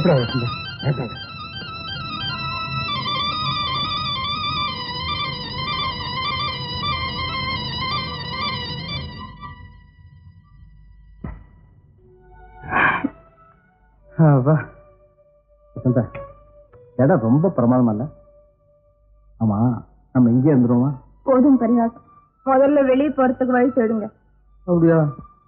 பயப்படாத வசந்தா பயப்படாத வா வசந்தா இடம் ரொம்ப பிரமாதமா இல்ல ஆமா நம்ம இங்கே இருந்துருவோமா போதும் பரிகாசம் முதல்ல வெளியே போறதுக்கு வழி தேடுங்க அப்படியா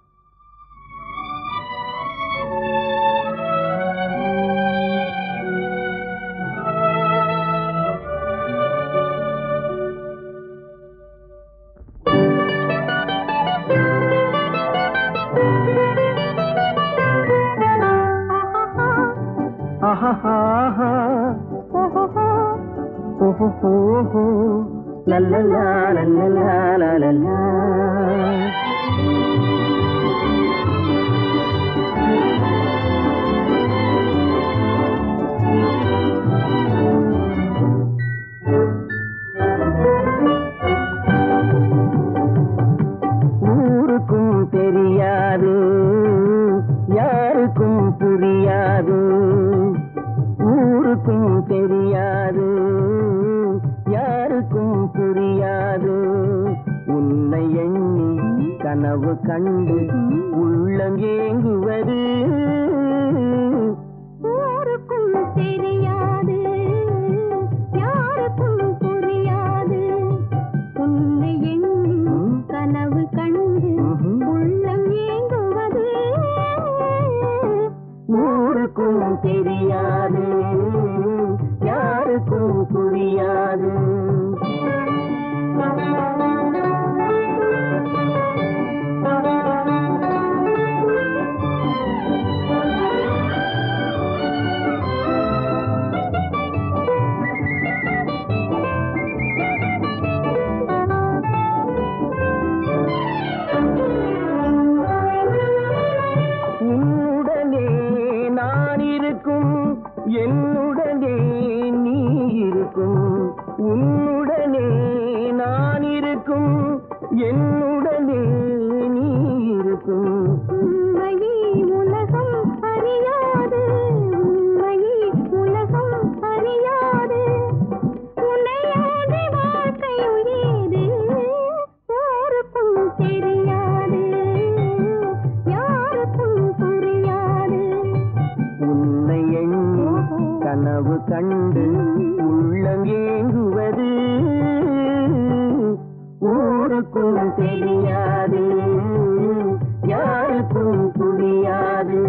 ஊருக்கும் தெரியாது யாருக்கும் புரியாது ஊருக்கும் தெரியாது யாருக்கும் புரியாது உன்னை எண்ணி கனவு கண்டு உள்ளம் ஏங்குவது ஊருக்கும் தெரியாது யாருக்கும் புரியாது உன்னை எண்ணி கனவு கண்டு உள்ளம் ஏங்குவது ஊருக்கும் தெரியாது யாருக்கும் புரியாது உன்னுடனே நான் இருக்கும் என்னுடனே நீ இருக்கும் உன்னுடனே நான் இருக்கும் என்னுடனே நீ இருக்கும் உண்மையே உலகம் அறியாது உண்மையே உலகம் அறியாது உன்னையாதி வாழ்க்கையும் ஏது யாருக்கும் தெரியாது யாருக்கும் புரியாது உன்னை எண்ணி கனவு கண்டு உள்ளம் ஏங்குவது ஊருக்கும் தெரியாது யாருக்கும் புரியாது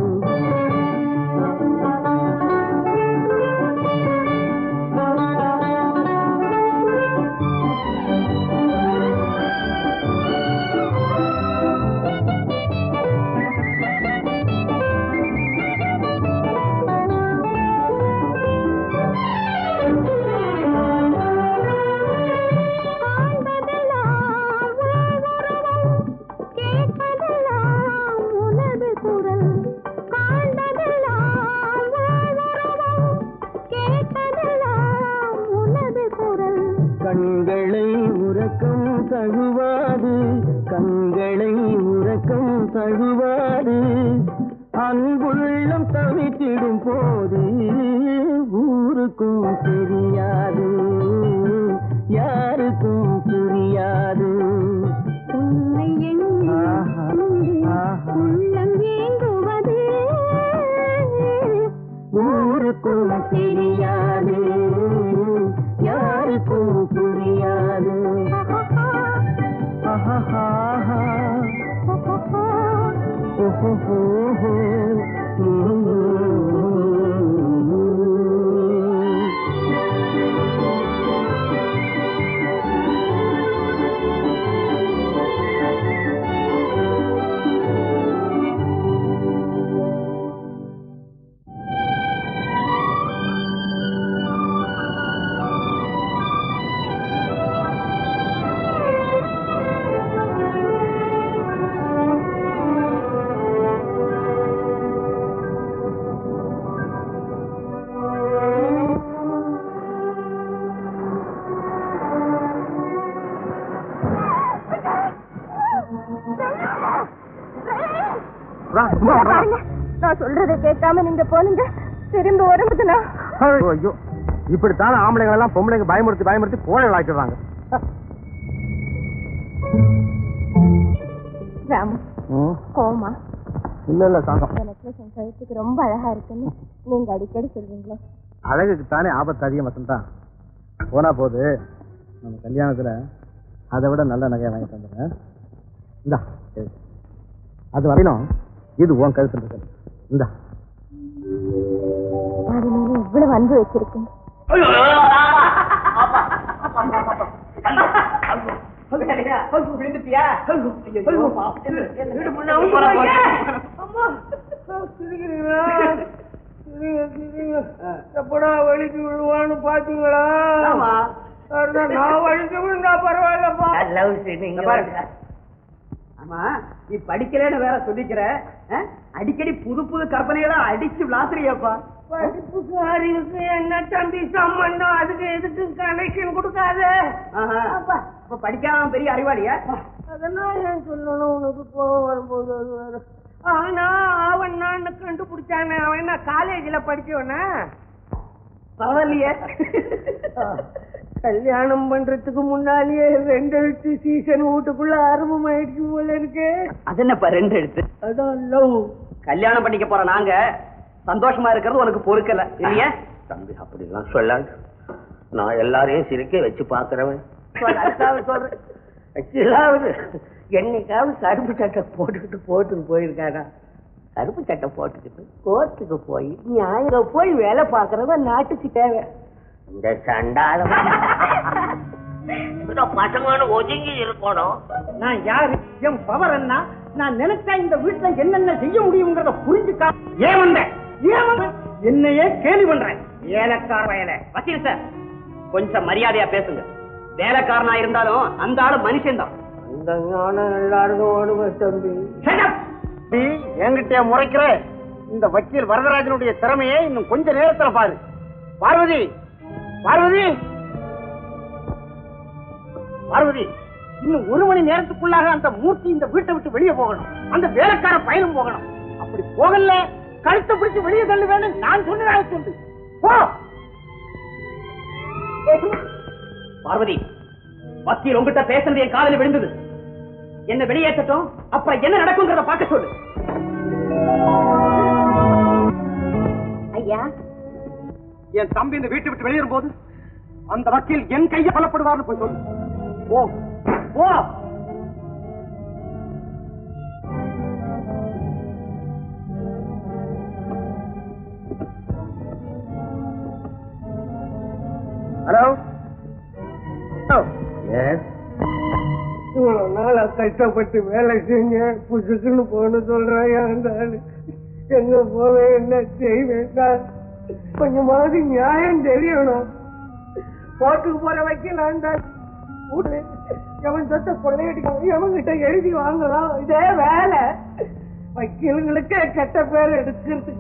காண்பதெல்லாம் உள்வுருவம், கேட்பதெல்லாம் உனது குரல். காண்பதெல்லாம் உள்வுருவம், கேட்பதெல்லாம் உனது குரல். கண்களை உறக்கம் தழுவாது கண்களை உறக்கம் தழுவாது அன்புள்ளம் தவித்திடும் போது ஊருக்கும் தெரியாது யாருக்கும் புரியாது உன்னை எண்ணி ஆஹா, உண்டு ஆஹா. உள்ளம் ஏங்குவது ஊருக்கும் தெரியாது யாருக்கும் புரியாது ஆஹாஹாஹா. ஓஹோஹோஹோ. பாருங்க, நான் சொல்றதை கேட்காம நீங்க போனீங்க திரும்பி வரும்போதுனா ஐயோ இப்படித்தானே ஆம்பளைங்க எல்லாம் பொம்பளைங்க பயமுறுத்தி பயமுறுத்தி கோழை ஆக்கிடுறாங்க ராமு கோமா இல்ல இல்ல சாந்தம் இந்த நெக்லஸ் என் கழுத்துக்கு ரொம்ப அழகா இருக்குன்னு நீங்க அடிக்கடி சொல்வீங்களே அழகுக்கு தானே ஆபத்து அதிகம் வசந்தா போனா போது நம்ம கல்யாணத்துல அதை விட நல்ல நகையை வாங்கி தந்துடுறேன் இந்தா சரி. அது வரையிலும் இது உன் கழுத்துல இருக்கு இந்தா அது மேல இவ்வளவு அன்பு வச்சிருக்கீங்க எப்படா வலிக்கு விழுவான்னு பாத்தீங்களா அதுதான் நான் வலிக்கு விழுந்தா பரவாயில்லப்பா ஆமா நீ படிக்கலன்னு வேற சொல்லிக்கிற ஆ? அடிக்கடி புது புது கற்பனைகளா அடிச்சு விளாசுறியப்பா படிப்புக்கு அறிவுக்கு என்ன தம்பி சம்பந்தம் அதுக்கு எதுக்கு கனெக்ஷன் கொடுக்காத அப்ப படிக்காம பெரிய அறிவாளியா அதெல்லாம் ஏன் சொல்லணும் உனக்கு கோவம் வரும்போது அது வேற ஆனா அவன் நான் கண்டுபிடிச்சானே அவன் என்ன காலேஜ்ல படிச்சவனா பரவாயில்லையே கல்யாணம் பண்றதுக்கு முன்னாலேயே ரெண்டு எழுத்து சீசன் வீட்டுக்குள்ள ஆரம்பம் ஆயிடுச்சு போல இருக்கு அது என்னப்பா ரெண்டு எடுத்து அதான் லவ் கல்யாணம் பண்ணிக்க போற நாங்க சந்தோஷமா இருக்கிறது உனக்கு பொறுக்கல இல்லையா தம்பி அப்படிலாம் சொல்லாது நான் எல்லாரையும் சிரிக்க வச்சு பாக்குறவன் அதுக்காக சொல்றேன் வச்சுலாவது என்னைக்காவது கருப்பு சட்டை போட்டுக்கிட்டு போட்டுக்கு போயிருக்காடா கருப்பு சட்டை போட்டுக்கிட்டு கோர்ட்டுக்கு போய் நியாயம் போய் வேலை பாக்குறவன் நாட்டுக்கு தேவை இந்த சண்டாளம் பசங்கன்னு ஒதுங்கி இருக்கணும் நான் யாரு என் பவர் என்ன நான் நினைச்சா இந்த வீட்டுல என்னென்ன செய்ய முடியுங்கிறத புரிஞ்சுக்கா ஏன் வந்தேன் ஏன் வந்தேன் என்னையே கேள்வி பண்றேன் வேலைக்கார வயல வக்கீல் சார் கொஞ்சம் மரியாதையா பேசுங்க வேலைக்காரனா இருந்தாலும் அந்த ஆளு மனுஷன்தான் அந்த ஞானம் எல்லாருக்கும் ஓடுவேன் தம்பி நீ என்கிட்ட முறைக்கிற இந்த வக்கீல் வரதராஜனுடைய திறமையை இன்னும் கொஞ்ச நேரத்துல பாரு பார்வதி பார்வதி பார்வதி இன்னும் ஒரு மணி நேரத்துக்குள்ளாக அந்த மூர்த்தி இந்த வீட்டை விட்டு வெளியே போகணும் அந்த வேலைக்கார பயணம் போகணும் அப்படி போகல கழுத்தை பிடிச்சு வெளியே தள்ளு வேணும் நான் சொன்னதாக சொல்லு போ பார்வதி வக்கீல் உங்ககிட்ட பேசுறது என் காதுல விழுந்தது என்ன வெளியேற்றட்டும் அப்புறம் என்ன நடக்குங்கிறத பார்க்க சொல்லு ஐயா என் தம்பி இந்த வீட்டை விட்டு வெளியேறும் போது அந்த வக்கீல் என் கையை பலப்படுவார்னு போய் சொல்லு போ போ ஹலோ எஸ் இவ்வளவு நாளா கஷ்டப்பட்டு வேலை செஞ்ச புசுக்குன்னு போன்னு சொல்றாயா அந்த ஆளு எங்க போவேன் என்ன செய்வேன் நான் கொஞ்சமாவது நியாயம் தெரியணும் கோர்ட்டுக்கு போற வைக்கலான்டா வீட்டுல எவன் சொத்த கொள்ளையடிக்கலாம் எவன் கிட்ட எழுதி வாங்கலாம் இதே வேலை வக்கீலுங்களுக்கு கெட்ட பேர் எடுக்கிறது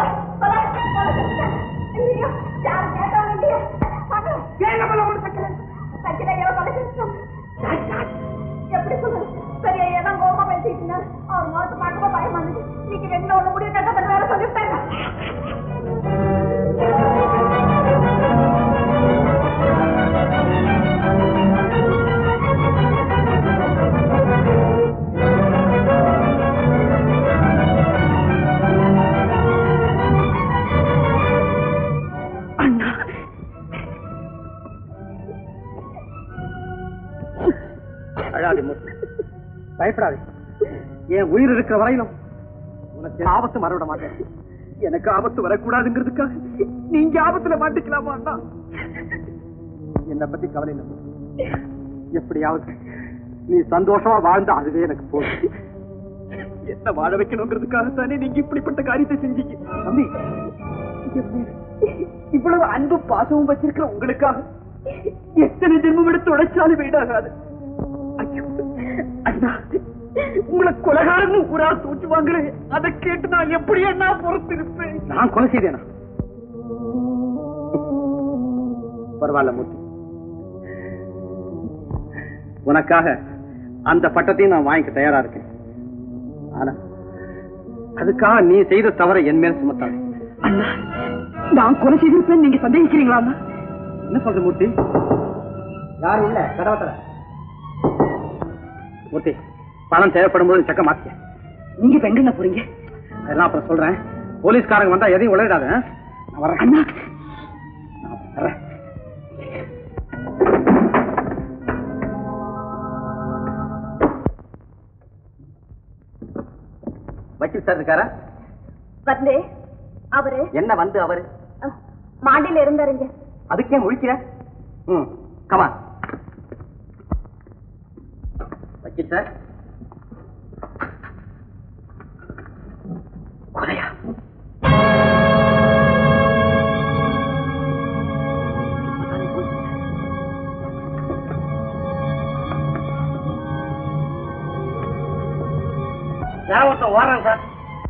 எப்படி சொல்றது சரி ஐயா தான் கோமா பேசிட்டு அவர் முகத்தை பார்க்க பயமா இருந்துச்சு நீங்க ரெண்டு ஒண்ணு முடிவு கட்டத்தை வேற சொல்லிவிட்டாங்க அழாதே மூர்த்தி பயப்படாதே என் உயிர் இருக்கிற வரையிலும் உனக்கு ஆபத்து மறவிட மாட்டேன் எனக்கு ஆபத்து வரக்கூடாதுங்கிறதுக்காக நீங்க ஆபத்துல மாட்டிக்கலாமா அண்ணா என்னை பத்தி கவலை இல்லை மூர்த்தி. எப்படியாவது நீ சந்தோஷமா வாழ்ந்தா அதுவே எனக்கு போதும் என்ன வாழ வைக்கணுங்கிறதுக்காக தானே நீங்க இப்படிப்பட்ட காரியத்தை செஞ்சீங்க தம்பி இவ்வளவு அன்பு பாசமும் வச்சிருக்கிற உங்களுக்காக எத்தனை ஜென்மம் எடுத்து உழைச்சாலும் வீடாகாது ஐயோ, அண்ணா உங்களை கொலகாரன்னு ஊரா தூச்சுவாங்களே அதை கேட்டு நான் எப்படி அண்ணா பொறுத்து இருப்பேன் நான் கொலை செய்தேனா பரவாயில்ல மூர்த்தி உனக்காக அந்த பட்டத்தையும் நான் வாங்கிக்க தயாரா இருக்கேன் ஆனா அதுக்காக நீ செய்த தவறை என் மேல சுமத்தாது அண்ணா நான் கொலை செய்திருப்பேன் நீங்க சந்தேகிக்கிறீங்களா என்ன சொல்ற மூர்த்தி யாரும் இல்ல கடவத்தல மூர்த்தி பணம் தேவைப்படும் போது செக்க மாத்திக்க நீங்க இப்ப எங்க போறீங்க அதெல்லாம் அப்புறம் சொல்றேன் போலீஸ்காரங்க வந்தா எதையும் உழையிடாத ஆ? நான் வரேன் அண்ணா நான் வரேன் வக்கீல் சார் இருக்காரா வந்து அவரு என்ன வந்து அவரு அஹ், மாடியில இருந்தாருங்க அதுக்கே முழிக்கிற ம் கமா வக்கீல் சார் கொலையா நான் ஒருத்தன் ஓடுறேன் சார்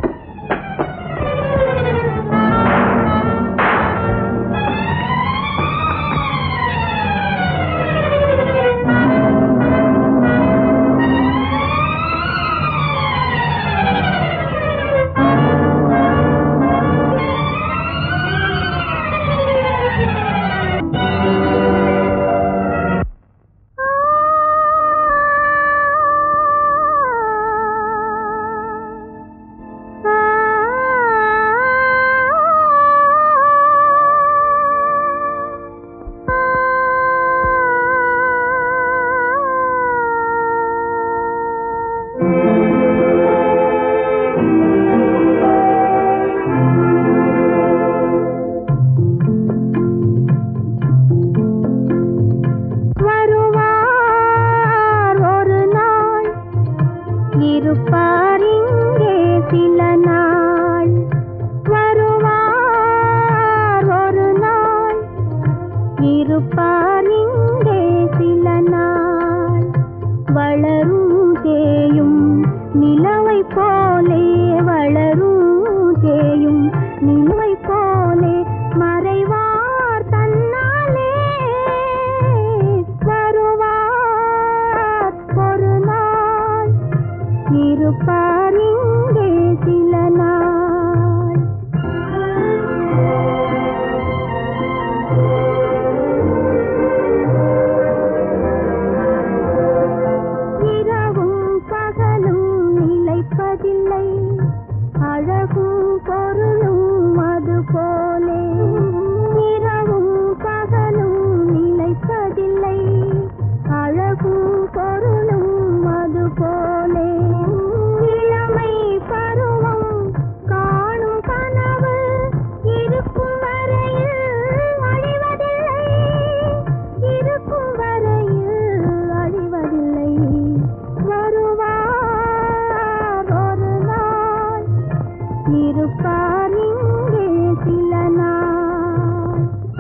வருவார் ஒரு நாள் இருப்பார் இங்கே சில நாள் வருவார் ஒரு நாள் இருப்பார் இங்கே சில நாள் வளரும் தேயும் நிலவை போலே வளரும் தேயும் நிலவை போலே மறைவார் தன்னாலே வருவார் ஒரு நாள் இருப்பார் இங்கே சில நாள் இரவும் பகலும் நிலைப்பதில்லை அழகும் பொருளும் அது போலே இரவும் பகலும் நிலைப்பதில்லை அழகும் பொருளும் அது போலே இளமை பருவம் காணும் கனவு இருக்கும் வரையில் அழிவதில்லை இருக்கும் வரையில் அழிவதில்லை வருவார் ஒரு நாள் இருப்பார் இங்கே சில நாள்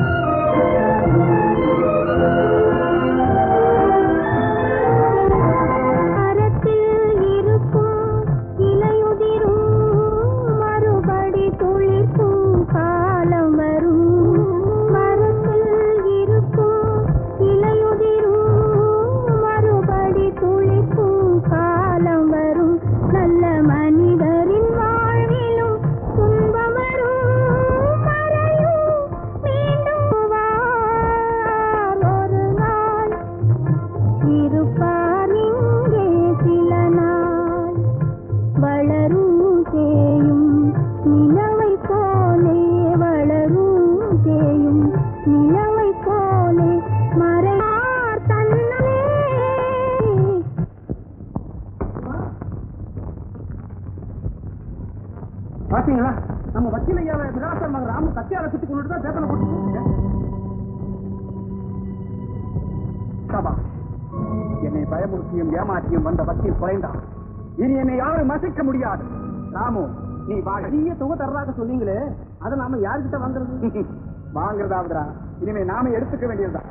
மரத்தில் இருக்கும் இலையுதிரும் மறுபடி துளிர்க்கும் காலம் வரும் மரத்தில் இருக்கும் இலையுதிரும் மறுபடி துளிர்க்கும் காலம் வரும் நல்ல மனிதரின் வாழ்விலும் துன்பம் வரும் மறையும் மீண்டும் வார் ஒரு நாள் இருப்பார் இங்கே சில நாள் வளரும் தேயும் நிலவை போலே வளரும் தேயும் நிலவை போலே மறையார் தன்னலே பாத்தீங்களா நம்ம வக்கீல் ஐயாவை விலாசம் மகன் ராமு கத்தியால சுத்தி கொண்டுட்டு தான் பேப்பர்ல போட்டு சபா என்னை பயமுறுத்தியும் ஏமாற்றியும் வந்த வக்கீல் குறைந்தான் இனி என்னை யாரும் மசிக்க முடியாது ராமு நீ பெரிய தொகை தர்றாக சொன்னீங்களே அதை நாம யாருக்கிட்ட வாங்குறது வாங்குறதாவதுடா இனிமே நாம எடுத்துக்க வேண்டியதுதான்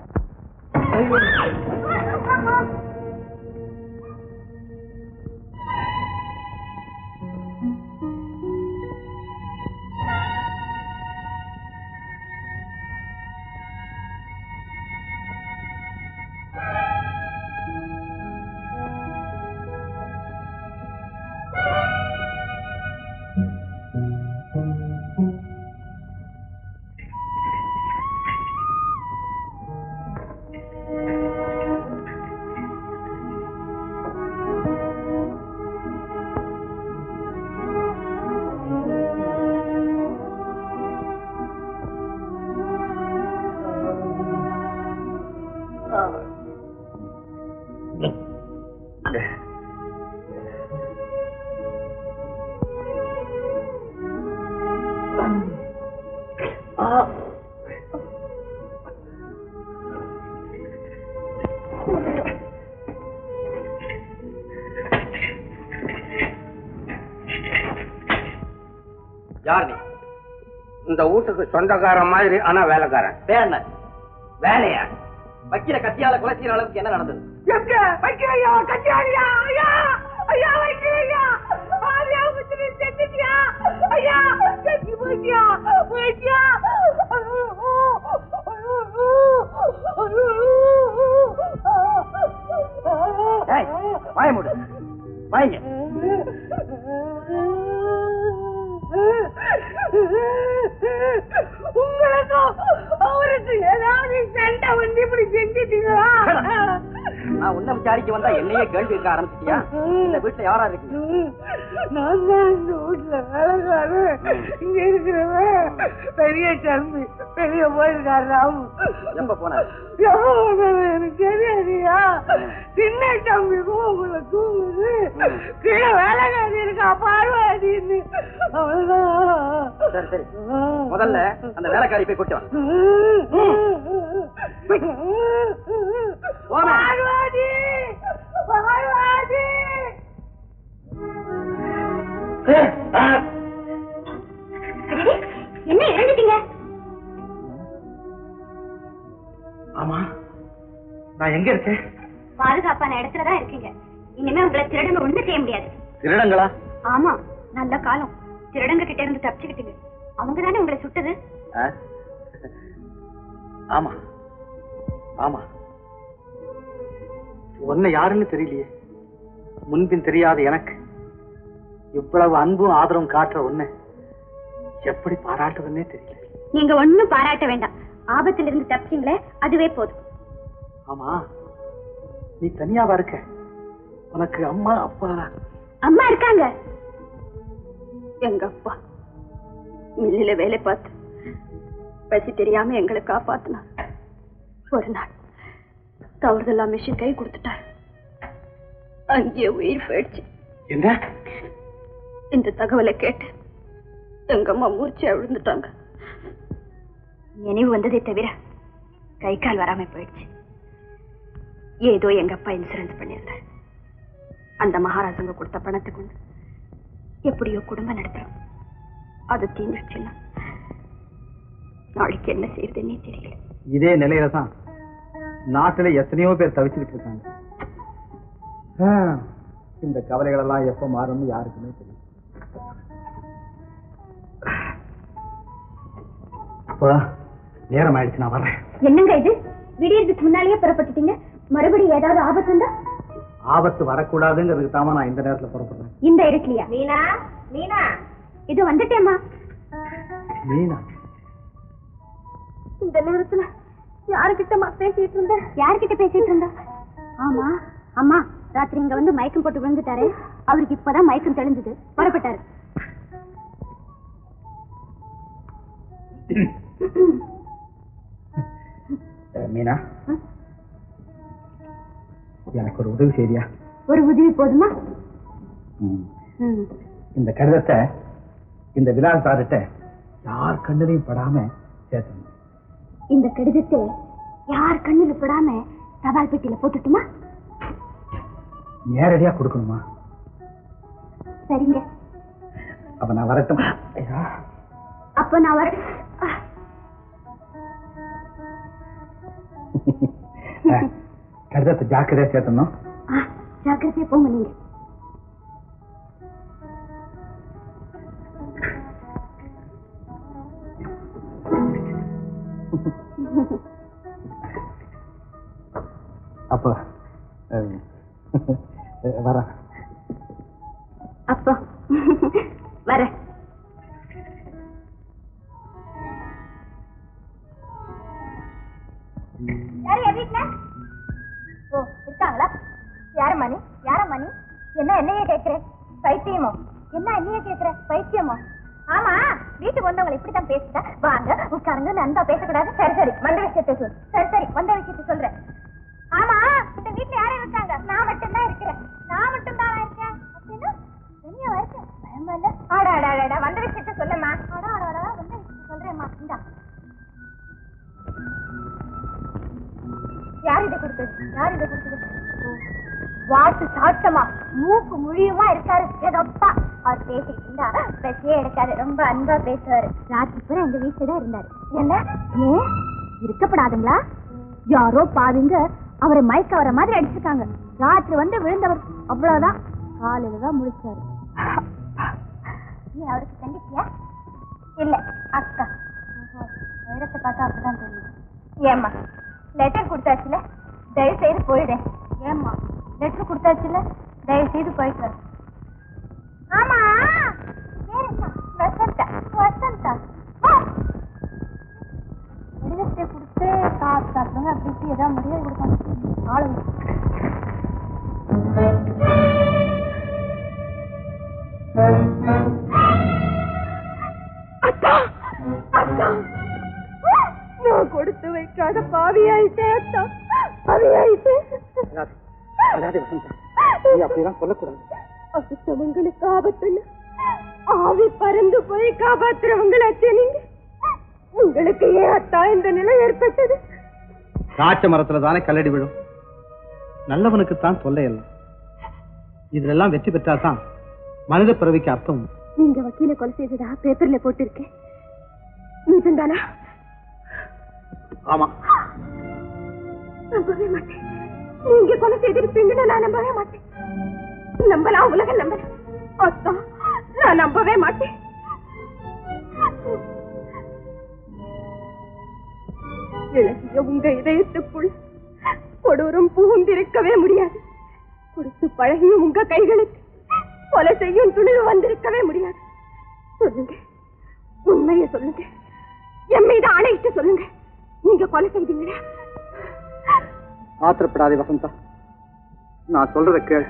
இந்த வீட்டுக்கு சொந்தக்காரன் மாதிரி ஆனா வேலைக்காரன் வேற என்ன வேலையா வைக்கிற கத்தியால கொலை செய்யற அளவுக்கு என்ன நடந்தது எங்க வைக்கிறையா கட்டியாரியா ஐயா ஐயா வைக்கிறையா ஆரியா முத்திரி செத்துட்டியா ஐயா செத்து போயிட்டியா போயிட்டியா ஏய், வாய மூடு வாங்க உங்களுக்கும் அவருக்கு ஏதாவது சண்டை வந்து இப்படி செஞ்சிட்டீங்களா நான் உன்னை விசாரிக்க வந்தா என்னையே கேள்வி கேட்க ஆரம்பிச்சிட்டியா இந்த வீட்டுல யாரா இருக்கு நான் தான் இந்த வீட்டுல வேலைக்காரன் இங்க இருக்கிறவன் பெரிய தம்பி பெரிய போயிருக்காரு ராமு எப்ப போனாரு எப்ப வந்தது எனக்கு தெரியாதியா சின்ன தம்பிக்கும் உங்களை தூங்குது கீழே வேலைக்காரி இருக்கா பார்வாடின்னு அவ்வளவுதான் சரி சரி முதல்ல அந்த வேலைக்காரி போய் கூட்டு வா போமே. பார்வாடி பார்வாடி என்ன இறந்துட்டீங்க ஆமா நான் எங்க இருக்கேன் பாதுகாப்பான இடத்துலதான் இருக்கீங்க இனிமே உங்களை திருடங்க ஒண்ணு செய்ய முடியாது திருடங்களா ஆமா நல்ல காலம் திருடங்க கிட்ட இருந்து தப்பிச்சுக்கிட்டீங்க அவங்க தானே உங்களை சுட்டது ஆ? ஆமா ஆமா உன்னை யாருன்னு தெரியலையே முன்பின் தெரியாத எனக்கு இவ்வளவு அன்பும் ஆதரவும் காட்டுற உன்னை எப்படி பாராட்டுவதுன்னே தெரியல நீங்க ஒண்ணும் பாராட்ட வேண்டாம் ஆபத்துல இருந்து தப்பிச்சீங்களே அதுவே போதும் ஆமா நீ தனியாவா இருக்க உனக்கு அம்மா அப்பா அம்மா இருக்காங்க எங்க அப்பா மில்லில வேலை பார்த்து பசி தெரியாம எங்களை காப்பாத்தினார் ஒரு நாள் தவறுதெல்லாம் மிஷின் கை கொடுத்துட்டார் அங்கேயே உயிர் போயிடுச்சு என்ன இந்த தகவலை கேட்டு எங்க அம்மா மூர்ச்சியா விழுந்துட்டாங்க நினைவு வந்ததே தவிர கை கால் வராம போயிடுச்சு ஏதோ எங்க அப்பா இன்சூரன்ஸ் பண்ணியிருந்தார் அந்த மகாராஜங்க கொடுத்த பணத்தை கொண்டு எப்படியோ குடும்பம் நடத்துறோம் அது தீர்ந்துச்சுன்னா நாளைக்கு என்ன செய்யறதுன்னே தெரியல இதே நிலையில தான் நாட்டுல எத்தனையோ பேர் தவிச்சுக்கிட்டு இருக்காங்க ஆ, இந்த கவலைகள் எல்லாம் எப்ப மாறும்னு யாருக்குமே தெரியும் அப்போ நேரம் ஆயிடுச்சு நான் வர்றேன் என்னங்க இது விடியறதுக்கு முன்னாலேயே புறப்பட்டுட்டீங்க மறுபடியும் ஏதாவது ஆபத்து இருந்தா ஆபத்து வரக்கூடாதுங்கிறதுக்கு தாமா நான் இந்த நேரத்துல புறப்படுறேன் இந்த இடத்துலயா மீனா மீனா இது வந்துட்டேம்மா மீனா இந்த நேரத்துல யாருகிட்டமா பேசிட்டு இருந்த யார்கிட்ட பேசிட்டு இருந்த ஆமா அம்மா ராத்திரி இங்க வந்து மயக்கம் போட்டு விழுந்துட்டாரு அவருக்கு இப்பதான் மயக்கம் தெளிஞ்சது புறப்பட்டாரு அஹ், மீனா எனக்கு ஒரு உதவி செய்தியா ஒரு உதவி போதுமா ம். ம். இந்த கடிதத்தை இந்த விலாசார்கிட்ட யார் கண்ணிலையும் படாம சேர்த்தணும் இந்த கடிதத்தை யார் கண்ணுல படாம தபால் பெட்டியில போட்டுட்டுமா நேரடியா கொடுக்கணுமா சரிங்க அப்ப நான் வரட்டும் ஐயா. அப்ப நான் வர அஹ், கடிதத்தை ஜாக்கிரதையா சேர்த்தணும் ஆ, ஜாக்கிரதையா போங்க நீங்க அப்ப அஹ், வரேன் அப்போ வரேன் யாரு வீட்டுல ஓ இருக்காங்களா யார மணி யார மணி என்ன என்னைய கேக்குற பைத்தியமோ என்ன என்னைய கேக்குற பைத்தியமோ ஆமா வீட்டுக்கு வந்தவங்களை இப்படித்தான் பேசிட்டா வாங்க உட்காருங்க நண்பா பேசக்கூடாது சரி சரி வந்த விஷயத்தை சொல் சரி சரி வந்த விஷயத்தை சொல்றேன் ஆமா இந்த வீட்டுல யாரும் இருக்காங்க நான் மட்டும் தான் இருக்கிறேன் நான் மட்டும் தானா இருக்கேன் அப்படின்னா தனியா இருக்கேன் பயமா இல்ல ஆடா ஆடா ஆடா வந்த விஷயத்தை சொல்லம்மா ஆடா ஆடா ஆடா வந்த விஷயத்தை சொல்றேம்மா இந்தா யார் இதை கொடுத்தது யார் இதை கொடுத்தது ஓ, வாட்டு சாட்டமா மூக்கு முழியுமா இருக்காரு ஏதப்பா அவர் பேசிட்டு இருந்தா பேசவே எடுக்காது ரொம்ப அன்பா பேசுவாரு ராத்திரி பூரா எங்க வீட்டுல தான் இருந்தாரு என்ன ஏன் இருக்கப்படாதுங்களா யாரோ பாருங்க அவரை மயக்க வர மாதிரி அடிச்சிருக்காங்க ராத்திரி வந்து விழுந்தவர் அவ்வளவுதான் காலையில தான் முடிச்சாரு நீ அவருக்கு கண்டிப்பியா இல்ல அக்கா வைரத்தை பார்த்தா அப்படிதான் தெரியும் ஏம்மா லெட்டர் கொடுத்தாச்சுல தயவு செய்து போயிடு ஏம்மா லெட்டர் கொடுத்தாச்சுல தயவு செய்து போயிட்டு வா. ஆமா பேர் என்ன? வசந்தா வசந்தா ஆ! விடுதலை கொடுத்து காசு காட்டுறவங்க அப்படி இப்படி ஏதாவது மரியாதை கொடுப்பாங்க ஆளுங்க அத்தா அத்தா நான் கொடுத்து வைக்காத பாவியாயிட்டேன் அத்தா பாவியாயிட்டேன் அழாதே அழாதே வசந்தா நீ அப்படிலாம் சொல்லக்கூடாது அடுத்தவங்களுக்கு ஆபத்துன்னு ஆவி பறந்து போய் காப்பாத்துறவங்களாச்சே நீங்க உங்களுக்கு ஏன் அத்தா இந்த நிலை ஏற்பட்டது காய்ச்ச மரத்துல தானே கல்லடி விழும் நல்லவனுக்கு தான் தொல்லை இல்லை இதுல எல்லாம் வெற்றி பெற்றாதான் மனித பிறவிக்கு அர்த்தம் உண்டு. நீங்க வக்கீல கொலை செய்ததா பேப்பர்ல போட்டிருக்கேன் நிஜம்தானா ஆமா நம்பவே மாட்டேன் நீங்க கொலை செய்திருப்பீங்கன்னு நான் நம்பவே மாட்டேன் நம்பலாம் உலகம் நம்பலாம் அத்தா நான் நம்பவே மாட்டேன் இழகிய உங்க இதயத்துக்குள் கொடூரம் புகுந்திருக்கவே முடியாது கொடுத்து பழகிய உங்க கைகளுக்கு கொலை செய்யும் துணிவு வந்திருக்கவே முடியாது சொல்லுங்க உண்மையை சொல்லுங்க என் மீது ஆணையிட்டு சொல்லுங்க நீங்க கொலை செய்தீங்களா ஆத்திரப்படாதே வசந்தா நான் சொல்றத கேள்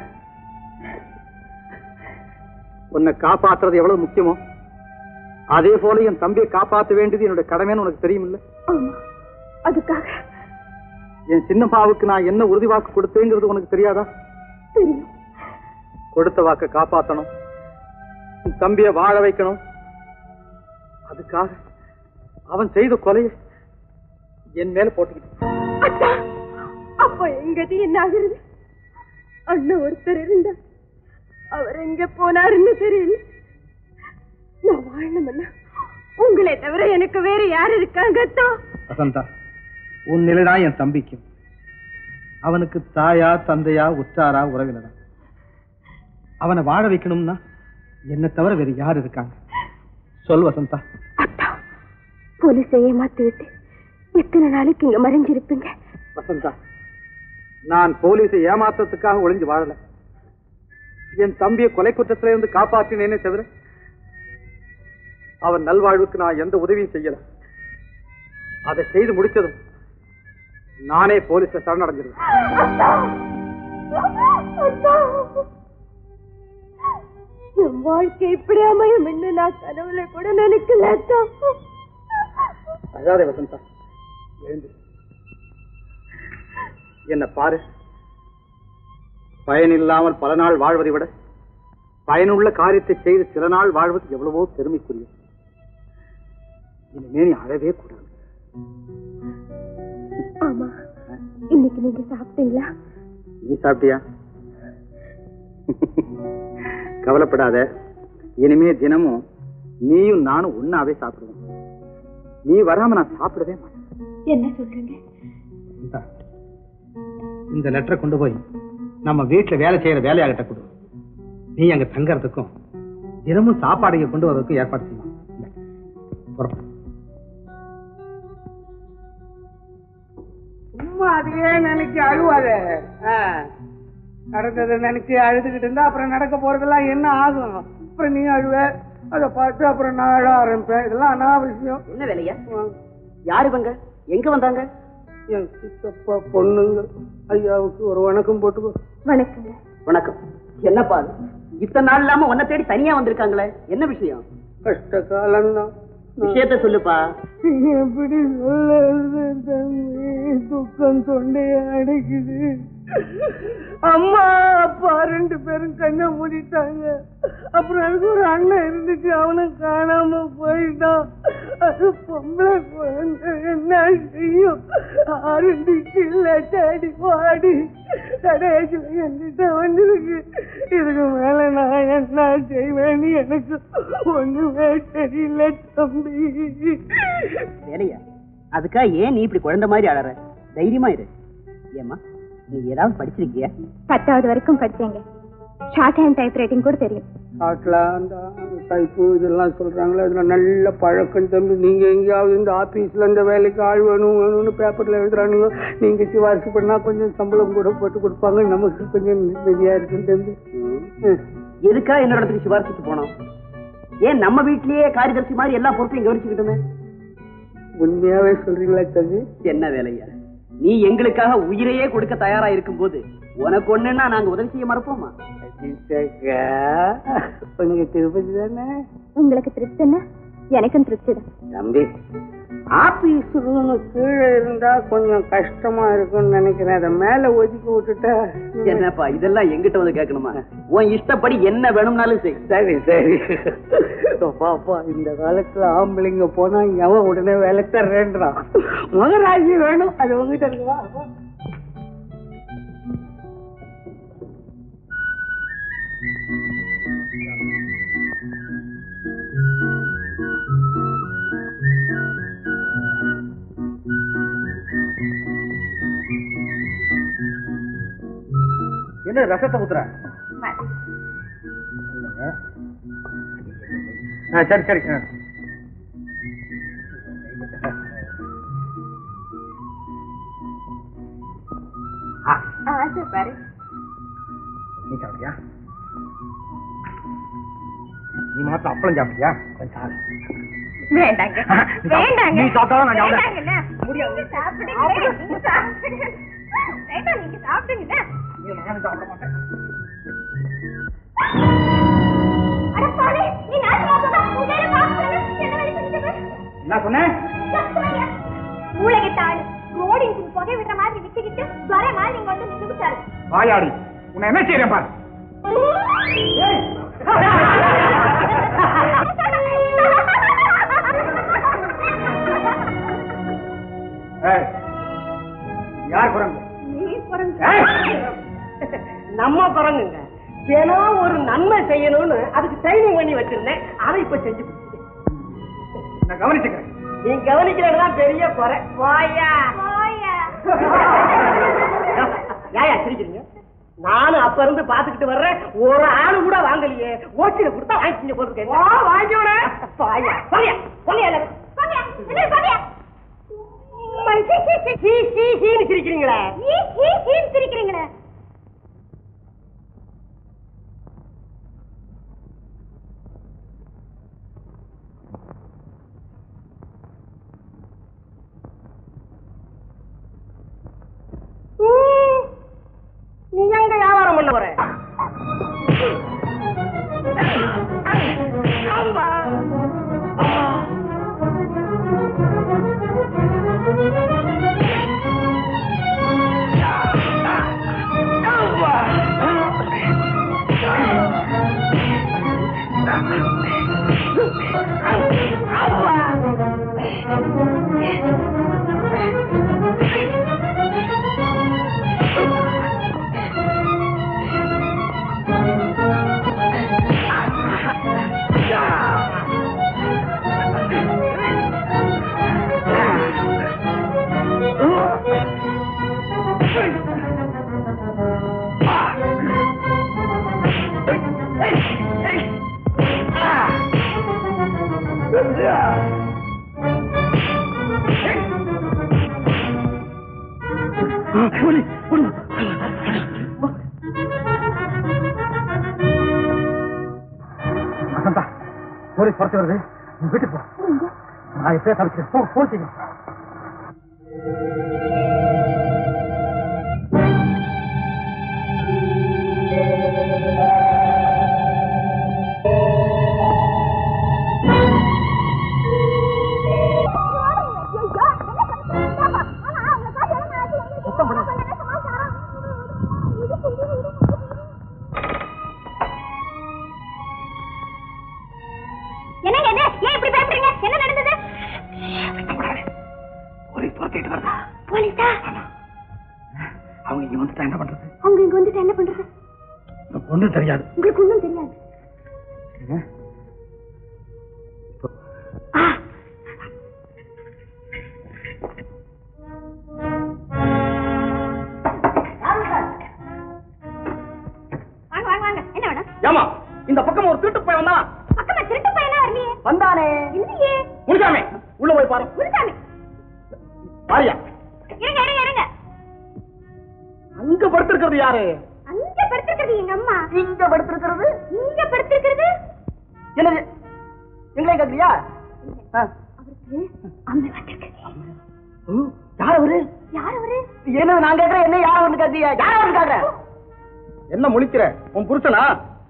உன்னை காப்பாத்துறது எவ்வளவு முக்கியமோ அதே போல என் தம்பியை காப்பாற்ற வேண்டியது என்னுடைய கடமைன்னு உனக்கு தெரியுமில்ல ஆமா அதுக்காக என் சின்னப்பாவுக்கு நான் என்ன உறுதி வாக்கு கொடுத்தேங்கிறது உனக்கு தெரியாதா தெரியும் கொடுத்த வாக்க காப்பாத்தணும் உன் தம்பிய வாழ வைக்கணும் அதுக்காக அவன் செய்த கொலையை என் மேல போட்டுக்கிட்டு அத்தா அப்ப எங்கதி என்ன ஆகுறது அண்ணன் ஒருத்தர் இருந்தார் அவர் எங்க போனாருன்னு தெரியல நான் வாழணும்னா உங்களை தவிர எனக்கு வேற யார் இருக்காங்க அத்தா வசந்தா உன் நிலைதான் என் தம்பிக்கும் அவனுக்கு தாயா தந்தையா உற்றாரா உறவினரா அவனை வாழ வைக்கணும்னா என்ன தவிர வேற யார் இருக்காங்க சொல் வசந்தா அத்தா போலீஸை ஏமாத்தி விட்டு எத்தனை நாளைக்கு இங்க மறைஞ்சிருப்பீங்க வசந்தா நான் போலீஸை ஏமாத்தத்துக்காக ஒளிஞ்சு வாழல என் தம்பியை கொலை குற்றத்தில இருந்து காப்பாற்றினேனே தவிர அவன் நல்வாழ்வுக்கு நான் எந்த உதவியும் செய்யல அதை செய்து முடிச்சதும் நானே போலீஸ்ல சரணடைஞ்சிருவேன் என் வாழ்க்கை இப்படி அமையும் என்று நான் கனவுல கூட நினைக்கல அத்தா அழாதே வசந்தா எழுந்து என்ன பாரு பயனில்லாமல் பல நாள் வாழ்வதை விட பயனுள்ள காரியத்தை செய்து சில நாள் வாழ்வது எவ்வளவோ பெருமைக்குரிய இனிமே நீ அழவே கூடாது ஆமா இன்னைக்கு நீங்க சாப்பிட்டீங்களா நீ சாப்பிட்டியா கவலைப்படாத இனிமே தினமும் நீயும் நானும் ஒன்னாவே சாப்பிடுவோம் நீ வராம நான் சாப்பிடவே மாட்டேன் என்ன சொல்றீங்க இந்த லெட்டரை கொண்டு போய் நம்ம வீட்டுல வேலை செய்யற வேலையாகிட்ட கொடு நீ அங்க தங்கறதுக்கும் தினமும் சாப்பாடு இங்க கொண்டு வரதுக்கும் ஏற்பாடு செய்யலாம் இந்தா, புறப்படு. சும்மா அதையே நினைச்சு அழுவாத ஆ. நடந்ததை நினைச்சு அழுதுகிட்டு இருந்தா அப்புறம் நடக்க போறதெல்லாம் என்ன ஆகும் அப்புறம் நீ அழுவ அதை பார்த்து அப்புறம் நான் அழ ஆரம்பிப்பேன் இதெல்லாம் அனாவசியம் என்ன வேலையா யாரு இவங்க எங்க வந்தாங்க என் சித்தப்பா பொண்ணுங்க ஐயாவுக்கு ஒரு வணக்கம் போட்டுக்கோ வணக்கங்க வணக்கம் என்னப்பா அது? இத்தனை நாள் இல்லாம உன்னை தேடி தனியா வந்திருக்காங்களே என்ன விஷயம் கஷ்ட காலம்தான் விஷயத்த சொல்லுப்பா எப்படி சொல்ல துக்கம் தொண்டைய அடைக்குது அம்மா அப்பா ரெண்டு பேரும் கண்ணை மூடிட்டாங்க அப்புறம் எனக்கு ஒரு அண்ணன் இருந்துச்சு அவனும் காணாம போயிட்டான் அது பொம்பளை குழந்தை என்ன செய்யும் ஆரம்பிச்சு இல்ல தேடி பாடி கடைசியில் என்கிட்ட வந்திருக்கு இதுக்கு மேல நான் என்ன செய்வேன்னு எனக்கு ஒண்ணுமே தெரியல தம்பி வேலையா அதுக்கா ஏன் நீ இப்படி குழந்தை மாதிரி அழற தைரியமா இரு ஏம்மா நீ ஏதாவது படிச்சிருக்கியா பத்தாவது வரைக்கும் படிச்சேங்க ஷார்ட் ஹேண்ட் டைப் ரைட்டிங் கூட தெரியும் காட்டில் அந்த டைப்பு இதெல்லாம் சொல்றாங்களே அதுல நல்ல பழக்கம் தம்பி நீங்க எங்கேயாவது இந்த ஆபீஸ்ல இந்த வேலைக்கு ஆள் வேணும் வேணும்னு பேப்பர்ல எழுதுறானுங்க நீங்க சிபாரிசு பண்ணா கொஞ்சம் சம்பளம் கூட போட்டு கொடுப்பாங்க நமக்கு கொஞ்சம் நிம்மதியா இருக்கும் தம்பி ம். எதுக்கா இன்னொரு இடத்துக்கு சிபாரிசுக்கு போனோம் ஏன் நம்ம வீட்லயே காரியதர்சி மாதிரி எல்லா பொறுப்பையும் கவனிச்சுக்கிட்டுமே உண்மையாவே சொல்றீங்களா தம்பி என்ன வேலையா நீ எங்களுக்காக உயிரையே கொடுக்க தயாரா இருக்கும்போது உனக்கு ஒண்ணுன்னா நாங்க உதவி செய்ய மறப்போமா அஜித்தக்கா, உனக்கு திருப்பதி தானே உங்களுக்கு திருப்தின்னா எனக்கும் திருப்தி தான் தம்பி ஆபீஸ் ரூம் கீழே இருந்தா கொஞ்சம் கஷ்டமா இருக்கும்னு நினைக்கிறேன் அதை மேல ஒதுக்கி விட்டுட்டா என்னப்பா இதெல்லாம் எங்கிட்ட வந்து கேட்கணுமா உன் இஷ்டப்படி என்ன வேணும்னாலும் செய் சரி சரி பாப்பா இந்த காலத்துல ஆம்பளைங்க போனா எவன் உடனே வேலை தர்றேன்றான் மகராஜி வேணும் அது உங்ககிட்ட இருக்குவா என்ன ரசத்தை ஊத்துற ஆ, சரி சரி ஆ. ஆசை பாரு நீ சாப்பிட்டியா நீ மாத்திரம் அப்பளம் சாப்பிட்டியா கொஞ்சம் சாப்பிடு. வேண்டாங்க நீ சாப்பிடு. வேண்டாங்க நீ சாப்பிட்டாலும் நான் சாப்பிடுறேன். வேண்டாங்கண்ணே. நீங்க சாப்பிடுங்க நீங்க சாப்பிடுங்க வேண்டாம் நீங்க சாப்பிடுங்க நீ நானும் சாப்பிட மாட்டேன் அட பாலே நீ நாசமா போடா உங்களை பாக்குறது என்ன வழி பண்ணிட்டு என்ன சொன்னேன் மூளைகிட்டாள் ரோடு இன்ஜின் புகை விடுற மாதிரி விட்டுக்கிட்டு வர மாதிரி நீங்க வந்து நின்றுட்டாரு வாயாடி உன்னை என்ன செய்யறேன் பாரு ஏய், யார் குரங்கு ஏய், நம்ம குரங்குங்க தினம் ஒரு நன்மை செய்யணும்னு அதுக்கு ட்ரைனிங் பண்ணி வச்சிருந்தேன் அதை இப்ப செஞ்சு கொடுத்துட்டேன். நான் கவனிச்சுக்கிறேன் நீ கவனிக்கிறதுதான் பெரிய குறை போயா போயா ஏயா சிரிக்கிறீங்க நானும் அப்ப இருந்து பாத்துக்கிட்டு வர்றேன் ஒரு ஆளு கூட வாங்கலையே ஓசில கொடுத்தா வாங்கிக்கிங்க போட்டுருக்கேன் வாங்கி விட போயா போயா போயா எல்லாரும். போயா என்ன போயா ஹீ, ஹீ, ஹீன்னு சிரிக்கிறீங்களே ஈ ஈ ஈன்னு சிரிக்கிறீங்களே ம், நீ எங்க வியாபாரம் பண்ண போற வசந்தா போலீஸ் புறத்து வருது நீ வீட்டுக்கு போ நான் எப்பயே தவிச்சு போ போ செய்யும் அவங்க இங்க வந்துட்டா என்ன பண்றது அவங்க இங்க வந்துட்டு என்ன பண்றது எனக்கு ஒண்ணும் தெரியாது உங்களுக்கு ஒண்ணும் தெரியாது ஆ, வாங்க வாங்க வாங்க என்ன வேணும் ஏமா இந்த பக்கம் ஒரு திருட்டு போய் வந்தா பக்கமா திருட்டு பையனா வரலையே வந்தானே இல்லையே முனிசாமி உள்ள போய் பாரு குருசாமி பாரியா இருங்க இருங்க இருங்க அங்க படுத்திருக்கிறது யாரு அங்க படுத்திருக்கிறது எங்க அம்மா இங்க படுத்திருக்கிறது இங்க படுத்திருக்கிறது என்னது எங்களே கேக்குறியா அவருக்கு அம்மை வந்திருக்கு யார் அவரு யார் அவரு என்னது நான் கேக்குறேன் என்ன யார் வந்து கேக்குறியா யார் வந்து கேக்குற என்ன முழிக்கிற உன் புருஷனா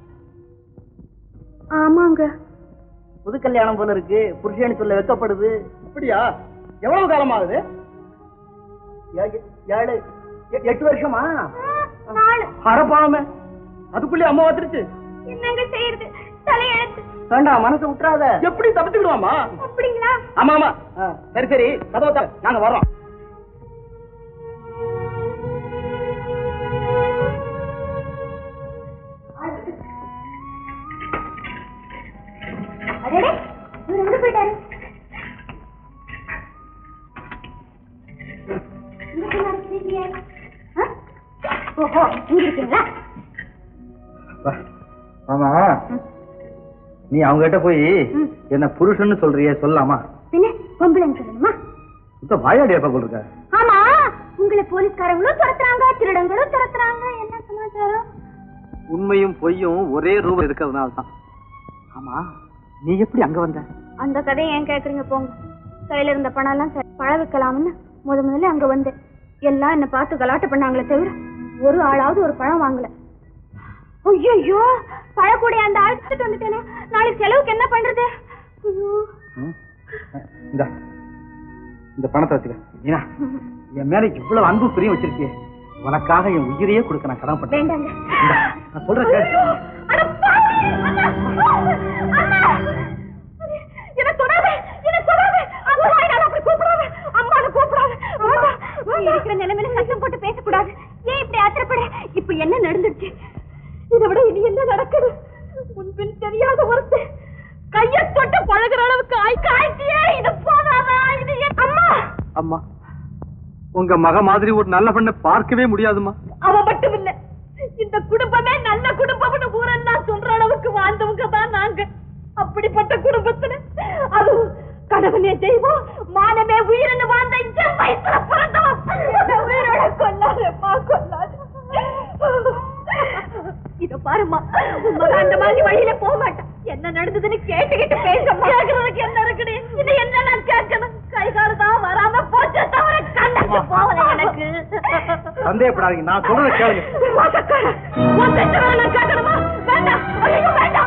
ஆமாங்க புது கல்யாணம் போல இருக்கு புருஷன் சொல்ல வெக்கப்படுது அப்படியா எவ்வளவு காலம் ஆகுது ஏ- ஏழு எ- எட்டு வருஷமா நாலு அறப்பாவமே அதுக்குள்ளே அம்மா வந்துருச்சு என்னங்க செய்யறது தலையெழுத்து வேண்டாம் மனசை விட்டுறாத எப்படி தப்பிச்சுக்கிடுவாமா அப்படிங்களா ஆமா ஆமா சரி சரி கதவை தர நாங்க வர்றோம் அடடே இவர் எங்க போயிட்டாரு இங்க போய் நடக்கிறீங்க ஆ? ஓஹோ இங்க இருக்கீங்களா ஆமா நீ அவங்க கிட்ட போய் என்ன புருஷன்னு சொல்றியே சொல்லலாமா பின்ன பொம்பளைன்னு சொல்லணுமா இப்ப வாயாடி எப்ப போல் இருக்க ஆமா உங்களை போலீஸ்காரங்களும் துரத்துறாங்க திருடங்களும் துரத்துறாங்க என்ன சமாச்சாரம் உண்மையும் பொய்யும் ஒரே ரூபம் இருக்கிறதுனால தான் ஆமா நீ எப்படி அங்க வந்த அந்த கதையை ஏன் கேக்குறீங்க போங்க கையில இருந்த பணம் எல்லாம் சரி, பழ வைக்கலாம்னு முத முதல்ல அங்க வந்தேன் எல்லாம் என்ன பார்த்து கலாட்ட பண்ணாங்களே தவிர ஒரு ஆளாவது ஒரு பழம் வாங்கல ஐயோ பழக்கூடிய அந்த அழைச்சிட்டு வந்துட்டேனே நாளைக்கு செலவுக்கு என்ன பண்றது ஐயோ இந்த இந்த பணத்தை வச்சுக்க மீனா என் மேல இவ்வளவு அன்பு பிரியம் வச்சிருக்கியே உனக்காக என் உயிரையே கொடுக்க நான் கடமைப்பட்டேன் வேண்டாங்க இந்தா, நான் சொல்றேன் கேளு. ஐயோ, அட பாவி! அண்ணா! அண்ணா! என்னை தொடாத! என்னை தொடாத! அம்மா, என்னை அப்படி கூப்பிடாத! அம்மான்னு கூப்பிடாத! வேண்டாம். நீ இருக்கிற நிலைமையில சத்தம் போட்டு பேசக்கூடாது ஏன் இப்படி ஆத்திரப்பட இப்ப என்ன நடந்துச்சு இதை விட இனி என்ன நடக்குது முன்பின் தெரியாத ஒருத்தன் கைய தொட்டு பழகுற அளவுக்கு ஆய் காய்ச்சியே இது போதாதா இது என் அம்மா அம்மா உங்க மக மாதிரி ஒரு நல்ல பெண்ணை பார்க்கவே முடியாதுமா அவ மட்டும் இல்ல இந்த குடும்பமே நல்ல குடும்பம்னு ஊரெல்லாம் சொல்ற அளவுக்கு வாழ்ந்தவங்க தான் நாங்க அப்படிப்பட்ட குடும்பத்துல அது கடவுளே தெய்வம் மானமே உயிரினு வாழ்ந்த இந்த வயசுல பிறந்தவன் என்னை உயிரோட கொல்லாதேம்மா கொல்லாத இத பாருமா உன் மகன் அந்த மாதிரி வழியில போக மாட்டான் என்ன நடந்ததுன்னு கேட்டுக்கிட்டு பேசமா கேக்குறதுக்கு என்ன இருக்குன்னு இது என்ன நான் கேட்கணும் கை கால் தான் வராம போச்சு தவிர கண்ணுக்கு போகல எனக்கு சந்தேகப்படாதீங்க நான் சொல்றதை கேளுங்க மோசக்கார, உன் பெற்றவரை நான் கேட்கணுமா? வேண்டாம். ஐயோ, வேண்டாம்.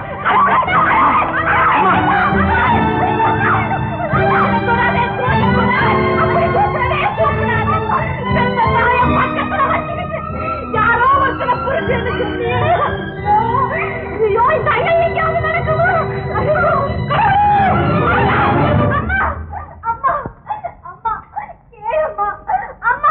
தொடாதே, தொடாதே. அப்படி கூப்பிடவே கூப்பிடாதே. பெத்த தாயை பக்கத்துல வச்சுக்கிட்டு, யாரோ ஒருத்தனை புரிஞ்சுன்னு சொன்னியே. ஐயோ, இந்த ஐயன் எங்கேயாவது நடக்குமா? ஐயோ, கடவுளே. அம்மா, அம்மா, அம்மா, கேளும்மா. அம்மா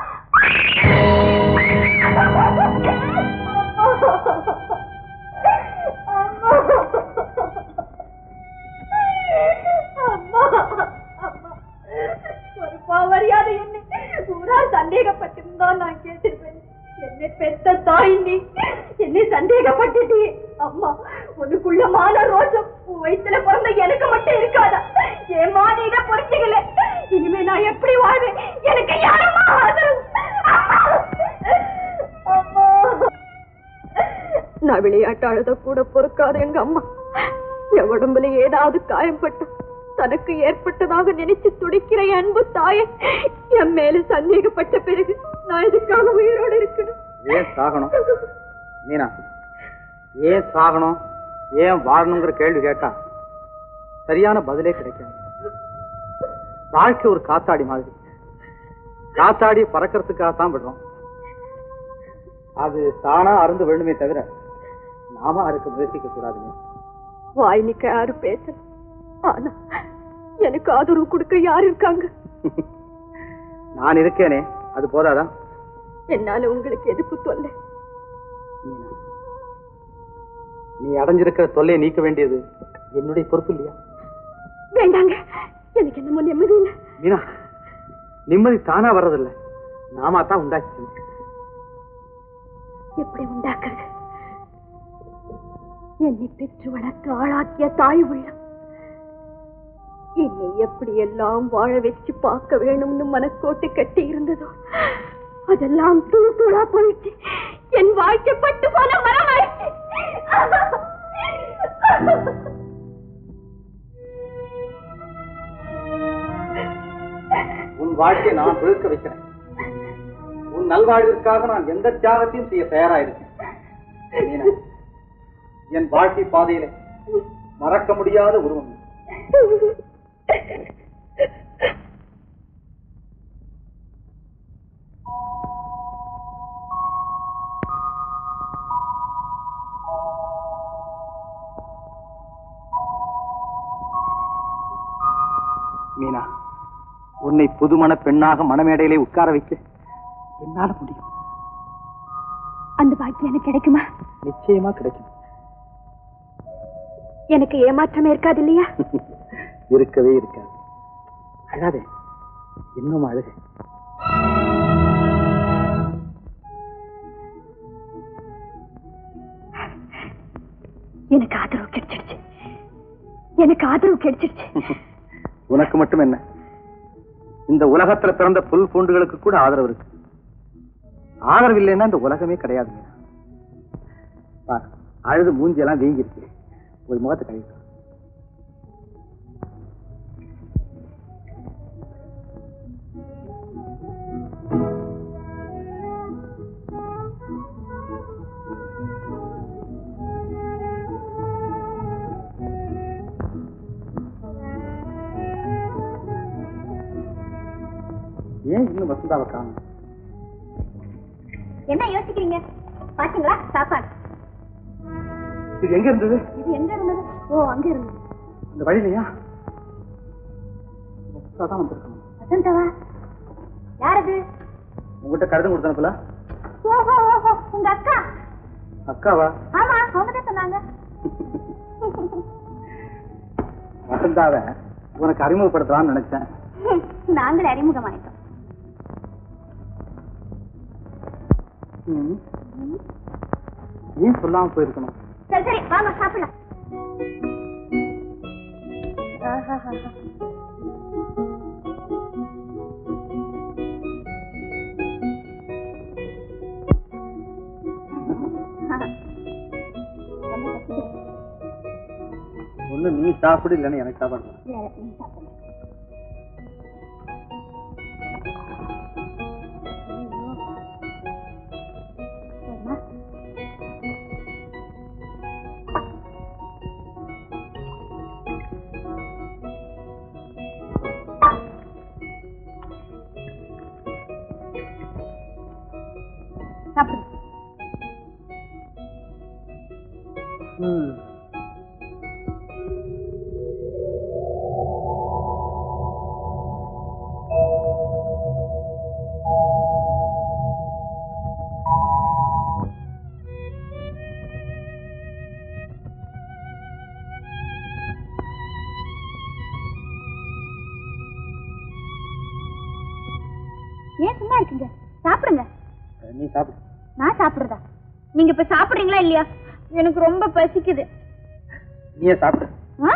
ஒரு பாவறியாத என்னை ஊரால் சந்தேகப்பட்டிருந்தா நான் கேட்டிருப்பேன் என்னை பெத்த தாய் நீ என்னை சந்தேகப்பட்டுட்டி அம்மா உனக்குள்ள மான ரோஷம் உன் வயித்துல பிறந்த எனக்கு மட்டும் இருக்காதா ஏமா நீ இதை புரிஞ்சுக்கல இனிமே நான் எப்படி வாழ்வேன் எனக்கு யாரம்மா ஆதரவு அம்மா நான் விளையாட்டு அழுத கூட பொறுக்காத எங்க அம்மா என் உடம்புல ஏதாவது காயம்பட்டு தனக்கு ஏற்பட்டதாக நினைச்சு துடிக்கிற என் அன்பு தாயை என் மேல சந்தேகப்பட்ட பிறகு நான் இதுக்காக உயிரோடு இருக்கணும் ஏன் சாகணும் மீனா ஏன் சாகணும் ஏன் வாழணுங்கிற கேள்வி கேட்டா சரியான பதிலே கிடைக்காது வாழ்க்கை ஒரு காத்தாடி மாதிரி காத்தாடி பறக்கிறதுக்காகத்தான் விடுறோம் அது தானா அருந்து விழுமே தவிர நாம அதுக்கு முயற்சிக்க கூடாதுங்க வாய் நிக்க யாரு பேச ஆனா எனக்கு ஆதரவு கொடுக்க யார் இருக்காங்க நான் இருக்கேனே அது போதாதா என்னால உங்களுக்கு எதுக்கு தொல்லை மீனா, நீ அடைஞ்சிருக்கிற தொல்லையை நீக்க வேண்டியது என்னுடைய பொறுப்பு இல்லையா வேண்டாங்க எனக்கு என்னமோ நிம்மதி இல்லை மீனா நிம்மதி தானா வர்றதில்ல நாம தான் உண்டாக்கி எப்படி உண்டாக்குறது என்னை பெற்று வளர்த்து ஆளாக்கிய தாய் உள்ளம் என்னை எப்படி எல்லாம் வாழ வச்சு பார்க்க வேணும்னு மனக்கோட்டை கட்டி இருந்ததோ அதெல்லாம் தூள் தூளா போயிடுச்சு என் வாழ்க்கை பட்டு போன மரம் ஆயிடுச்சு உன் வாழ்க்கையை நான் பெருக்க வைக்கிறேன் உன் நல்வாழ்விற்காக நான் எந்த தியாகத்தையும் செய்ய தயாரா இருக்கேன் மீனா, என் வாழ்க்கை பாதையிலே மறக்க முடியாத உருவம் நீ. மீனா உன்னை புதுமண பெண்ணாக மணமேடையிலே உட்கார வைக்க என்னால முடியும் அந்த பாக்கியம் எனக்கு கிடைக்குமா நிச்சயமா கிடைக்கும் எனக்கு ஏமாற்றமே இருக்காது இல்லையா இருக்கவே இருக்காது அழாதே இன்னும் அழுக எனக்கு ஆதரவு கிடைச்சிடுச்சு எனக்கு ஆதரவு கிடைச்சிடுச்சு உனக்கு மட்டும் என்ன இந்த உலகத்துல பிறந்த புல் பூண்டுகளுக்கு கூட ஆதரவு இருக்கு ஆதரவு இல்லைன்னா இந்த உலகமே கிடையாது மீனா. பாரு அழுது மூஞ்சி எல்லாம் வீங்கி இருக்கு ஒரு முகத்தை கழிவு ஏன் இன்னும் வசந்தாவை காணும் என்ன யோசிக்கிறீங்க பாத்தீங்களா சாப்பாடு இது எங்க இருந்தது இது எங்க இருந்தது ஓ அங்க இருந்தது இந்த வழியிலையா தான் வந்திருக்கணும் வசந்தவா யார் அது உங்ககிட்ட கடிதம் கொடுத்தனுப்பல ஓஹோ ஓஹோ உங்க அக்கா அக்காவா ஆமா அவங்க தான் சொன்னாங்க வசந்தாவை உனக்கு அறிமுகப்படுத்தலாம்னு நினைச்சேன் நாங்களே அறிமுகமாயிட்டோம் ம். ஏன் சொல்லாம போயிருக்கணும் சரி சரி வாங்க சாப்பிடலாம் ஆஹாஹாஹா. ரொம்ப பசிக்குது. ஒண்ணு நீ சாப்பிடு இல்லைன்னு எனக்கு சாப்பாடு வேணும். இல்ல, இல்ல, நீ சாப்பிடு. ஐயோ. போதுமா? சாப்பிடு ம். ஏன் சும்மா இருக்கீங்க சாப்பிடுங்க நீ சாப்பிடு நான் சாப்பிடுறதா நீங்க இப்ப சாப்பிடுறீங்களா இல்லையா எனக்கு ரொம்ப பசிக்குது நீயே சாப்பிடு ஆ?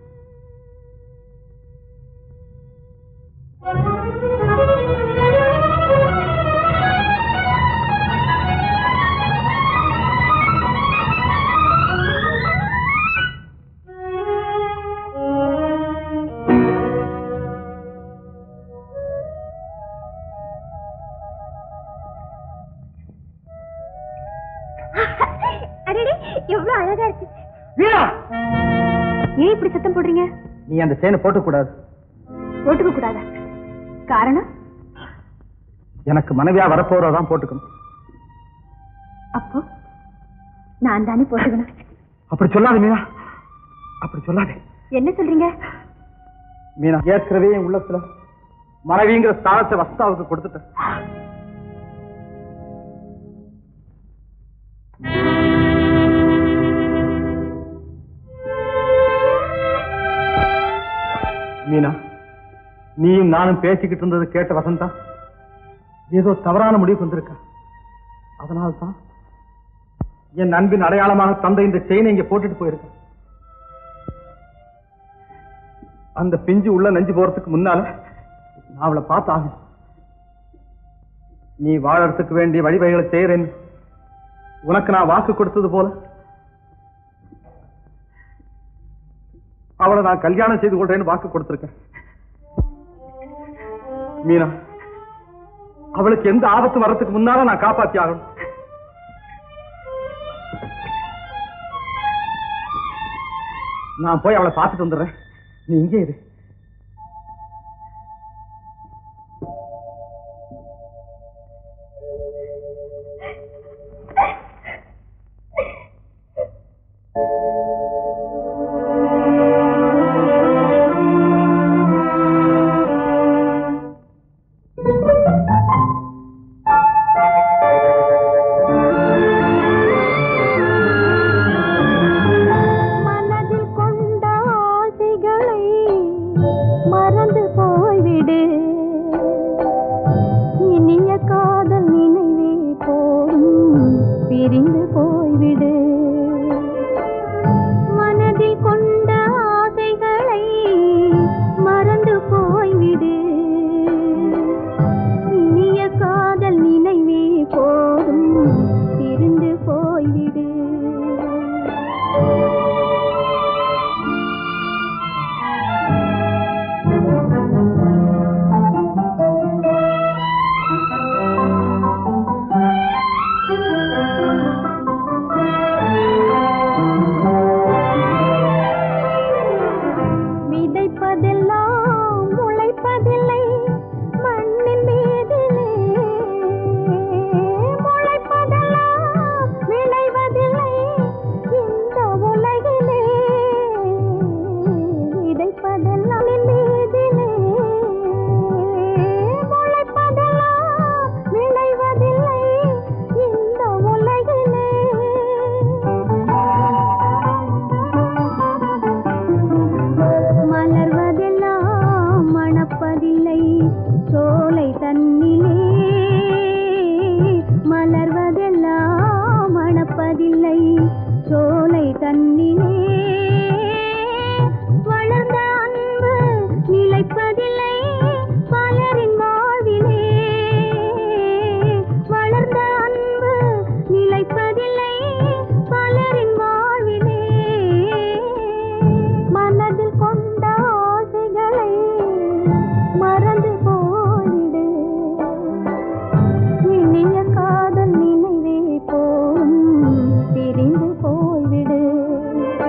அடடே எவ்வளவு அழகா இருக்கு வீணா ஏன் இப்படி சத்தம் போடுறீங்க நீ அந்த செயினை போட்டக்கூடாது போட்டுக்க கூடாதா காரணம் எனக்கு மனைவியா வரப்போறதான் போட்டுக்கணும் அப்போ நான் தானே போட்டுக்கணும் அப்படி சொல்லாத மீனா அப்படி சொல்லாதே என்ன சொல்றீங்க மீனா ஏற்கனவே என் உள்ளத்துல மனைவிங்கிற ஸ்தானத்தை வஸ்தாவுக்கு கொடுத்துட்டேன் மீனா நீயும் நானும் பேசிக்கிட்டு இருந்தது கேட்ட வசந்தா ஏதோ தவறான முடிவுக்கு வந்திருக்கா அதனால்தான் என் அன்பின் அடையாளமாக தந்த இந்த செயினை இங்க போட்டுட்டு போயிருக்க அந்த பிஞ்சு உள்ள நெஞ்சு போறதுக்கு முன்னால நான் அவளை பார்த்தாகணும் நீ வாழறதுக்கு வேண்டிய வழிவகைகளை செய்யறேன் உனக்கு நான் வாக்கு கொடுத்தது போல அவளை நான் கல்யாணம் செய்து கொள்றேன்னு வாக்கு கொடுத்திருக்கேன் மீனா அவளுக்கு எந்த ஆபத்து வர்றதுக்கு முன்னால நான் காப்பாத்தி ஆகணும் நான் போய் அவளை பார்த்துட்டு வந்துடுறேன் நீ இங்கே இரு மனதில் கொண்ட ஆசைகளை மறந்து போய்விடு இனிய காதல் நினைவே போதும் பிரிந்து போய்விடு மனதில் கொண்ட ஆசைகளை மறந்து போய்விடு இனிய காதல் நினைவே போதும் பிரிந்து போய்விடு விதைப்பதெல்லாம் முளைப்பதில்லை மண்ணின் மீதிலே முளைப்பதெல்லாம் விளைவதில்லை இந்த உலகிலே விதைப்பதெல்லாம் என் மீதிலே முளைப்பதெல்லாம் விளைவதில்லை இந்த உலகிலே மலர்வதெல்லாம் மணப்பதில்லை சோலை தன்னிலே மலர்வதெல்லாம் மணப்பதில்லை சோலை தன்னிலே வளர்ந்த அன்பு நிலைப்பதில்லை பலரின் வாழ்விலே வளர்ந்த அன்பு நிலைப்பதில்லை பலரின் வாழ்விலே மனதில் கொண்ட ஆசைகளை மறந்து போய்விடு இனிய காதல் நினைவே போதும் பிரிந்து போய்விடு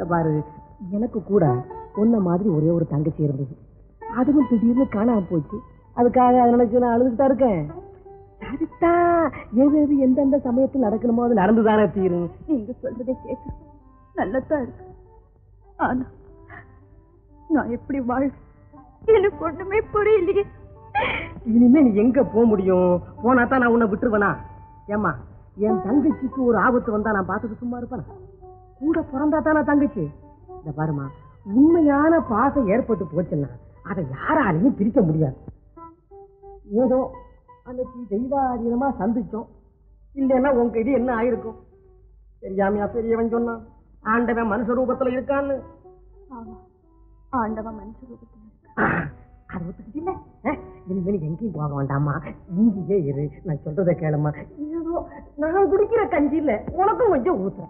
இந்த பாரு எனக்கு கூட உன்ன மாதிரி ஒரே ஒரு தங்கச்சி இருந்தது அதுவும் திடீர்னு காணாம போச்சு அதுக்காக அதை நினைச்சு நான் அழுதுகிட்டா இருக்கேன் அதுதான் எது எது எந்தெந்த சமயத்தில் நடக்கணுமோ அது நடந்துதானே தீரும் நீங்க சொல்றதை கேட்க நல்லதா இருக்கு ஆனா நான் எப்படி வாழ் எனக்கு ஒண்ணுமே புரியலையே இனிமே நீ எங்க போக முடியும் போனா தான் நான் உன்னை விட்டுருவேனா ஏம்மா என் தங்கச்சிக்கு ஒரு ஆபத்து வந்தா நான் பார்த்துட்டு சும்மா இருப்பேனா கூட பிறந்தா தானே தங்கச்சி இந்த பாருமா உண்மையான பாசம் ஏற்பட்டு போச்சுன்னா அதை யாராலையும் பிரிக்க முடியாது ஏதோ அன்னைக்கு தெய்வாதீனமா சந்திச்சோம் இல்லைன்னா உங்க இது என்ன ஆயிருக்கும் தெரியாமையா பெரியவன் சொன்னான் ஆண்டவன் மனுஷ ரூபத்துல இருக்கான்னு ஆமா ஆண்டவன் மனுஷ ரூபத்துல இருக்கா. அதை ஒத்துக்கிட்டு இனிமே நீ எங்கேயும் போக வேண்டாமா இங்கேயே இரு நான் சொல்றதை கேளுமா ஏதோ நான் குடிக்கிற கஞ்சி இல்ல உனக்கும் கொஞ்சம் ஊத்துறேன்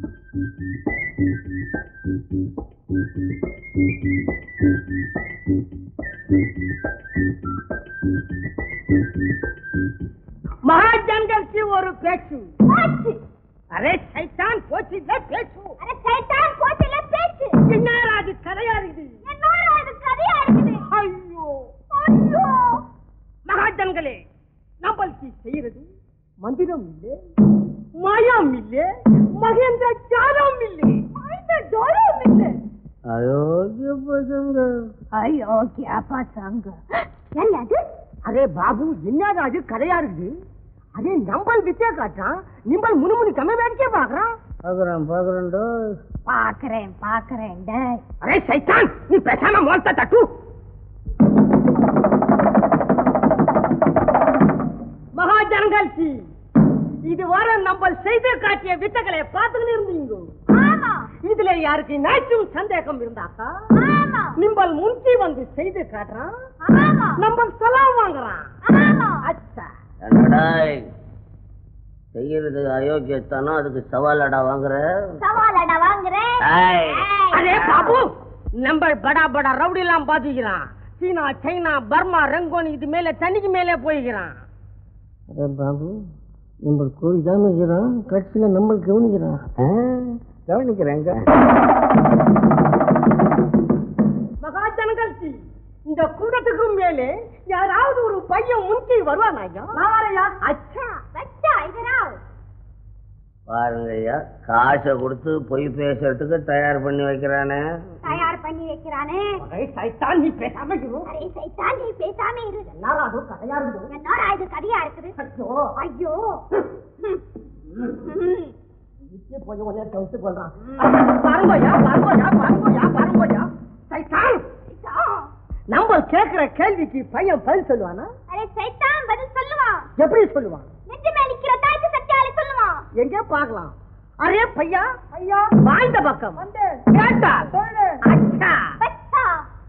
மகாஜன்களுக்கு ஒரு பேச்சு போச்சு அரே சைத்தான் போச்சு இல்ல பேச்சு அட சைத்தான் போச்சுல பேச்சு என்னடா அது கிடையாது என்னோட இது கதையா இருக்குது ஐயோ ஐயோ மகாஜன்களே நம்மளுக்கு செய்யறது மந்திரம் இல்லே மயம் இல்லே மகேந்திர ஜாலம் இல்லே இந்த ஜோரம் இல்லை அயோக்கிய பசங்க ஐயோ கேப்பா சாங்க என்னது அரே பாபு என்னடா அது கதையா இருக்குது அதே நம்பல் வித்தியா காட்டுறான் நிம்பல் முணுமுணி கம்மி வேடிக்கை பாக்குறான் பாக்குறேன் பாக்குறேன்டோ பாக்குறேன் பாக்குறேன் டேய் அரே சைத்தான் நீ பேசாம மோல்த்த தட்டு மகாஜனங்களுக்கு இதுவரை நம்ம செய்து காட்டிய வித்தைகளை பார்த்துக்கிட்டு இருந்தீங்க ஆமா இதுல யாருக்கு நாச்சும் சந்தேகம் இருந்தாக்கா ஆமா நிம்பல் முன்கி வந்து செய்து காட்டுறான் ஆமா நம்ம சலாம் வாங்குறான் ஆமா அச்சா என்னடாய் செய்யறது அயோக்கியத்தானோ அதுக்கு சவாலடா வாங்குற சவாலடா வாங்குறேன் ஏய். ஏய். அரே பாபு நம்ம படா படா ரவுடி எல்லாம் பாத்துக்கிறான் சீனா சைனா பர்மா ரங்கோனி இது மேல தண்ணிக்கு மேலே போய்க்கிறான் அரே பாபு நம்ம கோரி கவனிக்கிறான் கட்சியில நம்ம கவனிக்கிறான் கவனிக்கிறாங்க மகாஜனகல்சி இந்த கூட்டத்துக்கு மேலே யாராவது ஒரு பையன் முன்கி வருவான் ஐயா அச்சா வச்சா இதனால் பாருங்க ஐயா காசை கொடுத்து பொய் பேசுறதுக்கு தயார் பண்ணி வைக்கிறானே தயார் பண்ணி வைக்கிறானே அரே சைத்தான் நீ பேசாம இரு அரே சைத்தான் நீ பேசாம இரு என்னடா அது கதையா இருந்தது என்னடா இது கதையா இருக்குது ஐயோ ஐயோ இங்கே போய் உடனே கவுத்து கொள்றான் பாருங்கய்யா பாருங்கய்யா பாருங்கய்யா பாருங்கய்யா சைத்தான் நம்ம கேக்குற கேள்விக்கு பையன் பதில் சொல்லுவானா அரே சைத்தான் பதில் சொல்லுவான் எப்படி சொல்லுவான் நெஞ்சு மேல நிக்கிற தாய்க்கு சத்தியாலே சொல்லுவான் எங்க பார்க்கலாம் அரே பையா ஐயா வாழ்ந்த பக்கம் கேட்டால் அச்சா வச்சா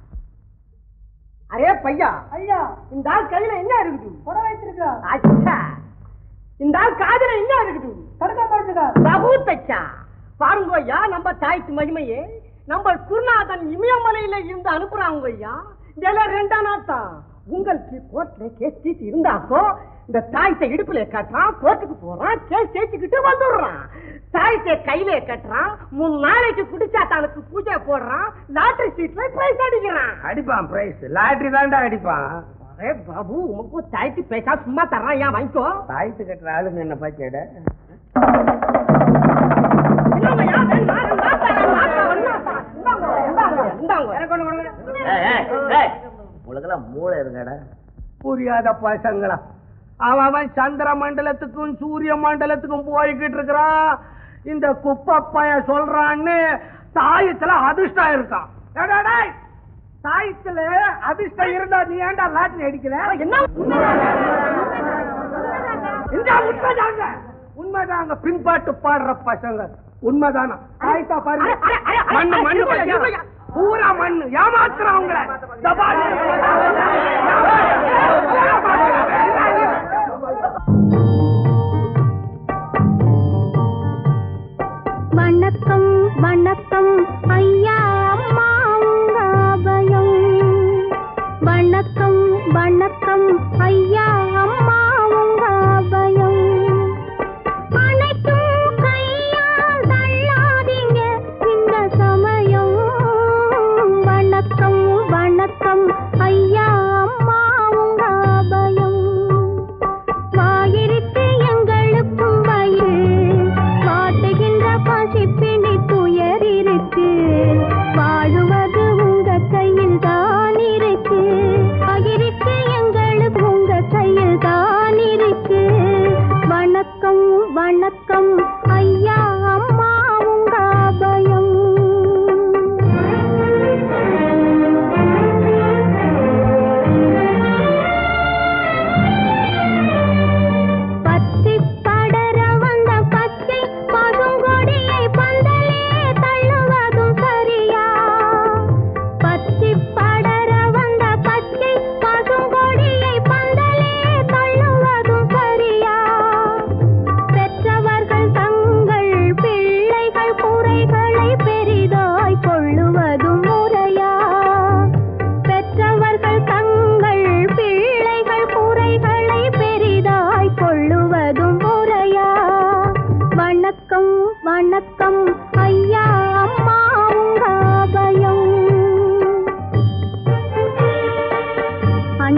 அரே பையா ஐயா இந்த ஆள் கையில என்ன இருக்குது புடவை வச்சிருக்கா அச்சா இந்த ஆள் காதுல என்ன இருக்குது தடுக்க போட்டுருக்கா பகூத்தச்சா பாருங்க ஐயா நம்ம தாய்க்கு மகிமையே நம்ம குருநாதன் இமயமலையில இருந்து அனுப்புறாங்க ஐயா இதெல்லாம் ரெண்டாம் நாட்டம் உங்களுக்கு கோர்ட்ல கேஸ் சீட்டு இருந்தாக்கோ இந்த தாயத்தை இடுப்புல கட்டுறான் கோர்ட்டுக்கு போறான் கேஸ் ஜெயிச்சுக்கிட்டு வந்துடுறான் தாயத்தை கையில கட்டுறான் மூணு நாளைக்கு குடிச்சா தனக்கு பூஜை போடுறான் லாட்டரி சீட்ல பிரைஸ் அடிக்கிறான் அடிப்பான் பிரைஸ் லாட்டரி தான்டா அடிப்பான் அரே பாபு உனக்கு தாய்க்கு பேசா சும்மா தர்றான் ஏன் வாங்கிக்கோ தாய்த்து கட்டுற ஆளுங்க என்ன பாச்சேட இந்தாங்கய்யா, வேணுமா? ரெண்டா தரேன், நாட்டா, ஒண்ணாத்தா. இந்தாங்க, இந்தாங்க, இந்தாங்க. உங்களுக்கெல்லாம் மூளை இருங்கடா புரியாத பசங்களா அவன் அவன் சந்திர மண்டலத்துக்கும் சூரிய மண்டலத்துக்கும் போய்கிட்டு இருக்கிறான் இந்த குப்பப்பைய சொல்றான்னு தாயத்துல அதிர்ஷ்டம் இருக்கான் டேய், டேய், டேய். தாயத்துல அதிர்ஷ்டம் இருந்தா நீ ஏன்டா லாட்டினி அடிக்கல என்ன இந்த உண்மைதாங்க உண்மைதாங்க பின்பாட்டு பாடுற பசங்க உண்மைதானா தாய்த்தா பாருங்க அட, அட, அட, மண்ணு அட, மண்ணு இருமையா, பையா. இருமையா. பூரா மண்ணு ஏமாத்துறான் உங்களை இந்த பாரு. வணக்கம் வணக்கம் ஐயா அம்மா உங்க அபயம் வணக்கம் வணக்கம் ஐயா அம்மா உங்க அபயம் அனைத்தும் கையால் தள்ளாதீங்க இந்த சம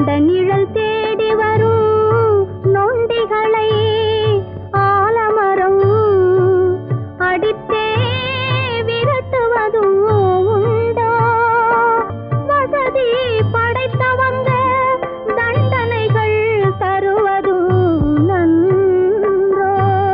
நீண்ட நிழல் தேடி வரும் நொண்டிகளை ஆலமரம் அடித்தே விரட்டுவதும் உண்டோ வசதி படைத்தவங்க தண்டனைகள் தருவதும் நன்றோ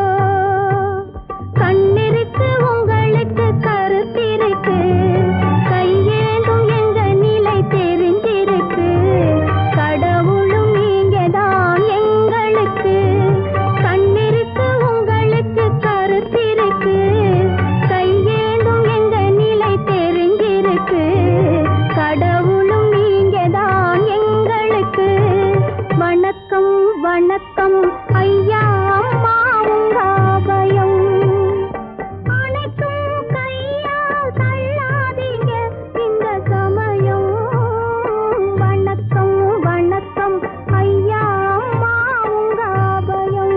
கண்ணிருக்கு உங்களுக்கு கருத்திருக்கு கையேந்தும் எங்க நிலை தெரிஞ்சிருக்கு கடவுளும் நீங்கதான் எங்களுக்கு கண்ணிருக்கு உங்களுக்கு கருத்திருக்கு கையேந்தும் எங்க நிலை தெரிஞ்சிருக்கு கடவுளும் நீங்கதான் எங்களுக்கு வணக்கம் வணக்கம் ஐயா அம்மா உங்க அபயம் அணைக்கும் கையால் தள்ளாதீங்க இந்த சமயம் வணக்கம் வணக்கம் ஐயா அம்மா உங்க அபயம்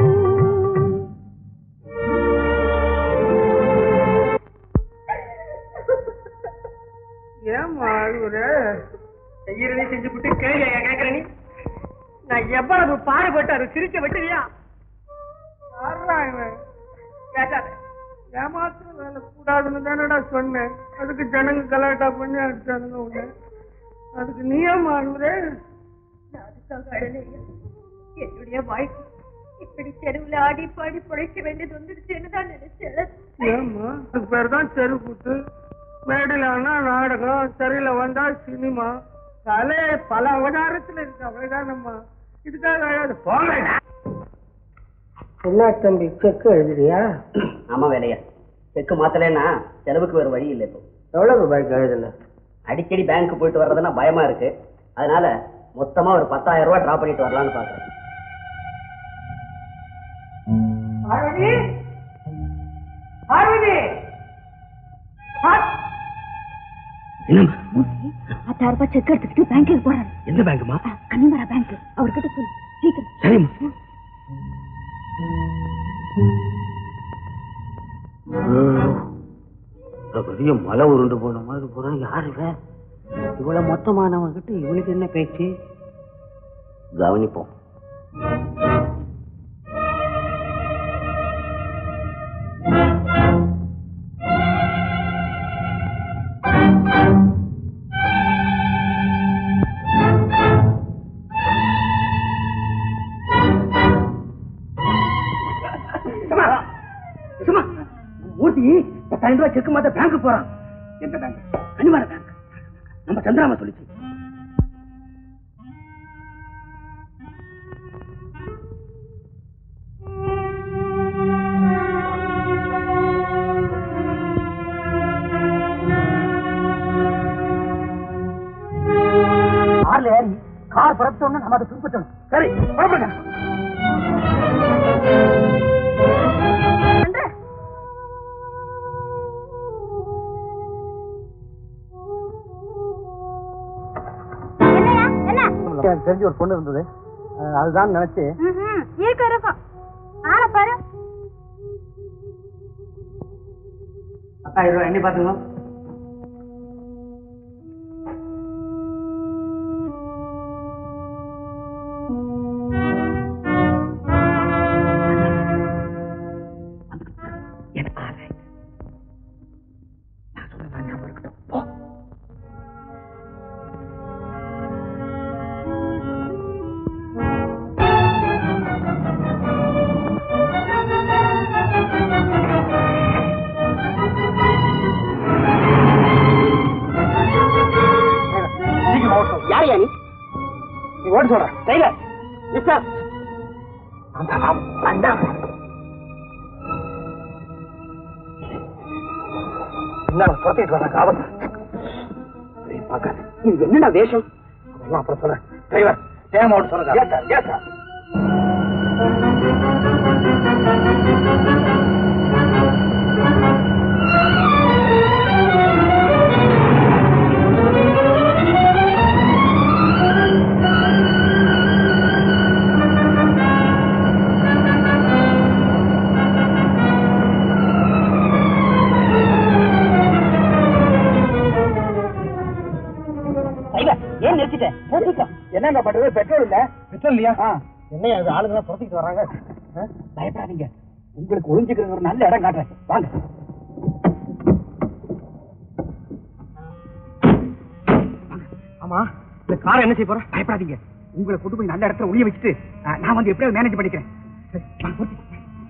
ஏமா அழுகுற செய்யறதே செஞ்சு விட்டு கேள்வி கேட்கற நீ நான் எவ்வளவு பாடுபட்டு அதை சிரிக்க விட்டுறியா யாரா இவன் கேட்டாத ஏமாத்திர வேலை கூடாதுன்னு தானடா சொன்னேன் அதுக்கு ஜனங்க கலாட்டா பண்ணி அடிச்சானுங்க உன்னை அதுக்கு நீ ஏமா அழுகுற அதுக்காக அழலையா என்னுடைய வாழ்க்கை இப்படி தெருவுல ஆடி பாடி பிழைக்க வேண்டியது வந்துடுச்சுன்னு தான் நினைச்சேன் ஏம்மா அதுக்கு பேர் தான் தெருக்கூத்து மேடையில் ஆனா நாடகம் தெருல வந்தா சினிமா கலை பல அவதாரத்துல இருக்கு அவ்வளவுதானம்மா இதுக்காக அழாது போங்க என்ன தம்பி செக் எழுதுறியா ஆமா வேலையா செக்கு மாத்தலைன்னா செலவுக்கு வேற வழி இல்லை இப்போ எவ்வளவு ரூபாய்க்கு எழுதுன அடிக்கடி பேங்க் போயிட்டு வர்றதுன்னா பயமா இருக்கு அதனால மொத்தமா ஒரு பத்தாயிரம் ரூபாய் டிரா பண்ணிட்டு வரலாம்னு பாக்குறேன் பார்வதி பார்வதி பத்தாயிரம் ரூபாய் செக் எடுத்துக்கிட்டு பேங்க்குக்கு போறாரு எந்த பேங்க்மா கன்னிமரா பேங்க் அவர்கிட்ட சொல்லு சீக்கிரம் சரிம்மா பெரிய மலை உருண்டு போன மாதிரி போறான் யாரு இவன் இவ்வளவு மொத்தமானவன் கிட்ட இவனுக்கு என்ன பேச்சு கவனிப்போம் சும்மா சும்மா மூர்த்தி பத்தாயிரம் ரூபாய் செக்கு மாத்த பேங்க் போறான் எந்த பேங்க் கனிமர பேங்க் நம்ம சந்திராம சொல்லிச்சு கார்ல ஏறி கார் புறப்பட்டோன்னு நம்ம அதை பின்பற்றணும் சரி புறப்படுங்க என்னையா என்ன எனக்கு தெரிஞ்ச ஒரு பொண்ணு இருந்தது அஹ் அதுதான் நினைச்சு ம்ஹும். இருக்க இருக்கும் ஆளை பாரு பத்தாயிரம் ரூபாய் எண்ணி பாத்துங்க யாரையா நீ நீ ஓடி சொல்ற டிரைவர் மிஸ்டர் என்ன துரத்திட்டு வர காவல் பார்க்க இது என்னடா வேஷம் அதெல்லாம் அப்புறம் சொல்றேன் டிரைவர் ஏன் ஓடி சொல்றேன் ஏன் சார் ஏன் சார் டிரைவர் ஏன் நிறுத்திட்ட போ சீக்கிரம் என்னங்க பண்றது பெட்ரோல் இல்ல பெட்ரோல் இல்லையா என்ன அது ஆளுங்க புறத்திட்டு வராங்க ஆ? பயப்படாதீங்க உங்களுக்கு ஒளிஞ்சுக்கிற ஒரு நல்ல இடம் காட்டுறேன் வாங்க ஆமா இந்த காரை என்ன செய்ய போறேன் பயப்படாதீங்க உங்களை கொண்டு போய் நல்ல இடத்துல ஒளிய வச்சுட்டு ஆ, நான் வந்து எப்படியாவது மேனேஜ் பண்ணிக்கிறேன் சரி, வாங்க, போட்டு.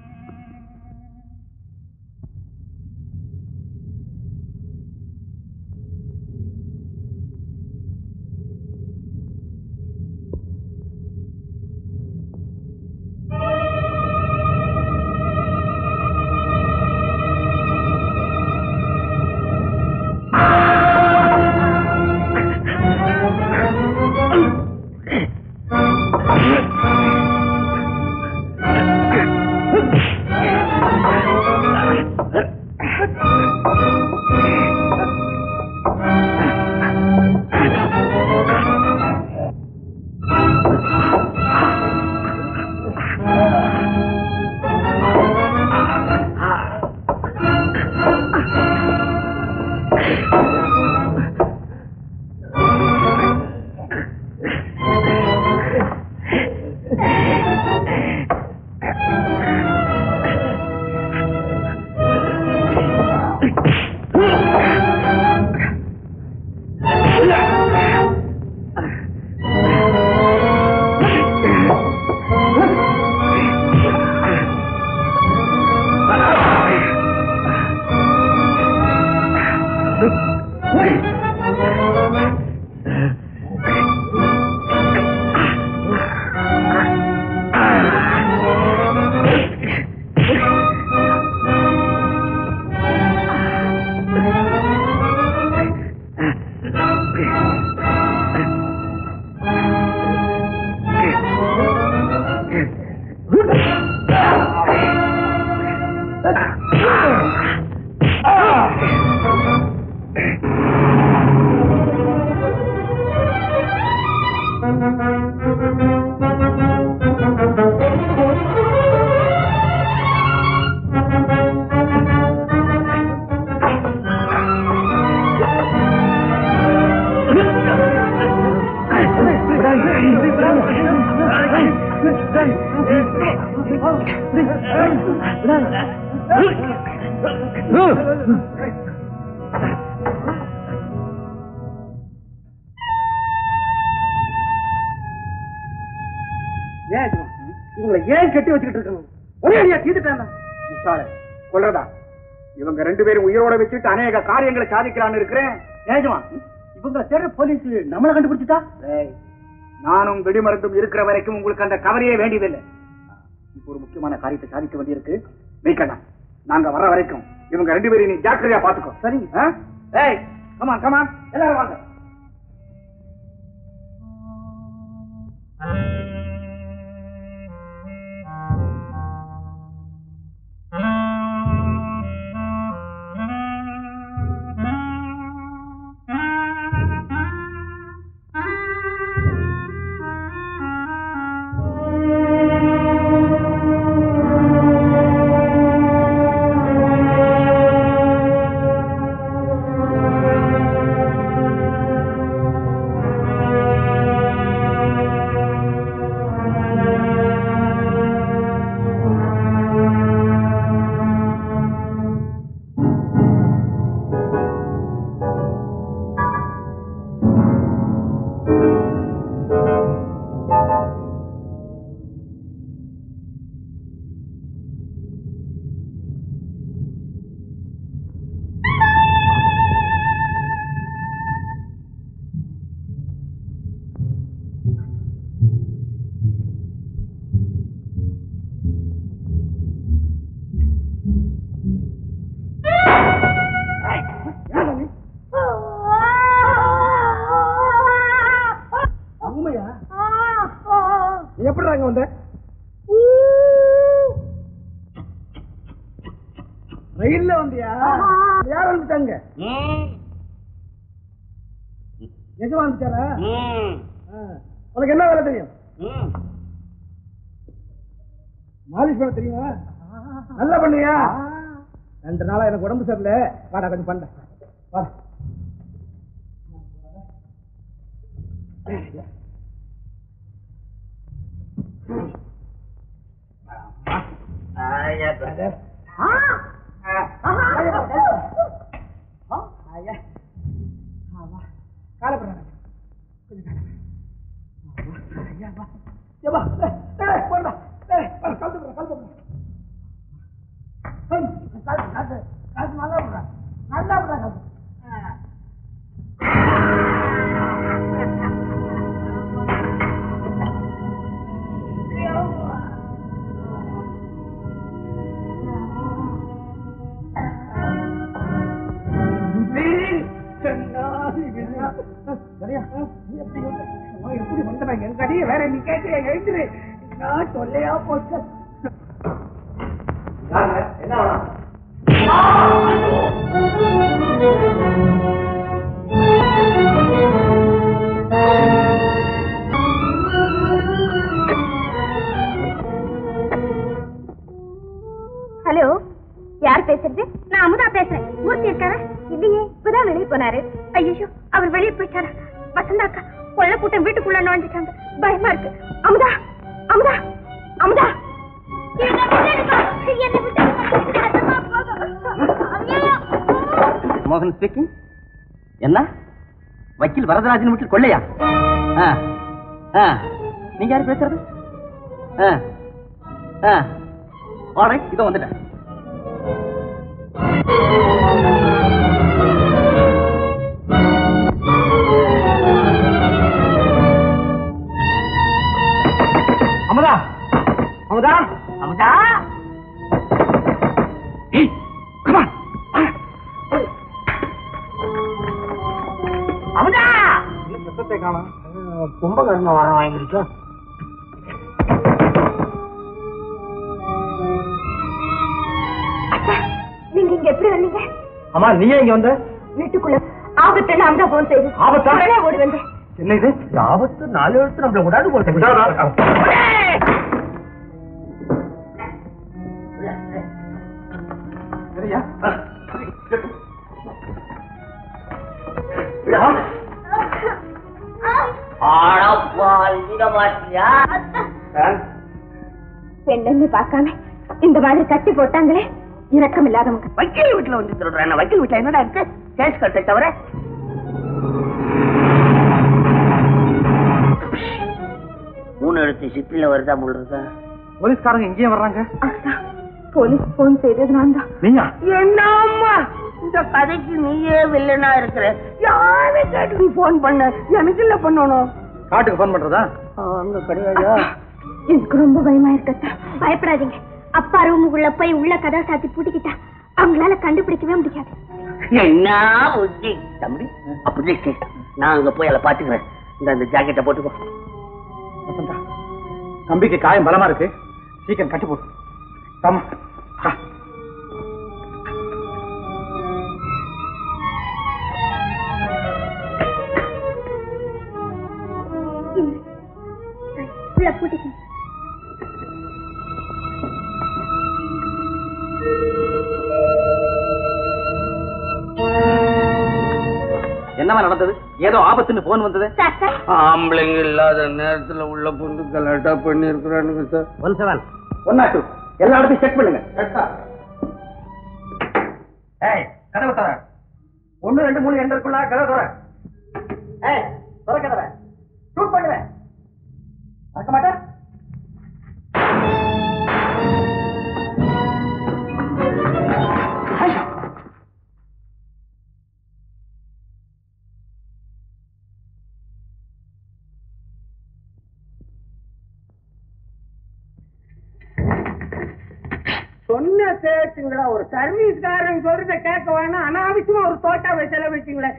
ஏன் இது? இவங்களை ஏன் கட்டி வச்சுக்கிட்டு இருக்கணும் ஒரே அடியா தீர்த்துட்டாங்க முட்டாள கொல்றதா இவங்க ரெண்டு பேரும் உயிரோட வச்சுட்டு அநேக காரியங்களை சாதிக்கலான்னு இருக்கிறேன் ஏஜமா இவங்க தேடுற போலீஸ் நம்மள கண்டுபிடிச்சிட்டா நானும் வெடிமருந்தும் இருக்கிற வரைக்கும் உங்களுக்கு அந்த கவலையே வேண்டியதில்லை இப்போ ஒரு முக்கியமான காரியத்தை சாதிக்க வேண்டியிருக்கு வைக்கலாம் நாங்க வர வரைக்கும் இவங்க ரெண்டு பேரும் நீ ஜாக்கிரதையா பாத்துக்கோ சரிங்க ஏய் கமான் கமான் எல்லாரும் வாங்க உண்மையா நீ எப்படி அங்க வந்த ரயில்ல வந்தியா யார் வந்துட்டாங்க நிஜமா வந்துட்டாரா ஆ. உனக்கு என்ன வேலை தெரியும் மாலிஷ் பண்ண தெரியுமா நல்லா பண்ணுவியா ரெண்டு நாளா எனக்கு உடம்பு சரியில்லை வாடா கொஞ்சம் பண்ண வாடா ஏப்பா, ஏய், ஏய், போடா. ஏய், வா, கழுத்து போடு, கழுத்து போடு. ஏய், கழுத்து, கழுத்து, கழுத்து நல்லா போடுறா. நல்லா போடுறா, கழுத்து. ஆ. எப்படி வந்தனா எங்க அடியே வேற நீ கேட்கிற எழுந்துரு நான் தொல்லையா போச்சு என்ன வேணும் ஹலோ யார் பேசுறது நான் அமுதா பேசுறேன் மூர்த்தி இருக்காரா இல்லையே இப்பதான் வெளியே போனாரு ஐயோ அவர் வெளியே போயிட்டாரா வசந்தா அக்கா கொள்ள கூட்டம் வீட்டுக்குள்ள நுழைஞ்சிட்டாங்க பயமா இருக்கு அமுதா அமுதா அமுதா என்னை விட்டுடுங்க. என்னை விட்டுடுங்க. அத்தம்மா போதும். ஐயையோ. மோகன் ஸ்பீக்கிங் என்ன வக்கீல் வரதராஜன் வீட்டில் கொள்ளையா ஆ ஆ நீங்க யாரு பேசுறது ஆ ஆ ஆல்ரைட் இதோ வந்துட்டேன் அமுதா அமுதா அமுதா ஏய் come on. அமுதா சத்தத்தை காணும் கும்பகர்ண வரம் வாங்கிருச்சா நீங்க இங்க எப்படி வந்தீங்க அம்மா நீ இங்க வந்த வீட்டுக்குள்ள ஆபத்து அமுதா போன் செய்து ஆபத்தா? உடனே ஓடி வந்தேன் என்ன இது ஆபத்து நாலு எழுத்து நம்மள கூடாது போட்டு சரியா பெண்ணு பார்க்காம இந்த மாதிரி கட்டி போட்டாங்களே இரக்கம் இல்லாதவங்க வக்கீல் வீட்டுல வந்து சொல்றேன் வக்கீல் வீட்டுல என்னடா இருக்கு கேஸ் கட்டை தவிர மூணு எழுத்து சிப்பில வருதா முழுதா போலீஸ்காரங்க இங்கேயே வர்றாங்க அதான், போலீஸ் போன் செய்தது நான் தான் நீயா என்னம்மா இந்த கதைக்கு நீயே வில்லனா இருக்கிற யாரை கேட்டு நீ போன் பண்ண எனக்கு இல்ல பண்ணணும் காட்டுக்கு ஃபோன் பண்றதா அங்க கிடையாதா எனக்கு ரொம்ப பயமா இருக்கத்தா பயப்படாதீங்க அப்பா ரூமுக்குள்ள போய் உள்ள கதை சாத்தி பூட்டிக்கிட்டா அவங்களால கண்டுபிடிக்கவே முடியாது என்ன புத்தி தம்பி அப்படி சரி. நான் அங்க போய் அதை பாத்துக்கிறேன் இந்த இந்த ஜாக்கெட்டை போட்டுக்கோ வசந்தா தம்பிக்கு காயம் பலமா இருக்கு சீக்கிரம் கட்டி போடு ஆமா ஆ. உள்ள பூட்டிக்கங்க என்னவா நடந்தது ஏதோ ஆபத்துன்னு போன் வந்தது சார் சார் ஆம்பளைங்க இல்லாத நேரத்துல உள்ள பொண்ணு கலாட்டா பண்ணி இருக்கிறானுங்க sir one seven one nought two எல்லா இடத்தையும் செக் பண்ணுங்க ஏய் கதவை தர ஒண்ணு ரெண்டு மூணு எண்ண இருக்குள்ள கதவை தர ஏய் தர கதவை ஷூட் பண்ணுவேன் மறக்க மாட்டேன் சொன்ன கேட்டுங்களா ஒரு சர்வீஸ்காரன் சொல்றத கேட்க வேணாம் அனாவசியமா ஒரு தோட்டாவை செலவழிச்சிங்களே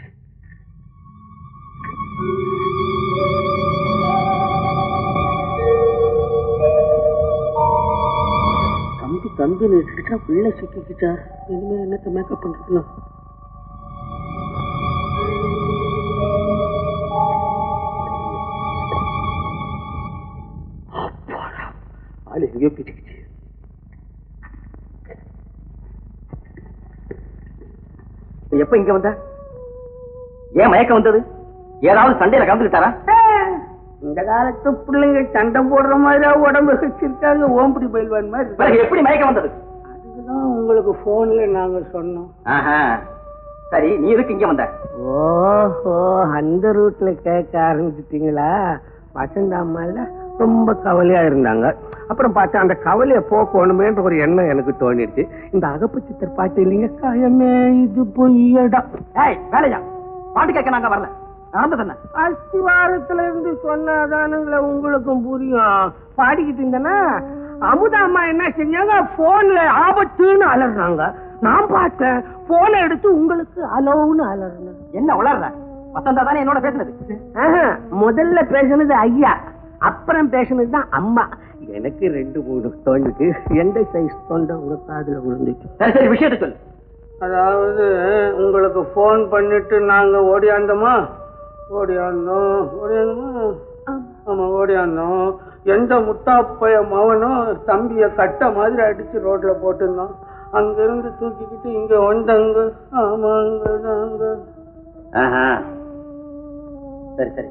தம்பி தம்பி நிறுத்திக்கிட்டா பிள்ளை சிக்கிக்கிட்டா இனிமே என்னத்த மேக்கப் பண்றதுன்னா அப்பாடா ஆள் எங்கேயோ பிடிக்கிச்சு எப்ப இங்க வந்த ஏன் மயக்கம் வந்தது ஏதாவது சண்டையில கலந்துக்கிட்டாரா இந்த காலத்து பிள்ளைங்க சண்டை போடுற மாதிரி உடம்பு வச்சிருக்காங்க ஓம்படி பயில்வான் மாதிரி பிறகு எப்படி மயக்கம் வந்தது அதுக்குதான் உங்களுக்கு போன்ல நாங்க சொன்னோம் ஆஹா. சரி நீ எதுக்கு இங்க வந்த ஓஹோ அந்த ரூட்ல கேட்க ஆரம்பிச்சிட்டீங்களா வசந்த அம்மால ரொம்ப கவலையா இருந்தாங்க அப்புறம் பார்த்தா அந்த கவலையை போக்கணுமேன்ற ஒரு எண்ணம் எனக்கு தோணிடுச்சு இந்த அகப்பு சித்தர் பாட்டு இல்லைங்க காயமே இது பொய்யடா ஏய் வேலையா பாட்டு கேட்க நாங்க வரல நடந்தது என்ன அஸ்திவாரத்துல இருந்து சொன்னாதானுங்களே உங்களுக்கும் புரியும் பாடிக்கிட்டு இருந்தேன்னா அமுதா அம்மா என்ன செஞ்சாங்க போன்ல ஆபத்துன்னு அலறாங்க நான் பார்த்தேன் போனை எடுத்து உங்களுக்கு அலோன்னு அலறினேன் என்ன உளர்ற வசந்தா தானே என்னோட பேசுனது ஆஹா, முதல்ல பேசுனது ஐயா அப்புறம் பேசுனது தான் அம்மா எனக்கு ரெண்டு மூணு தோணுக்கு எந்த சைஸ் தொண்டை ஒரு காதுல விழுந்துச்சு சரி சரி விஷயத்தை சொல்லு அதாவது உங்களுக்கு ஃபோன் பண்ணிட்டு நாங்க ஓடியாந்தோமா ஓடியாந்தோம் ஓடியாந்தோமா ஆமா ஓடியாந்தோம் எந்த முத்தாப்பைய மவனும் தம்பிய கட்ட மாதிரி அடிச்சு ரோட்ல போட்டிருந்தோம் அங்க இருந்து தூக்கிக்கிட்டு இங்க வந்தாங்க ஆமாங்க நாங்க ஆஹா. சரி சரி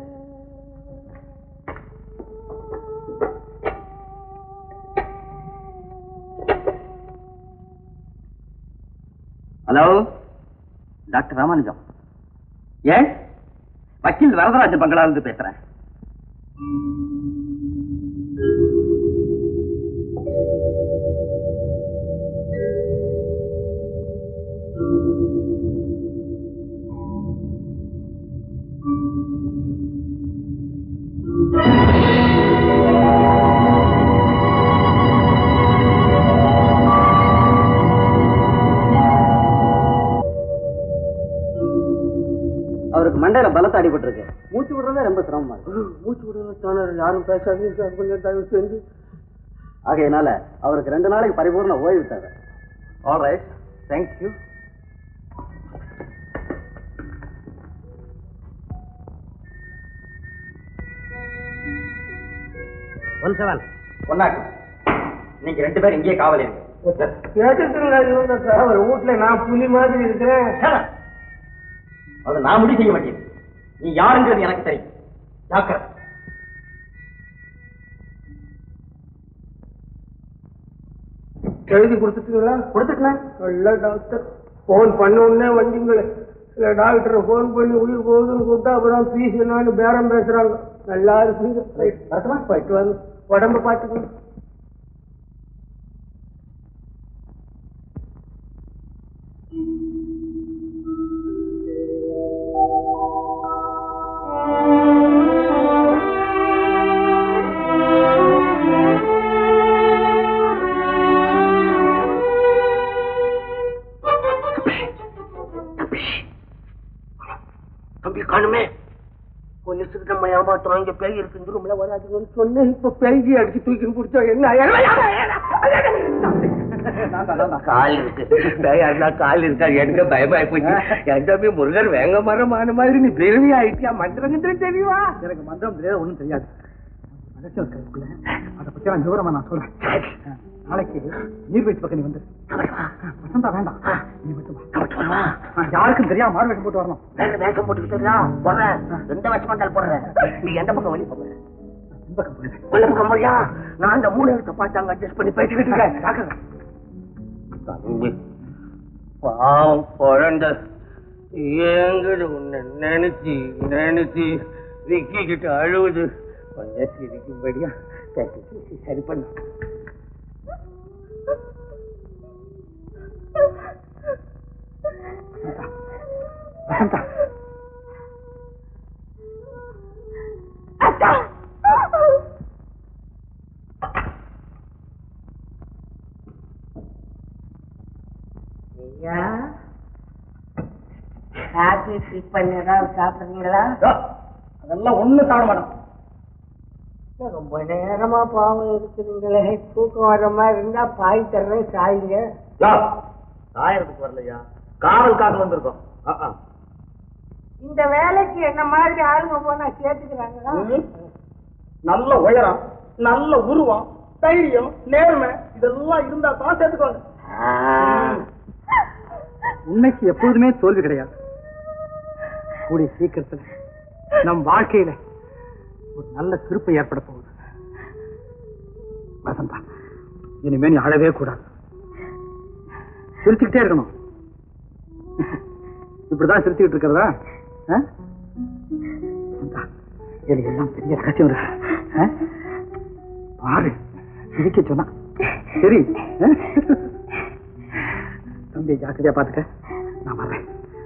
ஹலோ டாக்டர் ராமானுஜம் ஏன் வக்கீல் வரதராஜன் பங்களா இருந்து பேசுறேன் அவருக்கு மண்டையில பலத்த அடிபட்டிருக்கு மூச்சு விடுறதே ரொம்ப சிரமமா இருக்கு மூச்சு விடுங்க யாரும் பேசாதீங்க சார் கொஞ்சம் தயவு செஞ்சு ஆகையினால அவருக்கு ரெண்டு நாளைக்கு பரிபூர்ண ஓய்வு தேவை all right thank you one seven பொன்னாக்கு நீங்க ரெண்டு பேரும் இங்கேயே காவல் இருங்க எதுக்குங்க இவங்க சார் வீட்டுல நான் புலி மாதிரி இருக்கிறேன் அது நான் முடிவு செய்ய வேண்டியது நீ யாருங்கிறது எனக்கு தெரியும் ஜாக்கிரதை எழுதி கொடுத்துட்டீங்களா கொடுத்துட்டேன் நல்ல டாக்டர் ஃபோன் பண்ண உடனே வந்தீங்களே சில டாக்டரை ஃபோன் பண்ணி உயிர் போகுதுன்னு கூப்பிட்டா அப்பதான் ஃபீஸ் என்னன்னு பேரம் பேசுறாங்க நல்லா இருக்குங்க ரைட் வரட்டுமா? போயிட்டு வந்து உடம்ப பார்த்துக்கணும் தம்பி காணுமே போலீஸுக்கு நம்ம ஏமாத்துறோம் இங்க பேய் இருக்கு இந்த ரூம்ல வராதுன்னு சொன்னேன் இப்ப பேய்ஜி அடிச்சு தூக்கின்னு பிடிச்சா என்ன கால் இருக்கு பேய் அண்ணா கால் இருக்கா எனக்கு பயமாயி போச்சு என் தம்பி முருகன் வேங்க மரமான மாதிரி நீ பெருமை ஆயிட்டியா மந்திரம் கிந்திரம் தெரியுமா எனக்கு மந்திரம் தெரியாது ஒண்ணும் தெரியாது ரகசியம் இருக்கிறதுக்குள்ள அதை பத்தி நான் விவரமா நான் சொல்றேன் நாளைக்கு நீர்வீழ்ச்சி பக்கம் நீ வந்து வசந்தா வேண்டாம் நீ மட்டும் வா. நான் யாருக்கும் தெரியாம மாறு வேஷம் போட்டு வரணும் வேற வேஷம் போட்டுக்கிட்டு போடுறேன் எந்த வேஷம் வந்தாலும் போடுறேன் நீ எந்த பக்கம் வெளியே போக இந்த பக்கம் போயிடு. உள்ள பக்கம் போறியா நான் அந்த மூணு இடத்தை பார்த்தாங்க அட்ஜஸ்ட் பண்ணி பேசிக்கிட்டு இருக்கேன் தம்பி பாவம் குழந்தை ஏங்குது உன்னை நினைச்சு நினைச்சு விக்கிக்கிட்டு அழுவுது கொஞ்சம் சிரிக்கும்படியா தட்டி பேசி சரி பண்ணு வசந்தா ஐயா காபி டிஃபன் ஏதாவது சாப்பிடுறீங்களா அதெல்லாம் ஒண்ணும் சாப்பிட மாட்டோம் ரொம்ப நேரமா பாவம் இருக்கிறீங்களே தூக்கம் வர மாதிரி இருந்தா பாய் தர்றேன் சாய்ங்க ஆயிரத்துக்கு வரலையா காவல் காக்க வந்திருக்கோம் ஆ, ஆ. இந்த வேலைக்கு என்ன மாதிரி ஆளுங்க போனா சேர்த்துக்கிறாங்களா ம். நல்ல உயரம் நல்ல உருவம் தைரியம் நேர்மை இதெல்லாம் இருந்தா தான் சேர்த்துக்கோங்க உண்மைக்கு எப்பொழுதுமே தோல்வி கிடையாது கூடிய சீக்கிரத்துல நம் வாழ்க்கையில ஒரு நல்ல திருப்பை ஏற்பட போகுது வசந்தா இனிமே நீ அழவே கூடாது சிரிச்சுக்கிட்டே இருக்கணும் இப்படிதான் சிரிச்சுக்கிட்டு இருக்கிறதா ஆ? வசந்தா, இதுல எல்லாம் பெரிய ரகசியம் இருக்கு ஆ? பாரு சிரிக்க சொன்னா சரி ஆ? தம்பி ஜாக்கிரதையா பாத்துக்க நான் வரேன்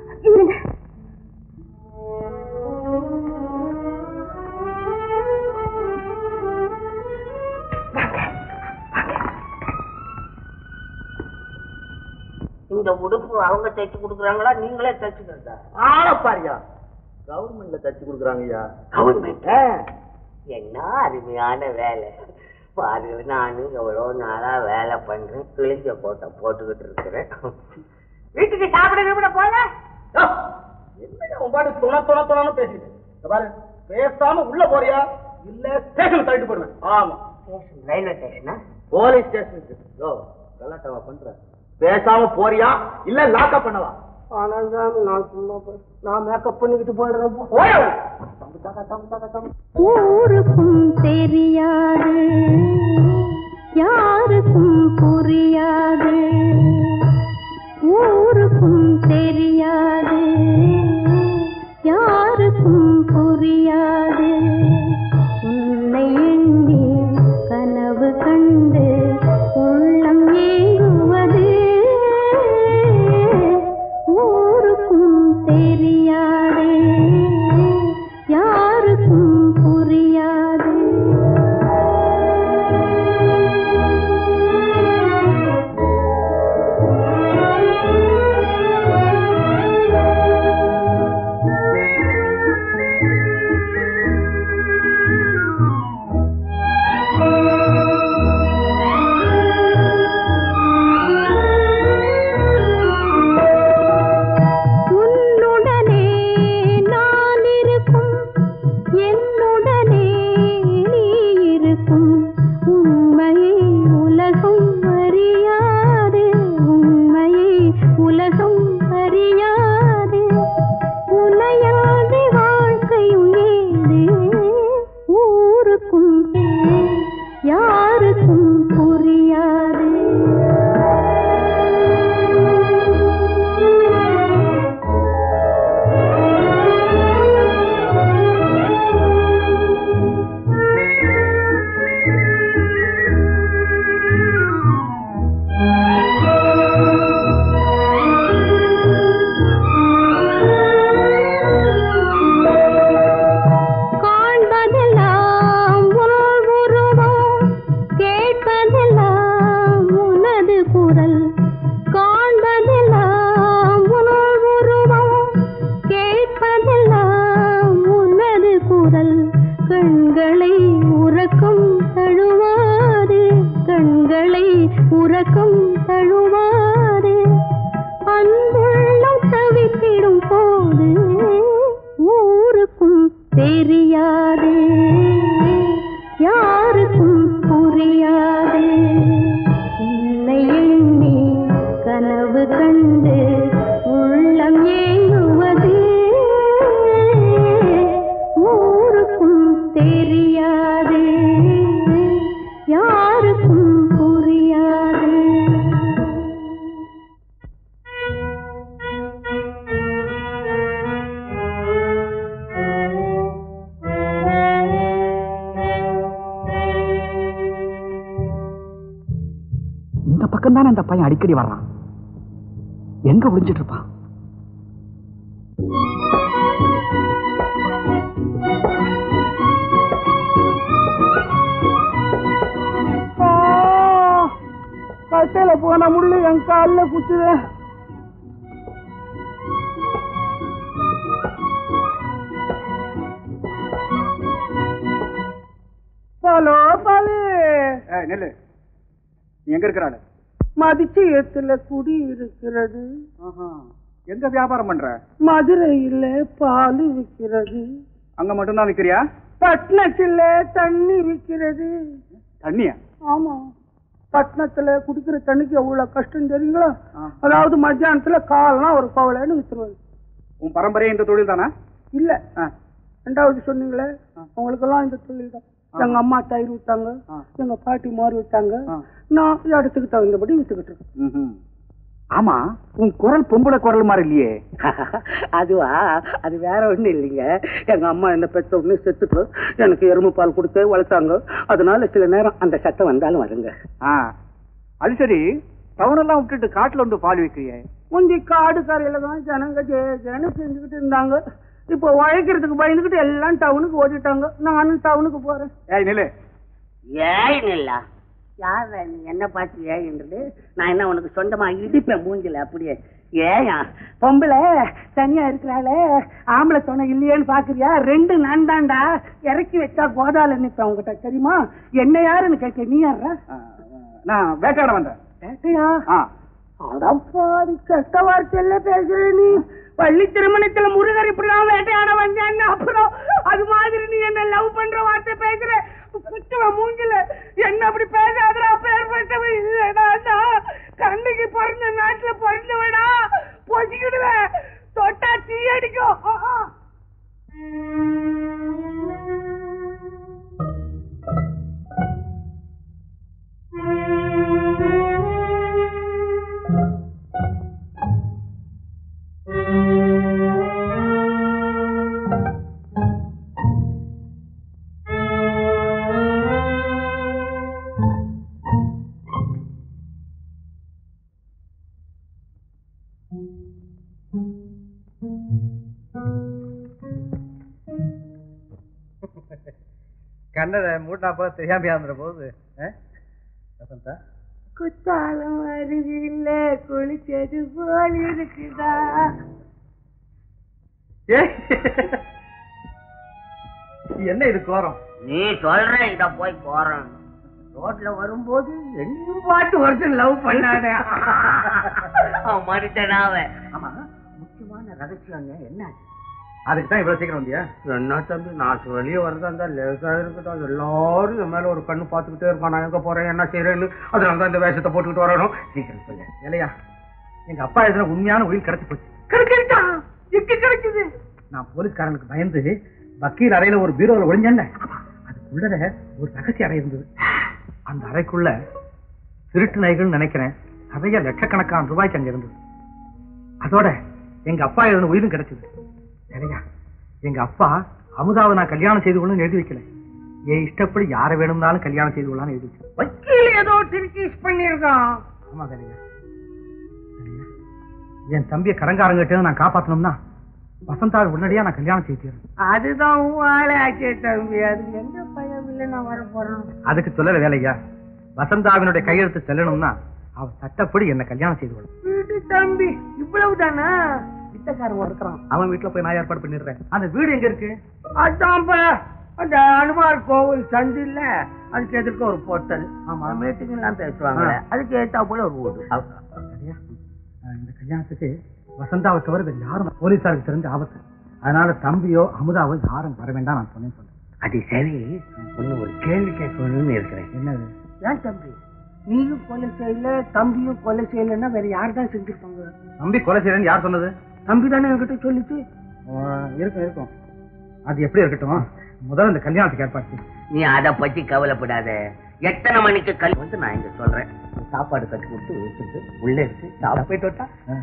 இந்த உடுப்பு அவங்க தைச்சு கொடுக்குறாங்களா நீங்களே தைச்சுக்கிறதா ஆள பாரியா கவர்மெண்ட்ல தச்சு கொடுக்குறாங்கய்யா கவர்மெண்ட் என்ன அருமையான வேலை பாருங்க நானும் எவ்வளவு நாளா வேலை பண்றேன் கிழிஞ்ச கோட்டை போட்டுக்கிட்டு இருக்கிறேன் வீட்டுக்கு சாப்பிட விட போல என்னையா உன் பாட்டு துணை துணை துணைன்னு பேசிட்டு இங்க பாரு பேசாம உள்ள போறியா இல்ல ஸ்டேஷன் தள்ளிட்டு போடுவேன் ஆமா ரயில்வே ஸ்டேஷனா போலீஸ் ஸ்டேஷனுக்கு யோ கலாட்டாவா பண்ற பேசாம போறியா இல்ல லாக்அப் பண்ணவா ஆனால் நான் சும்மா போய் நான் மேக்கப் பண்ணிக்கிட்டு போயிடுறேன் போ. போயா ஊருக்கும் தெரியாது யாருக்கும் புரியாது ஊருக்கும் தெரியாது யாருக்கும் புரியாது உன்னை எண்ணி கனவு கண்டு உள்ளம் ஏங்குவது ஊருக்கும் தெரியாது யாருக்கும் புரியாது உன்னுடனே நான் இருக்கும் என்னுடனே நீ இருக்கும் உண்மையை உலகம் அறியாது உண்மையை உலகம் அறியாது உனையாதி வாழ்க்கையும் ஏது ஊருக்கும் யாருக்கும் புரியாது காண்பதெல்லாம் உன் உருவம் கேட்பதெல்லாம் உனது குரல் காண்பதெல்லாம் உன் உருவம் கேட்பதெல்லாம் உனது குரல் கண்களை உறக்கம் தழுவாது கண்களை உறக்கம் தழுவாது அன்புள்ளம் தவித்திடும் போது ஊருக்கும் தெரியாது யாருக்கும் புரியாது உன்னை எண்ணி கனவு கண்டு உள்ளம் ஏங்குவது ஊருக்கும் தெரியாது யாருக்கும் புரியாது இந்த பக்கம் தானே அந்த பையன் அடிக்கடி வர்றான் எங்க ஒளிஞ்சிட்டு இருப்பான் கட்டையில போன முள்ளு என் காலில் குத்துது ஹலோ பாலு நெல்லு நீ எங்க இருக்கிறாள் மதிச்சயத்துல குடி இருக்கிறது எங்க வியாபாரம் பண்ற மதுரையில பால் விற்கிறது அங்க மட்டும்தான் விக்கிறியா பட்டணத்துல தண்ணி விற்கிறது தண்ணியா ஆமா பட்டணத்துல குடிக்கிற தண்ணிக்கு எவ்வளவு கஷ்டம் தெரியுங்களா ஆ. அதாவது மத்தியானத்துல கால்னா ஒரு கோவலைன்னு வித்துருவாங்க உன் பரம்பரையே இந்த தொழில் தானா இல்ல ஆ. ரெண்டாவது சொன்னீங்களே உங்களுக்கெல்லாம் இந்த தொழில் தான் எங்க அம்மா தயிர் வித்தாங்க ஆ. எங்க பாட்டி மாறு வித்தாங்க ஆ. நான் இடத்துக்கு தகுந்தபடி வித்துக்கிட்டு இருக்கேன் ம்ஹும். ஆமா உன் குரல் பொம்பளை குரல் மாதிரி இல்லையே அதுவா அது வேற ஒண்ணும் இல்லைங்க எங்க அம்மா என்ன பெத்த உடனே செத்துட்டு எனக்கு எருமை பால் கொடுத்து வளர்த்தாங்க அதனால சில நேரம் அந்த சத்தம் வந்தாலும் வருங்க ஆ அது சரி டவுனெல்லாம் விட்டுட்டு காட்டுல வந்து பால் வைக்கிறியே முந்தி காடு கரையில தான் ஜனங்க ஜன செஞ்சுக்கிட்டு இருந்தாங்க இப்போ உழைக்கிறதுக்கு பயந்துக்கிட்டு எல்லாம் டவுனுக்கு ஓடிட்டாங்க நானும் டவுனுக்கு போறேன் ஏய் நில்லு ஏன் இல்ல யார் நீ என்ன பார்த்து ஏன்றது நான் என்ன உனக்கு சொந்தமா இடிப்பேன் மூஞ்சில அப்படியே ஏயா பொம்பளை தனியா இருக்கிறாளே ஆம்பளை துணை இல்லையேன்னு பாக்குறியா ரெண்டு நான் தாண்டா இறக்கி வச்சா கோதால நிப்பேன் உங்ககிட்ட தெரியுமா என்ன யாருன்னு கேட்க நீ யாரா ஆ, நான் வேட்டையாட வந்தேன் கேட்டையா ஆ அடப்பாடி கெட்ட வார்த்தையில பேசுற நீ பள்ளி திருமணத்துல முருகர் இப்படிதான் வேட்டையாட வந்தான்னு அப்புறம் அது மாதிரி நீ என்ன லவ் பண்ற வார்த்தை பேசுற குத்துவ மூஞ்சில என்ன அப்படி பேசாதடா பேர்பட்டவன் இல்லடா நான் கண்ணுக்கு பிறந்த நாட்டுல பிறந்தவடா பொசிக்கிடுவேன் தொட்டா தீ அடிக்கும் ஆ, ஆ. கண்ணதை மூட்டா போ தெரியாம இருந்துற போது வசந்தா குத்தாலம் அருகில குளிச்சது போல் இருக்குதா ஏய் என்ன இது கோரம் நீ சொல்ற இத போய் போறேன் ரோட்ல வரும்போது என்னையும் பாட்டு ஒருத்தன் லவ் பண்ணாத அவன் மறுத்தனாவ ஆமா முக்கியமான ரகசியம் என்ன அதுக்கு தான் இவ்வளவு சீக்கிரம் வந்தியா என்ன தம்பி நான் வெளியே வரதா இருந்தா லேசா இருக்கட்டும் எல்லாரும் என் மேல ஒரு கண்ணு பாத்துக்கிட்டே இருப்பான் நான் எங்க போறேன் என்ன செய்யறேன்னு அதனால தான் இந்த வேஷத்தை போட்டுக்கிட்டு வரணும் சீக்கிரம் சொல்லு இல்லையா எங்க அப்பா எழுதுன உண்மையான உயிர் கிடைச்சு போச்சு கிடைக்கிட்டா எங்க கிடைக்குது நான் போலீஸ்காரனுக்கு பயந்து வக்கீல் அறையில ஒரு பீரோல ஒளிஞ்சேன்ல அதுக்குள்ள ஒரு ரகசிய அறை இருந்தது அந்த அறைக்குள்ள திருட்டு நாய்கள் நினைக்கிறேன் நிறைய லட்சக்கணக்கான ரூபாய்க்கு அங்க இருந்தது அதோட எங்க அப்பா எழுதின உயிரும் கிடைச்சது சரியா எங்க அப்பா அமுதாவை நான் கல்யாணம் செய்து கொள்ளு எழுதி வைக்கல என் இஷ்டப்படி யாரை வேணும்னாலும் கல்யாணம் செய்து கொள்ளலாம்னு எழுதி வச்சேன் வக்கீல் ஏதோ திருக்கீஸ் பண்ணிருக்கான் ஆமா வேலையா வேலையா என் தம்பியை கடங்காரங்கிட்ட நான் காப்பாத்தணும்னா வசந்தாவை உடனடியா நான் கல்யாணம் செய்து தரேன். அதுதான் உன் ஆளே ஆச்சே தம்பி அது எந்த பையன் இல்லை நான் வர போறேன் அதுக்கு சொல்லல வேலையா வசந்தாவினுடைய கையெழுத்து செல்லணும்னா அவ சட்டப்படி என்ன கல்யாணம் செய்து கொள்ளும் வீட்டு தம்பி இவ்வளவு தானா வித்தக்காரன் இருக்கிறான் அவன் வீட்டுல போய் நான் ஏற்பாடு பண்ணிடுறேன் அந்த வீடு எங்க இருக்கு அதான்ப்பா அந்த அனுமார் கோவில் சந்து இல்ல அதுக்கு எதிர்க்க ஒரு போட்டல் ஆமா மீட்டிங் எல்லாம் பேசுவாங்க ஆ. அதுக்கு ஏத்தா போல ஒரு வீடு சரியா அஹ் இந்த கல்யாணத்துக்கு வசந்தாவை தவிர வேற யாரும் போலீஸாருக்கு தெரிஞ்ச ஆபத்து அதனால தம்பியோ அமுதாவோ யாரும் வர வேண்டாம் நான் சொன்னேன் சொன்னேன் அது சரி ஒன்னு ஒரு கேள்வி கேட்கணும்னு இருக்கிறேன் என்னது ஏன் தம்பி நீயும் கொலை செய்யல தம்பியும் கொலை செய்யலன்னா வேற யார் தான் செஞ்சிருப்பாங்க தம்பி கொலை செய்யறேன்னு யார் சொன்னது தம்பி தானே என்கிட்ட சொல்லிச்சு அஹ் இருக்கும் இருக்கும் அது எப்படி இருக்கட்டும் முதல்ல இந்த கல்யாணத்துக்கு ஏற்பாடு செய். நீ அத பத்தி கவலைப்படாத எத்தனை மணிக்கு கல் வந்து நான் இங்க சொல்றேன் சாப்பாடு கட்டி கொடுத்து வச்சுட்டு உள்ள இருக்கு சாப்பிட போயிட்டு வட்டா அஹ்.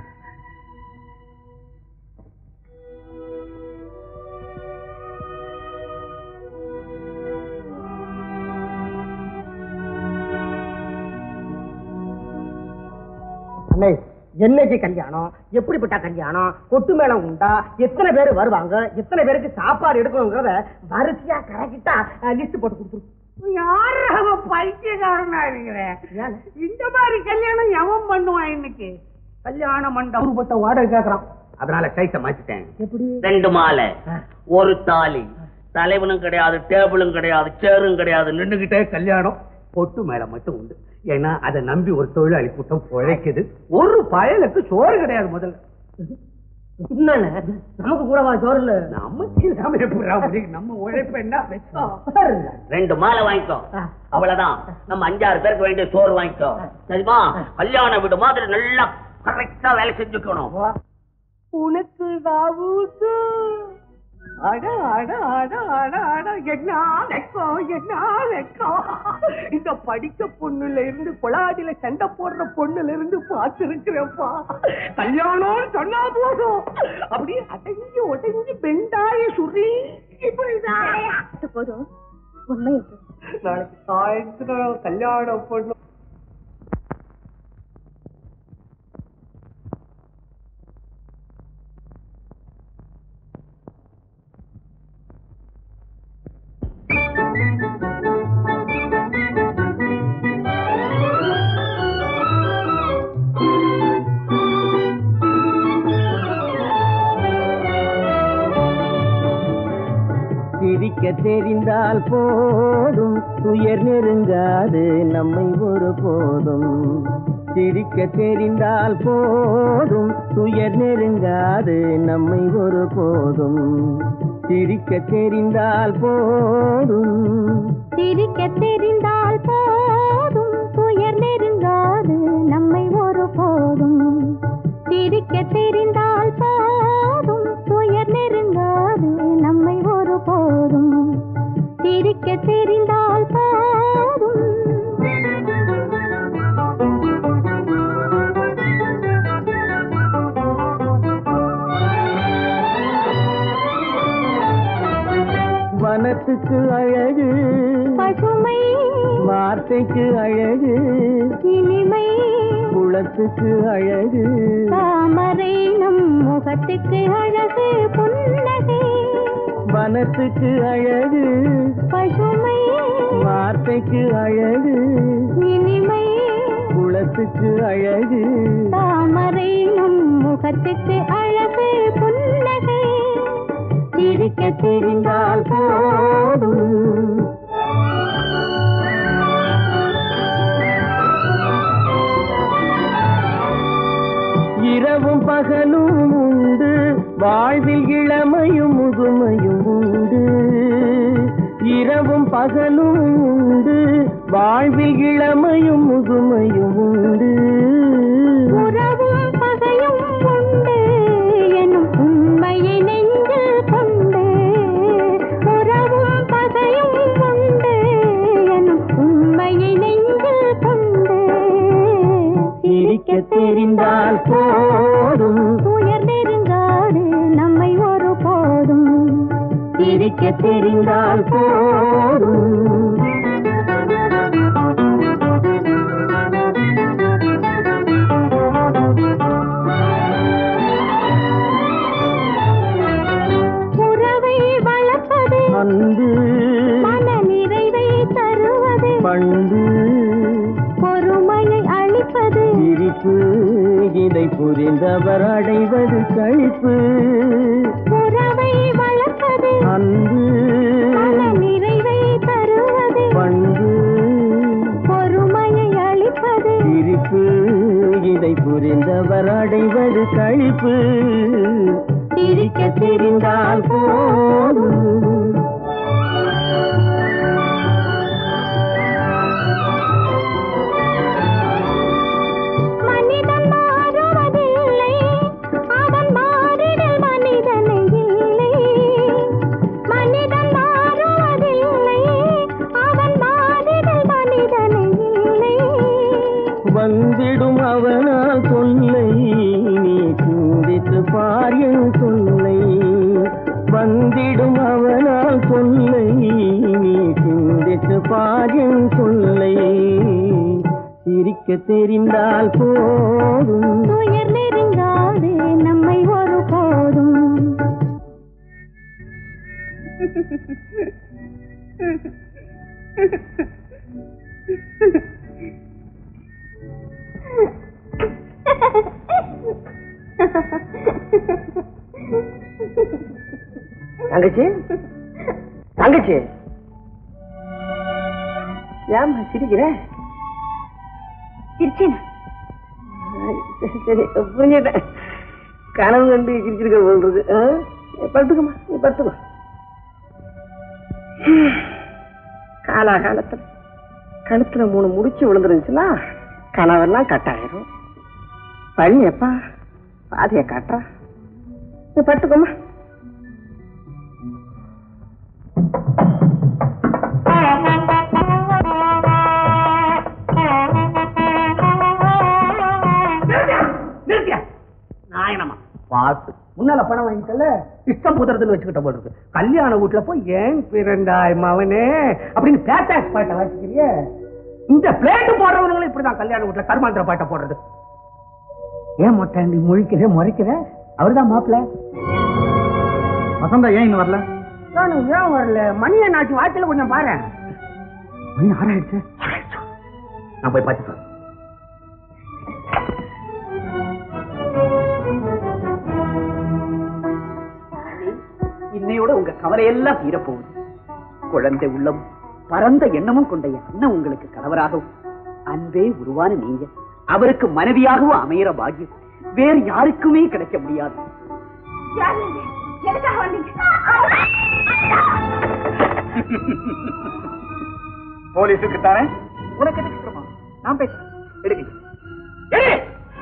அண்ணே என்னைக்கு கல்யாணம் எப்படிப்பட்ட கல்யாணம் கொட்டு மேளம் உண்டா எத்தனை பேர் வருவாங்க எத்தனை பேருக்கு சாப்பாடு எடுக்கணுங்கிறத வரிசையா கரெக்டா லிஸ்ட் போட்டு கொடுத்துரு யாரு அவன் பைத்தியக்காரனா இருக்கிறேன் ஏன்? இந்த மாதிரி கல்யாணம் எவன் பண்ணுவான் இன்னைக்கு கல்யாண மண்டபம் போட்ட வாடகை கேக்குறான் அதனால சைஸ மாத்திட்டேன் எப்படி ரெண்டு மாலை ஒரு தாலி தலைவனும் கிடையாது டேபிளும் கிடையாது சேரும் கிடையாது நின்னுகிட்டே கல்யாணம் பொட்டு மேல மட்டும் உண்டு ஏன்னா அதை நம்பி ஒரு தொழிலாளி கூட்டம் பிழைக்குது ஒரு பயலுக்கு சோறு கிடையாது முதல்ல என்னண்ணே நமக்கு கூடவா சோறு இல்ல நம்ம இல்லாம எப்படிடா முடியும்? நம்ம உழைப்பு என்ன வெச்சம்? ரெண்டு மாலை வாங்கிக்கோ ஆ. அவ்வளவுதான் நம்ம அஞ்சாறு பேருக்கு வேண்டிய சோறு வாங்கிக்கோ சரிமா கல்யாண வீடு மாதிரி நல்லா கரெக்டா வேலை செஞ்சுக்கணும் உனக்கு தாவூத்து அட அட அட அட அட என்ன வெக்கம் என்ன வெக்கம் இந்த படிக்க பொண்ணுல இருந்து கொலாடியில சண்டை போடுற பொண்ணுல இருந்து பார்த்திருக்கிறேன்ப்பா கல்யாணம் சொன்னா போதும் அப்படியே அடங்கி உடஞ்சி பெண்டாய சுரி போதும் உண்மையை சொல்லு. நாளைக்கு சாயந்தரம் கல்யாணம் பொண்ணு சிரிக்க தெரிந்தால் போதும் துயர் நெருங்காது நம்மை ஒரு போதும் சிரிக்க தெரிந்தால் போதும் துயர் நெருங்காது நம்மை ஒரு போதும் சிரிக்க தெரிந்தால் போதும் சிரிக்க தெரிந்தால் போதும் துயர் நெருங்காது நம்மை ஒரு போதும் சிரிக்க தெரிந்தால் போதும் துயர் நெருங்காது நம்மை ஒரு போதும் சிரிக்க தெரிந்தால் போதும் வனத்துக்கு அழகு பசுமை வார்த்தைக்கு அழகு இனிமை குளத்துக்கு அழகு தாமரை நம் முகத்துக்கு அழகு புன்னகை வனத்துக்கு அழகு பசுமை வார்த்தைக்கு அழகு இனிமை குளத்துக்கு அழகு தாமரை நம் முகத்துக்கு அழகு புன்னகை சிரிக்க தெரிந்தால் போதும் இரவும் பகலும் உண்டு வாழ்வில் இளமையும் முதுமையும் உண்டு இரவும் பகலும் உண்டு வாழ்வில் இளமையும் முதுமையும் உண்டு உறவும் பகையும் உண்டு எனும் உண்மையை நெஞ்சில் கொண்டு உறவும் பகையும் உண்டு எனும் உண்மையை நெஞ்சில் கொண்டு சிரிக்க தெரிந்தால் போதும் உயர் நெருங்காது நம்மை ஒரு போதும் சிரிக்க தெரிந்தால் போதும் உறவை வளர்ப்பது அன்பு மன நிறைவை தருவது பண்பு பொறுமையை அளிப்பது சிரிப்பு இதை புரிந்தவர் அடைவது கழிப்பு உறவை வளர்ப்பது அன்பு மன நிறைவை தருவது பண்பு பொறுமையை அளிப்பது சிரிப்பு இதை புரிந்தவர் அடைவது கழிப்பு சிரிக்க தெரிந்தால் போதும் மனிதன் மாறுவதில்லை அவன் மாறிடல் மனிதனை இல்லை மனிதன் மாறுவதில்லை அவன் மாறிடல் மனிதனை இல்லை வந்திடும் அவனால் சொல்லை நீ சிந்தித்து பார் என் சொல்லை வந்திடும் அவனால் சொல்லை நீ சிந்தித்து பார் என் சொல்லை சிரிக்க தெரிந்தால் போதும் துயர் நெருங்காது நம்மை ஒரு போதும் தங்கச்சி தங்கச்சி ஏம்மா சிரிக்கிற சிரிச்சேனா சரி, சரி புரிஞ்சுட்டேன் கனவு கண்டு சிரிச்சிருக்க போல் இருக்கு ஆ? நீ படுத்துக்கம்மா நீ படுத்துக்கோ காலாகாலத்துல கழுத்துல மூணு முடிச்சு விழுந்துருந்துச்சுன்னா கனவெல்லாம் கட்டாயிரும் பழனி எப்பா பாதிய காட்டுறா நீ படுத்துக்கோமா பணம் வாங்கிட்டல இஷ்டம் புதறதுன்னு வச்சுக்கிட்ட போல இருக்கு கல்யாண வீட்டுல போய் ஏன் பிறந்தாய் மவனே அப்படின்னு பேட்டாக்ஸ் பாட்டை வாசிக்கிறிய இந்த பிளேட்டு போடுறவங்களும் இப்படிதான் கல்யாண வீட்டுல கருமாந்திர பாட்டை போடுறது ஏன் மொட்டை நீ முழிக்கிற முறைக்கிற அவர்தான் மாப்பிள்ள வசந்தா ஏன் இன்னும் வரல நானும் ஏன் வரல மணியை நாச்சு வாய்ச்சல கொஞ்சம் பாரு மணி ஆறாயிடுச்சு நான் போய் பார்த்து சொல்றேன் இன்னையோட உங்க கவலையெல்லாம் தீரப்போகுது குழந்தை உள்ளம் பரந்த எண்ணமும் கொண்ட என் அண்ணன் உங்களுக்கு கணவராகவும் அன்பே உருவான நீங்க அவருக்கு மனைவியாகவும் அமையிற பாக்கியம் வேறு யாருக்குமே கிடைக்க முடியாது யார் நீங்க? எதுக்காக வந்தீங்க போலீஸுக்கு தானே உனக்கு எதுக்கு சிரமம்? நான் பேசுறேன் எடுங்க எடு.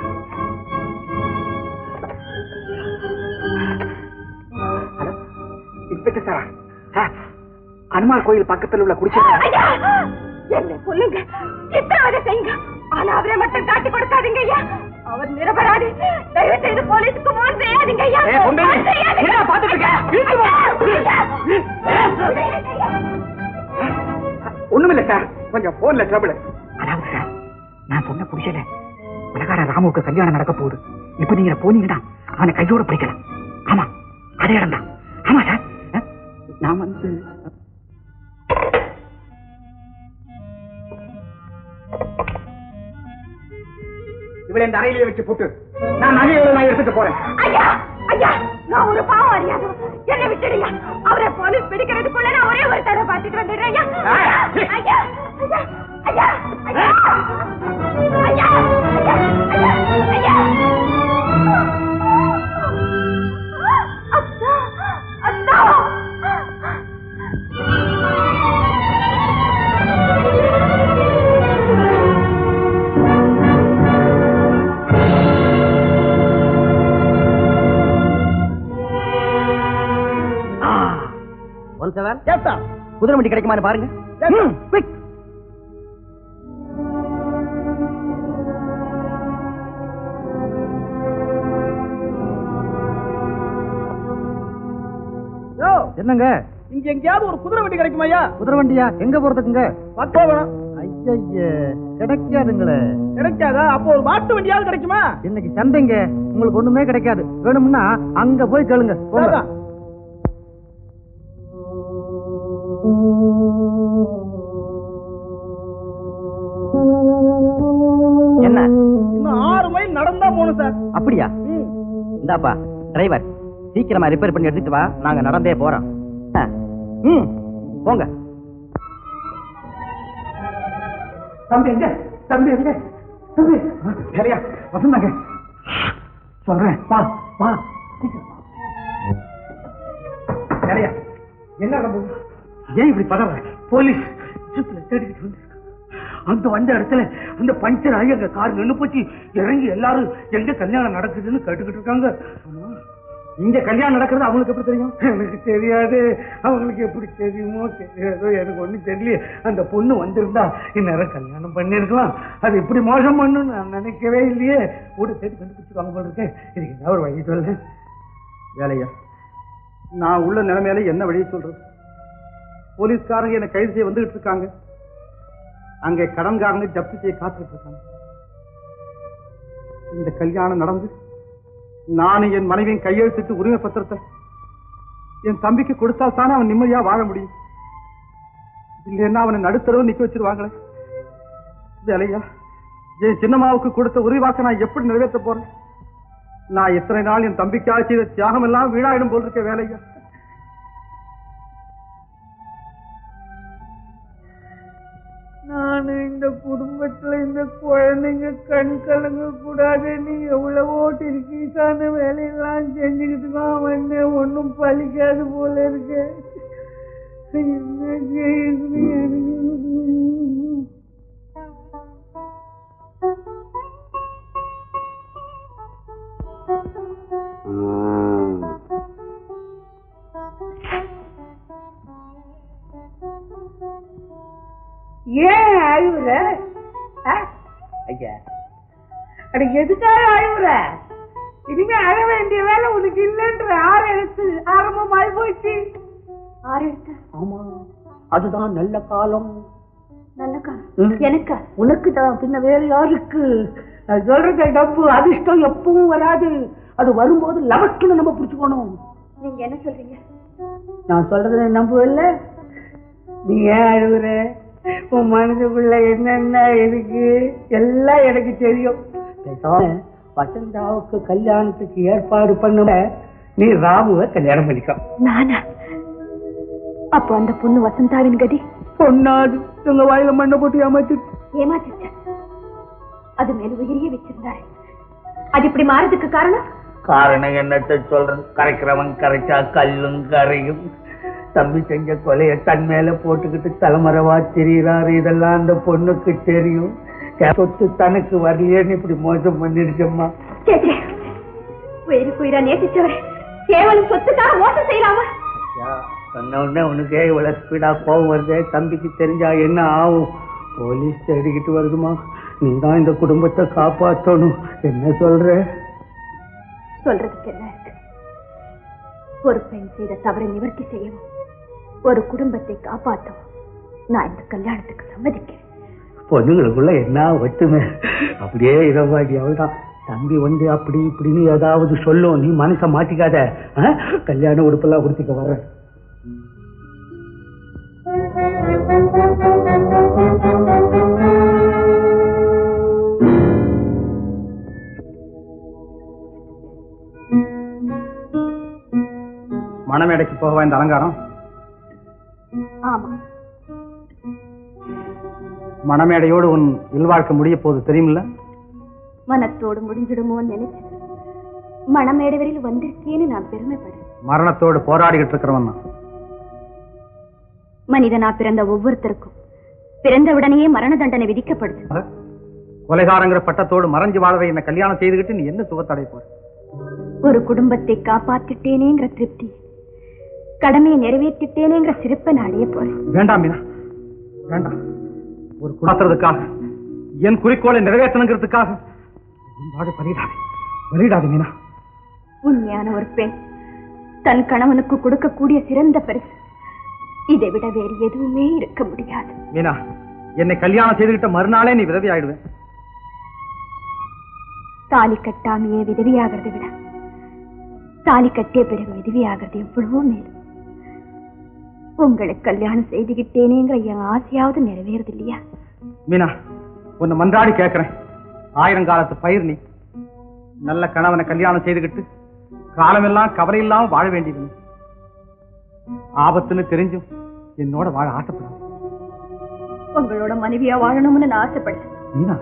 ஹலோ இன்ஸ்பெக்டர் சாரா சார் அனுமார் கோயில் பக்கத்தில் உள்ள குடிச்ச ஐயா! என்ன சொல்லுங்க சித்திரவதை செய்யுங்க ஆனா அவரை மட்டும் காட்டி கொடுக்காதீங்க ஐயா அவர் நிரபராதி தயவு செய்து போலீஸுக்கு போன் செய்யாதீங்க ஐயா ஏய், பொம்பளை, போன் செய்யாதீங்க. என்ன பார்த்துட்டு இருக்க? வீட்டுக்கு வா. ஒண்ணுமில்ல சார் கொஞ்சம் போன்ல ட்ரபிள் அதாவது சார் நான் சொன்ன புடிச்சல உலகார ராமுக்கு கல்யாணம் நடக்க போகுது இப்ப நீங்க போனீங்கன்னா அவனை கையோட பிடிக்கலாம் ஆமா அதே இடம் தான் ஆமா சார் அஹ், நான் வந்து இவளை இந்த அறையிலே வச்சு போட்டு நான் நகையோட நான் எடுத்துட்டு போறேன் ஐயா ஐயா நான் ஒரு பாவம் அறியாது என்ன விட்டுடுங்க அவரை போலீஸ் பிடிக்கிறதுக்குள்ள நான் ஒரே ஒரு தடவை பார்த்துட்டு வந்துடுறேன் ஐயா ஐயா ஐயா ஐயா ஐயா ஐயா ஐயா ஐயா ஐயா அத்தா அத்தா ஒன் செவன் குதிரை வண்டி கிடைக்குமான்னு பாருங்க ம், quick. என்னங்க இங்க எங்கேயாவது ஒரு குதிரை வண்டி கிடைக்குமா ஐயா குதிரை வண்டியா எங்க போறதுக்குங்க பத்தோ வேணும் ஐய கிடைக்காதுங்களே கிடைக்காதா அப்போ ஒரு மாட்டு வண்டியாவது கிடைக்குமா இன்னைக்கு சந்தைங்க உங்களுக்கு ஒண்ணுமே கிடைக்காது வேணும்னா அங்க போய் கேளுங்க போங்க. சரிதான். என்ன இன்னும் ஆறு மைல் நடந்தா போகணும் சார் அப்படியா இந்தாப்பா டிரைவர் சீக்கிரமா ரிப்பேர் பண்ணி எடுத்துட்டு வா நாங்க நடந்தே போறோம் ஆ. ம் போங்க தம்பி எங்க தம்பி எங்க தம்பி சரியா வசந்தாங்க சொல்றேன் வா வா சீக்கிரம் வா. சரியா என்ன நடந்தது ஏன் இப்படி பதற போலீஸ் ஜீப்ல தேடிக்கிட்டு வந்து அந்த வந்த இடத்துல அந்த பஞ்சர் ஆகி அங்க கார் நின்னு போச்சு இறங்கி எல்லாரும் எங்க கல்யாணம் நடக்குதுன்னு கேட்டுக்கிட்டு இருக்காங்க ஆமா, இங்க கல்யாணம் நடக்கிறது அவங்களுக்கு எப்படி தெரியும் எனக்கு தெரியாது அவங்களுக்கு எப்படி தெரியுமோ தெரியாதோ எனக்கு ஒண்ணும் தெரியல அந்த பொண்ணு வந்திருந்தா இந்நேரம் கல்யாணம் பண்ணிருக்கலாம் அது இப்படி மோசம் பண்ணுன்னு நான் நினைக்கவே இல்லையே கூட தேடி கண்டுபிடிச்சிருவாங்க போல இருக்கேன் இதுக்கு என்ன ஒரு வழி சொல்ல வேலையா நான் உள்ள நிலைமையில என்ன வழி சொல்றது போலீஸ்காரங்க என்னை கைது செய்ய வந்துகிட்டு இருக்காங்க அங்கே கடன்காரங்க ஜப்தி செய்ய காத்துக்கிட்டு இருக்காங்க இந்த கல்யாணம் நடந்து நானும் என் மனைவியின் கையெழுத்திட்டு உரிமை பத்திரத்தை என் தம்பிக்கு கொடுத்தால் தானே அவன் நிம்மதியா வாழ முடியும் இல்லைன்னா அவனை நடுத்தரவு நிக்க வச்சிருவாங்களே வேலையா என் சின்னம்மாவுக்கு கொடுத்த உரிவாக்க நான் எப்படி நிறைவேற்ற போறேன் நான் இத்தனை நாள் என் தம்பிக்காக செய்த தியாகம் எல்லாம் வீணாயிடும் போல் இருக்க வேலையா நான் இந்த குடும்பத்துல இந்த குழந்தைங்க கண் கலங்க கூடாது நீ எவ்வளவோ டிருக்கீஸான வேலையெல்லாம் செஞ்சுக்கிட்டு தான் வந்தேன் ஒன்றும் பலிக்காது போல இருக்கு என்ன செய்யுது எனக்கு? ஏன் அழுவுற ஆ? ஐயா அட எதுக்காக அழுவுற இனிமே அழ வேண்டிய வேலை உனக்கு இல்லைன்ற ஆறு எழுத்து ஆரம்பமாய் போச்சு ஆறு எடுத்த ஆமா அதுதான் நல்ல காலம் நல்ல காலம் ம். எனக்கா உனக்கு தான் பின்ன வேற யாருக்கு நான் சொல்றது டப்பு அதிர்ஷ்டம் எப்பவும் வராது அது வரும்போது லவக்குன்னு நம்ம பிடிச்சுக்கணும் நீங்க என்ன சொல்றீங்க நான் சொல்றதை நம்புவல்ல நீ ஏன் அழுகுற உன் மனசுக்குள்ள என்னென்ன இருக்கு எல்லாம் எனக்கு தெரியும் பேசாம வசந்தாவுக்கு கல்யாணத்துக்கு ஏற்பாடு பண்ணுவ நீ ராமுவை கல்யாணம் பண்ணிக்கோ நானா அப்போ அந்த பொண்ணு வசந்தாவின் கதி பொண்ணாது உங்க வாயில மண்ணை போட்டு ஏமாத்தி ஏமாத்திட்டேன் அது மேல உயிரியே வச்சிருந்தாரு அது இப்படி மாறதுக்கு காரணம் காரணம் என்னத்தை சொல்றேன் கரைக்கிறவன் கரைச்சா கல்லும் கரையும் தம்பி செஞ்ச கொலைய தன் மேல போட்டுக்கிட்டு தலைமறைவா திரியிறாரு இதெல்லாம் அந்த பொண்ணுக்கு தெரியும் என் சொத்து தனக்கு வரலையேன்னு இப்படி மோசம் பண்ணிருக்கம்மா சேச்சே உயிருக்கு உயிரா நேசிச்சவர் கேவலம் சொத்துக்காக மோசம் செய்யலாமா சொன்ன உடனே உனக்கே இவ்வளவு ஸ்பீடா கோவம் வருதே தம்பிக்கு தெரிஞ்சா என்ன ஆகும் போலீஸ் தேடிக்கிட்டு வருதுமா நீ தான் இந்த குடும்பத்தை காப்பாற்றணும் என்ன சொல்ற சொல்றதுக்கு என்ன இருக்கு ஒரு பெண் செய்த தவறை நிவர்த்தி செய்யவும் ஒரு குடும்பத்தை காப்பாற்றவும் நான் இந்த கல்யாணத்துக்கு சம்மதிக்கிறேன் பொண்ணுங்களுக்குள்ள என்ன ஒற்றுமை அப்படியே இரவாடி அவள்தான் தம்பி வந்து அப்படி இப்படின்னு ஏதாவது சொல்லும் நீ மனசை மாட்டிக்காத ஆ? கல்யாண உடுப்பெல்லாம் உடுத்திக்க வர்ற மணமேடைக்கு போகவா இந்த அலங்காரம் ஆமா மணமேடையோடு உன் இல்வாழ்க்கை முடிய போகுது தெரியுமில்ல மனத்தோடு முடிஞ்சிடுமோன்னு நினைச்சு மணமேடை வரையில் வந்திருக்கேன்னு நான் பெருமைப்படுறேன் மரணத்தோடு போராடிக்கிட்டு இருக்கிறவன் நான் மனிதனா பிறந்த ஒவ்வொருத்தருக்கும் பிறந்த உடனேயே மரண தண்டனை விதிக்கப்படுது ஆக, கொலைகாரங்கிற பட்டத்தோடு மறைஞ்சு வாழற என்ன கல்யாணம் செய்துகிட்டு நீ என்ன சுகத்தடை போற ஒரு குடும்பத்தை காப்பாத்திட்டேனேங்கிற திருப்தி கடமையை நிறைவேற்றிட்டேனேங்கிற சிறப்பை நான் அடைய போறேன் வேண்டாம் மீனா வேண்டாம் ஒரு குணத்துறதுக்காக என் குறிக்கோளை நிறைவேற்றணுங்கிறதுக்காக உன் வாழை பலியிடாதே பலியிடாதே மீனா உண்மையான ஒரு பெண் தன் கணவனுக்கு கொடுக்கக்கூடிய சிறந்த பரிசு இதை விட வேறு எதுவுமே இருக்க முடியாது மீனா என்னை கல்யாணம் செய்துகிட்ட மறுநாளே நீ விதவி ஆயிடுவேன் தாலி கட்டாமையே விதவியாகிறதை விட தாலி கட்டிய பிறகு விதவியாகிறது எவ்வளவோ மேலும் உங்களுக்கு கல்யாணம் செய்துகிட்டேனேங்கிற என் ஆசையாவது நிறைவேறது இல்லையா மீனா உன்னை மன்றாடி கேட்கிறேன் ஆயிரம் காலத்து பயிர் நீ நல்ல கணவனை கல்யாணம் செய்துகிட்டு காலமெல்லாம் கவலை இல்லாம வாழ வேண்டியது நீ. ஆபத்துன்னு தெரிஞ்சும் என்னோட வாழ ஆசைப்படாது உங்களோட மனைவியா வாழணும்னு நான் ஆசைப்படுறேன் மீனா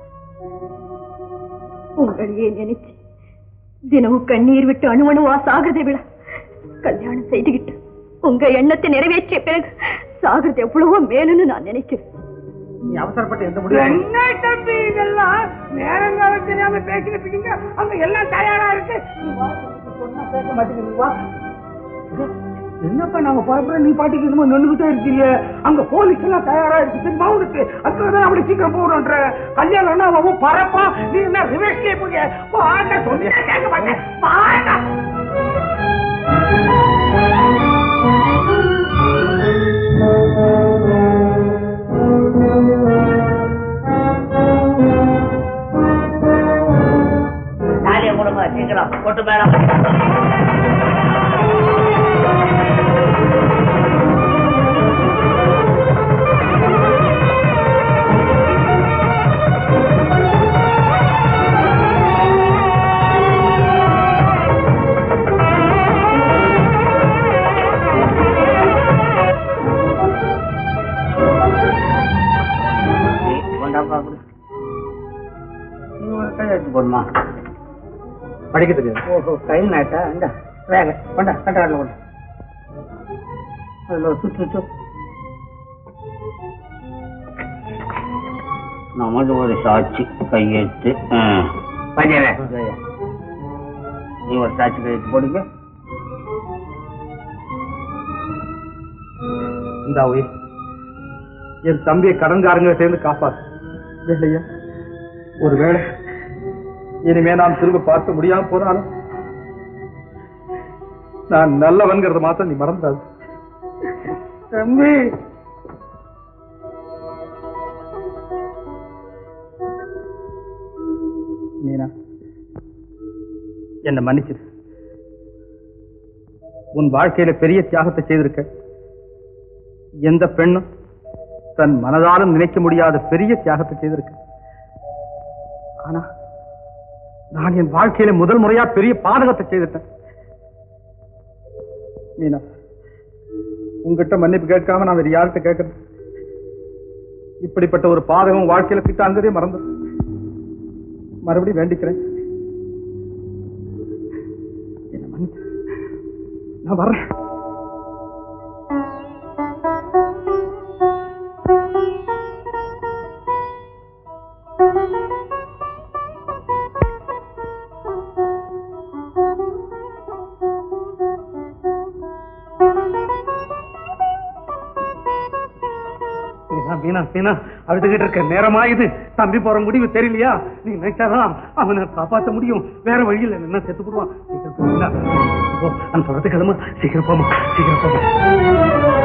உங்களையே நினைச்சு தினமும் கண்ணீர் விட்டு அணுவணுவா சாகிறதை விட கல்யாணம் செய்துகிட்டு உங்க எண்ணத்தை நிறைவேற்றிய பிறகு சாகிறது எவ்வளவோ மேலுன்னு நான் நினைக்கிறேன் நீ அவசரப்பட்டு எந்த முடிவு என்ன தம்பி இதெல்லாம் நேரங்காலம் தெரியாம பேசிட்டு இருக்கீங்க அங்க எல்லாம் தயாரா இருக்கு நீ வா, சொன்னா பேச மாட்டேங்குது வா என்னப்பா நாங்க புறப்புற நீ பாட்டிக்கு என்னமோ நின்றுகிட்டே இருக்கீங்க அங்க போலீஸ் எல்லாம் தயாரா இருக்கு தெரியுமா உனக்கு அதுதான் அப்படி சீக்கிரம் போடுன்ற கல்யாணம்னா அவன் பரப்பா நீ என்ன ரிவேஸ்கே போய் வாங்க சொல்லி கேட்க மாட்டேன் வாங்க தாலியை கொடுங்க சீக்கிரம் கொட்டு மேடம் கொண்டாப்பா கொடு நீ ஒரு கையெழுத்து போடுமா படிக்க தெரியாது ஓஹோ கை நாட்டா இந்த வேக கொண்டா கண்டாரில் கொண்டா அதில் சுற்று சுற்று நமது ஒரு சாட்சி கையெழுத்து பஞ்சவே நீ ஒரு சாட்சி கையெழுத்து போடுங்க இந்த உயிர் என் தம்பியை கடன்காரங்க சேர்ந்து காப்பாத்து இல்லையா ஒருவேளை இனிமே நாம் திரும்ப பார்க்க முடியாம போனாலும் நான் நல்லவன்கிறத மாத்திரம் நீ மறந்துடாது தம்பி மீனா என்ன மன்னிச்சிரு உன் வாழ்க்கையில பெரிய தியாகத்தை செய்திருக்க எந்த பெண்ணும் தன் மனதாலும் நினைக்க முடியாத பெரிய தியாகத்தை செய்திருக்க ஆனா நான் என் வாழ்க்கையில முதல் முறையா பெரிய பாதகத்தை செய்துட்டேன் மீனா உங்ககிட்ட மன்னிப்பு கேட்காம நான் வேற யார்கிட்ட கேட்கறது இப்படிப்பட்ட ஒரு பாதகம் வாழ்க்கையில கிட்டாங்கிறதே மறந்து மறுபடியும் வேண்டிக்கிறேன் என்ன மன்னிச்சு நான் வர்றேன் மீனா மீனா மீனா அழுதுகிட்டு இருக்க நேரமா இது தம்பி போற முடிவு தெரியலையா நீ நினைச்சாதான் அவனை காப்பாத்த முடியும் வேற வழியில் என்ன செத்து போடுவான் சீக்கிரம் போ, மீனா. போ, நான் சொல்றது கிளம்பு சீக்கிரம் போமா சீக்கிரம் போமா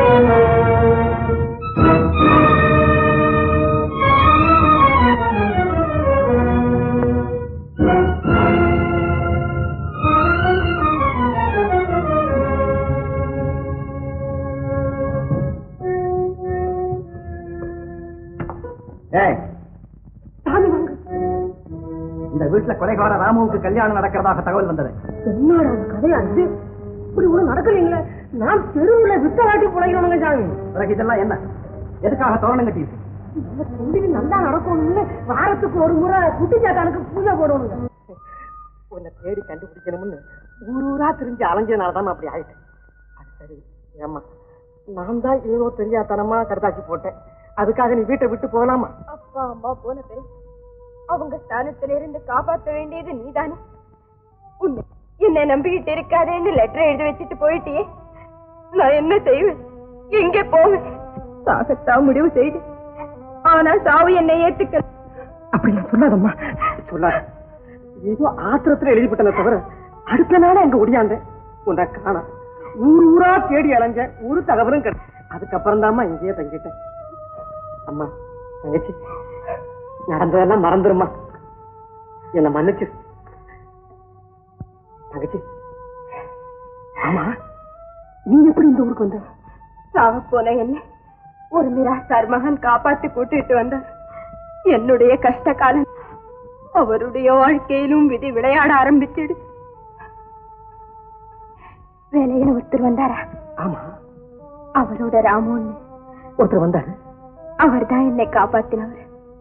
ஏய் இந்த வீட்டுல கொலைகார ராமுவுக்கு கல்யாணம் நடக்கிறதாக தகவல் வந்தது என்னடா கதையா இது இப்படி ஒண்ணு நடக்கலீங்களே நான் தெருவுல வித்த காட்டி புழைக்கணுங்க சாமி பிறகு இதெல்லாம் என்ன எதுக்காக தோரணம் கட்டி நம்ம தொண்டில் நல்லா நடக்கணும்னு வாரத்துக்கு ஒரு முறை குட்டி சாத்தானுக்கு பூஜை போடணுங்க உன்னை தேடி கண்டுபிடிக்கணும்னு ஊர் ஊரா திரிஞ்சு அலைஞ்சதுனால தான் அப்படி ஆயிட்டேன் அது சரி ஏம்மா நான் தான் ஏதோ தெரியாதனமா கருதாச்சி போட்டேன் அதுக்காக நீ வீட்டை விட்டு போகலாமா அப்பா அம்மா போன பிறகு அவங்க ஸ்தானத்துல இருந்து காப்பாத்த வேண்டியது நீதானே உன்னை என்னை நம்பிக்கிட்டு இருக்காதேன்னு லெட்டர் எழுதி வச்சுட்டு போயிட்டியே நான் என்ன செய்வேன் எங்கே போவேன் சாகத்தான் முடிவு செய்து ஆனா சாவு என்னை ஏத்துக்க அப்படி நான் சொல்லாதம்மா சொல்லாத ஏதோ ஆத்திரத்துல எழுதிப்பட்டன தவிர அடுத்த நாள் அங்க ஒடியாந்தேன் உன்னை காணாம் ஊர் ஊரா தேடி அலைஞ்ச ஒரு தகவலும் கிடை அதுக்கப்புறம் தாம்மா இங்கேயே தங்கிட்டேன் அம்மா தங்கச்சி நடந்ததெல்லாம் மறந்துருமா என்ன மன்னிச்சு தங்கச்சி ஆமா நீ எப்படி இந்த ஊருக்கு வந்த சாக போன என்ன ஒரு மிராஸ்தார் மகன் காப்பாத்தி கூட்டிட்டு வந்தார் என்னுடைய கஷ்ட காலம் அவருடைய வாழ்க்கையிலும் விதி விளையாட ஆரம்பிச்சிடு வேலையில ஒருத்தர் வந்தாரா ஆமா அவரோட ராமுன்னு ஒருத்தர் வந்தாரு அவர் தான் என்னை காப்பாத்தினவர்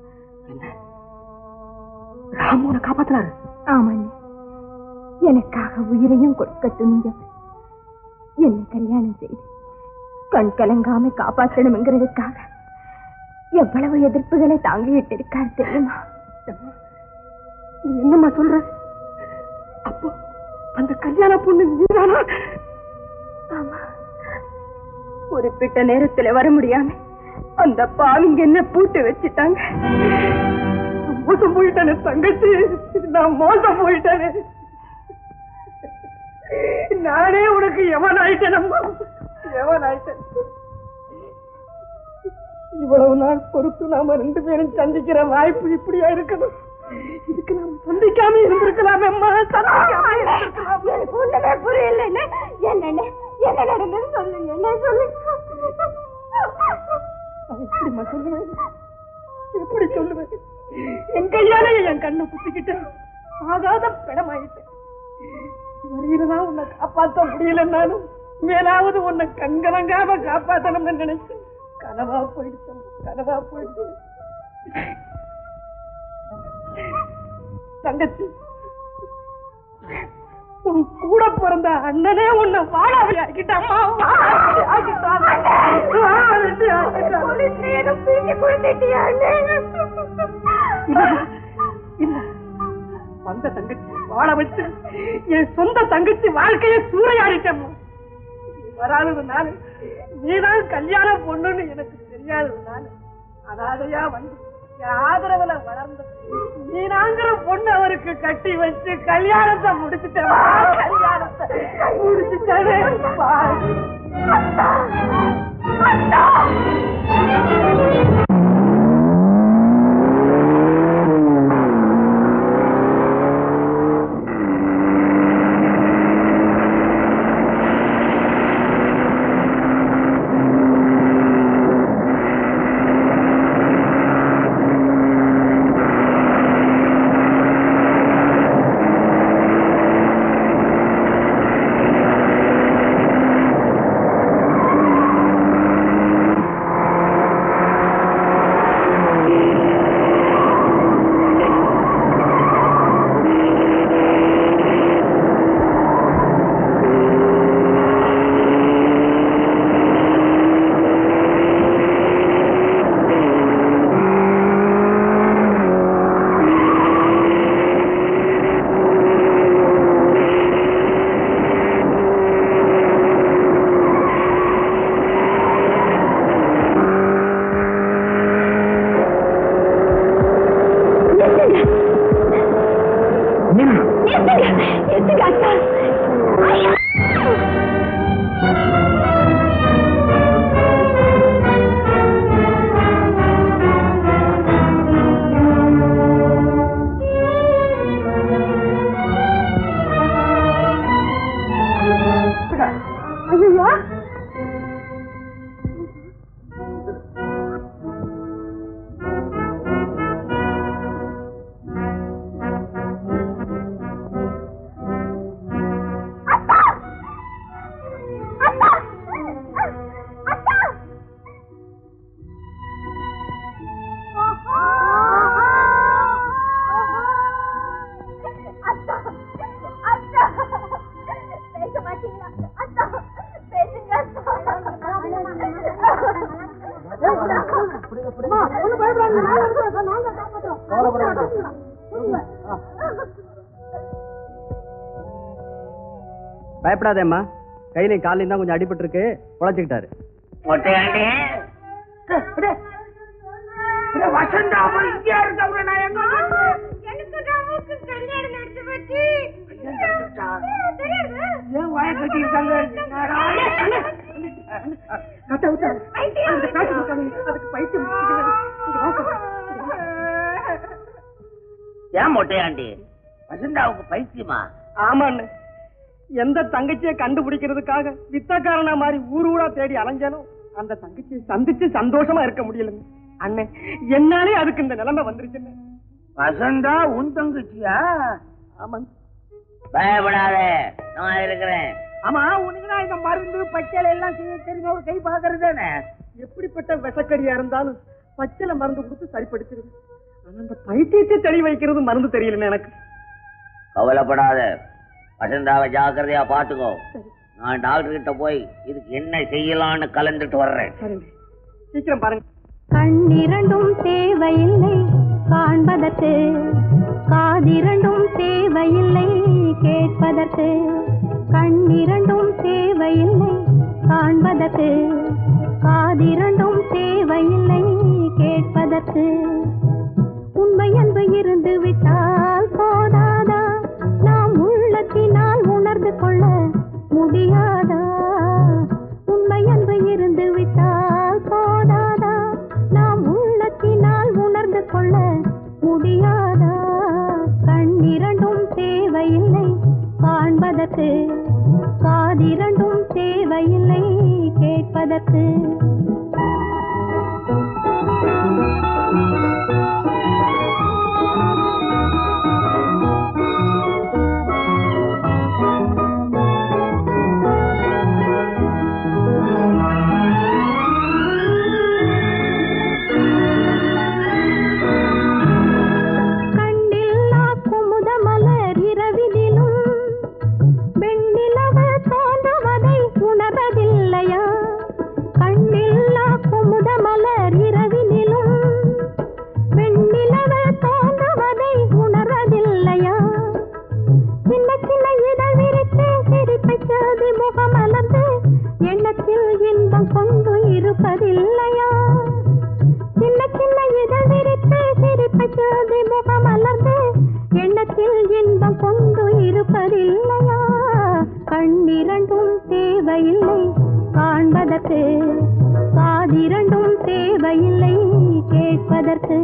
ராமு உன்னை காப்பாத்தினாரு ஆமாண்ணே எனக்காக உயிரையும் கொடுக்க துணிஞ்சவர் என்னை கல்யாணம் செய்து கண் கலங்காம காப்பாற்றணுங்கிறதுக்காக எவ்வளவு எதிர்ப்புகளை தாங்கிட்டு இருக்காரு தெரியுமா நீ என்னம்மா சொல்ற அப்போ அந்த கல்யாண பொண்ணு நீதானா ஆமா குறிப்பிட்ட நேரத்துல வர முடியாம அந்த பாவிங்க என்ன பூட்டு வச்சுட்டாங்க மோசம் போயிட்டானே தங்கச்சி நான் மோசம் போயிட்டானே நானே உனக்கு எவன் ஆயிட்டேனம்மா எவன் ஆயிட்டேன் இவ்வளவு நாள் பொறுத்து நாம ரெண்டு பேரும் சந்திக்கிற வாய்ப்பு இப்படியா இருக்கணும் இதுக்கு நாம சந்திக்காம இருந்திருக்கலாமே அம்மா சந்திக்காம இருந்திருக்கலாமே ஒண்ணுமே புரியல என்ன என்ன நடந்தது சொல்லுங்க என்ன சொல்லுங்க அது எப்படிம்மா சொல்லுவேன் எப்படி சொல்லுவேன் என் கையாலே என் கண்ணை குத்திக்கிட்டேன் ஆகாத பிடமாயிட்டேன் வரையிலதான் உன்னை காப்பாத்த முடியலன்னாலும் மேலாவது உன்னை கண்கலங்காம காப்பாத்தணும்னு நினைச்சேன் கனவா போயிடுச்சு கனவா போயிடுச்சு தங்கச்சி உன் கூட பிறந்த அண்ணனே உன்னை வாழாவி ஆக்கிட்டாமா வாழாவி ஆக்கிட்டான் வாழாவி இல்ல, இல்ல. வந்த தங்கச்சி வாழ வச்சு என் சொந்த தங்கச்சி வாழ்க்கையை சூறையாடிட்டம்மா நீ வராததுனால நீதான் கல்யாணம் பொண்ணுன்னு எனக்கு தெரியாததுனால அனாதையா வந்து ஆதரவுல வளர்ந்த நீனாங்கிற பொண்ணு அவருக்கு கட்டி வச்சு கல்யாணத்தை முடிச்சுட்டேன் கல்யாணத்தை முடிச்சுட்டேன் பேச மாட்டீங்களா அத்தா பேசுங்க பயப்படாதேம்மா கையிலையும் காலையும் தான் கொஞ்சம் அடிபட்டு இருக்கு உழைச்சிக்கிட்டாரு மொட்டையாண்டி வசந்தா இங்கே இருக்கவங்க நான் எங்க எனக்கு ராமுக்கு கல்யாணம் நடந்து போச்சு தெரியாது ஏன் வாய கட்டியிருக்காங்க கட்ட விட்டா அந்த காட்டு கொடுக்காதீங்க அதுக்கு பைத்தியம் பிடிக்குது. இங்க வா சொல்றேன். ஏன் மொட்டையாண்டி வசந்தாவுக்கு பைத்தியமா ஆமாண்ணே எந்த தங்கச்சியை கண்டுபிடிக்கிறதுக்காக வித்தக்காரனா மாதிரி ஊர் ஊரா தேடி அலைஞ்சானோ அந்த தங்கச்சியை சந்திச்சு சந்தோஷமா இருக்க முடியலங்க அண்ணே என்னாலே அதுக்கு இந்த நிலைமை வந்துருச்சுன்னு வசந்தா உன் தங்கச்சியா ஆமாங்க பயப்படாத நான் இருக்கிறேன் ஆமா உனக்கு நான் இந்த மருந்து பச்சளை எல்லாம் செய்ய தெரிஞ்ச ஒரு கை பாக்குறது தானே எப்படிப்பட்ட விஷக்கடியா இருந்தாலும் பச்சில மருந்து கொடுத்து சரிப்படுத்திடுது ஆனா அந்த பைத்தியத்தை தெளி வைக்கிறது மருந்து தெரியலன்னு எனக்கு கவலைப்படாத வசந்தாவை ஜாக்கிரதையா பாத்துக்கோ நான் டாக்டர் கிட்ட போய் இதுக்கு என்ன செய்யலாம்னு கலந்துட்டு வர்றேன் சரிங்க சீக்கிரம் பாருங்க கண்ணிரண்டும் தேவையில்லை காண்பதற்கு காதிரண்டும் தேவையில்லை கேட்பதற்கு கண்ணிரண்டும் தேவையில்லை காண்பதற்கு காதிரண்டும் தேவையில்லை கேட்பதற்கு உண்மை அன்பு இருந்து விட்டால் போதாதா நாம் உள்ளத்தினால் உணர்ந்து கொள்ள முடியாதா உண்மை அன்பு இருந்து விட்டால் போதாதா நாம் உள்ளத்தினால் உணர்ந்து கொள்ள முடியாதா கண்ணிரண்டும் தேவையில்லை காண்பதற்கு காதிரண்டும் தேவையில்லை கேட்பதற்கு கண்ணில்லா குமுத மலர் இரவினிலும் வெண்ணிலவ தோன்றுவதை உணர்வதில்லையா கண்ணில்லா குமுத மலர் இரவினிலும் வெண்ணிலவ தோன்றுவதை உணர்வதில்லையா சின்ன சின்ன இதழ் விரித்து சிரிப்பை சோதி முகமலர்ந்து எண்ணத்தில் இன்பம் கொண்டு இருப்பதில்லையா சின்ன சின்ன இதழ் விரித்து காதிரண்டும் தேவையில்லை கேட்பதற்கு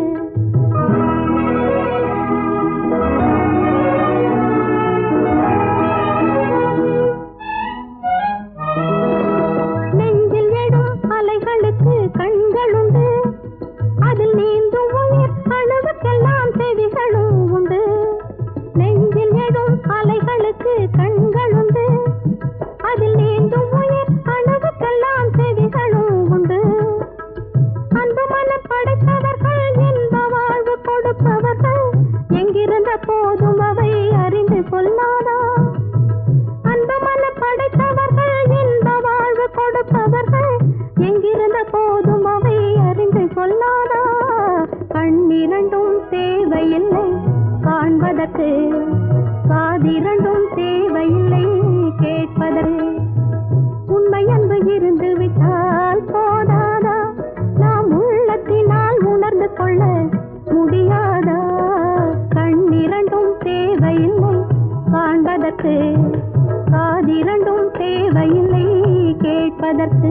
நெஞ்சில் எடும் அலைகளுக்கு கண்களுண்டு அதில் நீந்தும் உயிர் அணுவுக்கெல்லாம் செவிகளும் உண்டு நெஞ்சில் எடும் அலைகளுக்கு கண்களுண்டு அதில் நீந்தும் உயிர் அணுவுக்கெல்லாம் செவிகளும் உண்டு அன்பு மனம் படைத்தவர்கள் இன்ப வாழ்வு கொடுப்பவர்கள் எங்கிருந்த போதும் அவை அறிந்து சொல்லாதா அன்பு மனம் படைத்தவர்கள் இன்ப வாழ்வு கொடுப்பவர்கள் எங்கிருந்த போதும் அவை அறிந்து சொல்லாதா கண்ணிரண்டும் தேவையில்லை காண்பதற்கு காதிரண்டும் தேவையில்லை கேட்பதற்கு உண்மை அன்பு இருந்து விட்டால் போதாதா நாம் உள்ளத்தினால் உணர்ந்து கொள்ள முடியாதா கண்ணிரண்டும் தேவையில்லை காண்பதற்கு காதிரண்டும் தேவையில்லை கேட்பதற்கு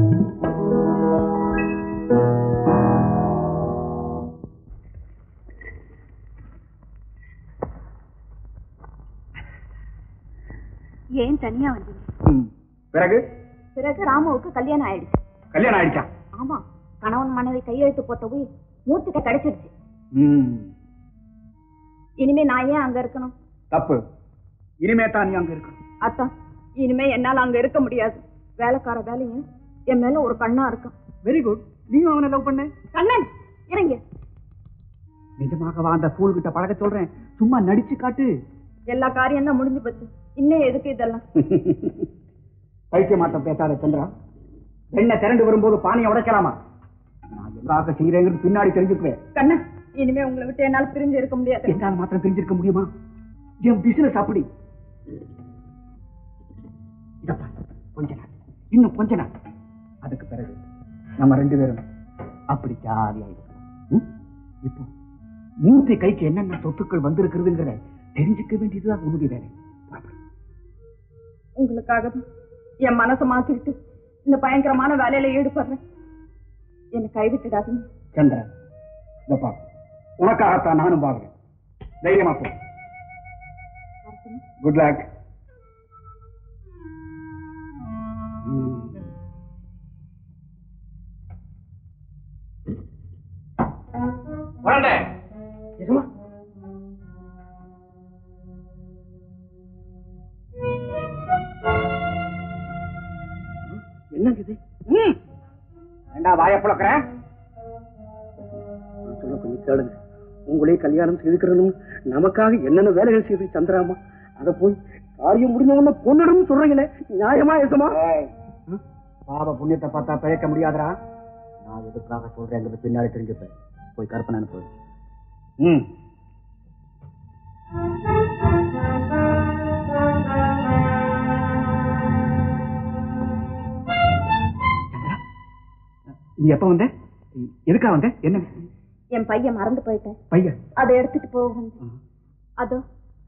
ஏன் தனியா வந்தீங்க ம். பிறகு பிறகு ராமுவுக்கு கல்யாணம் ஆயிடுச்சு கல்யாணம் ஆயிடுச்சா ஆமா கணவன் மனைவி கையெழுத்து போட்ட உயிர் மூர்த்திட்ட கிடைச்சிருச்சு ம். இனிமே நான் ஏன் அங்க இருக்கணும் தப்பு இனிமே தான் நீ அங்க இருக்கணும் அத்தான் இனிமே என்னால அங்க இருக்க முடியாது வேலைக்கார வேலையும் என் மேல ஒரு கண்ணா இருக்கும் வெரி குட் நீயும் அவனை லவ் பண்ண கண்ணன் இறங்க நிஜமாகவா அந்த ஃபூல் கிட்ட பழக சொல்றேன் சும்மா நடிச்சு காட்டு எல்லா காரியம் தான் முடிஞ்சு போச்சு இன்னும் எதுக்கு இதெல்லாம் பைத்திய மாட்டம் பேசாத சந்திரா வெண்ணெய் திரண்டு வரும்போது பானையை உடைக்கலாமா நான் எதுக்காக செய்யறேங்கிறது பின்னாடி தெரிஞ்சுக்குவேன் கண்ணன் இனிமே உங்களை விட்டு என்னால் பிரிஞ்சு இருக்க முடியாது என்னால் மாத்திரம் தெரிஞ்சிருக்க முடியுமா என் பிசினஸ் அப்படி இதப்பா கொஞ்ச நாள் இன்னும் கொஞ்ச நாள் அதுக்கு பிறகு நம்ம ரெண்டு பேரும் அப்படி ஜாலியா இருக்கலாம் ம்? இப்போ மூர்த்தி கைக்கு என்னென்ன சொத்துக்கள் வந்திருக்கிறதுங்கிறத தெரிஞ்சுக்க வேண்டியதுதான் உன்னுடைய வேலை புறப்படு. உங்களுக்காக தான் என் மனசை மாத்திக்கிட்டு இந்த பயங்கரமான வேலையில ஈடுபடுறேன் என்னை கைவிட்டுடாதீங்க சந்திரன் இதப்பா உனக்காகத்தான் நானும் பாக்குறேன் தைரியமா போ குட் லக் எதுமா என்னங்க இது ஏண்டா வாய புழக்கிறேன் சொல்ல கொஞ்சம் கேளுங்க உங்களே கல்யாணம் செய்துக்கிறனும் நமக்காக என்னென்ன வேலைகள் செய்து சந்திராமா அத போய் காரியம் முடிஞ்சவன பொண்ணிடம் சொல்றீங்களே நியாயமா எசமா பாப புண்ணியத்தை பார்த்தா பிழைக்க முடியாதரா நான் எதுக்காக சொல்றேங்கிறது பின்னாடி தெரிஞ்சுப்பேன் போய் கற்பனை அனுப்பு ம் நீ எப்ப வந்த எதுக்கா வந்த என்ன என் பையன் மறந்து போயிட்டேன் பையன் அதை எடுத்துட்டு போக வந்தேன். அதோ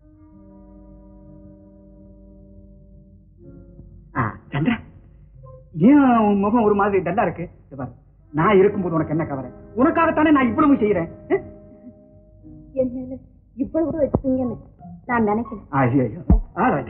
ஆ, சந்திரா ஏன் உன் முகம் ஒரு மாதிரி டல்லா இருக்கு இத பாரு நான் இருக்கும்போது உனக்கு என்ன கவலை உனக்காகத்தானே நான் இவ்வளவு செய்யறேன் ஆ? என் மேல இவ்வளவு கூட வச்சுப்பீங்கன்னு நான் நினைக்கிறேன் ஆ, ஐயோ ஐயோ ஆ, right.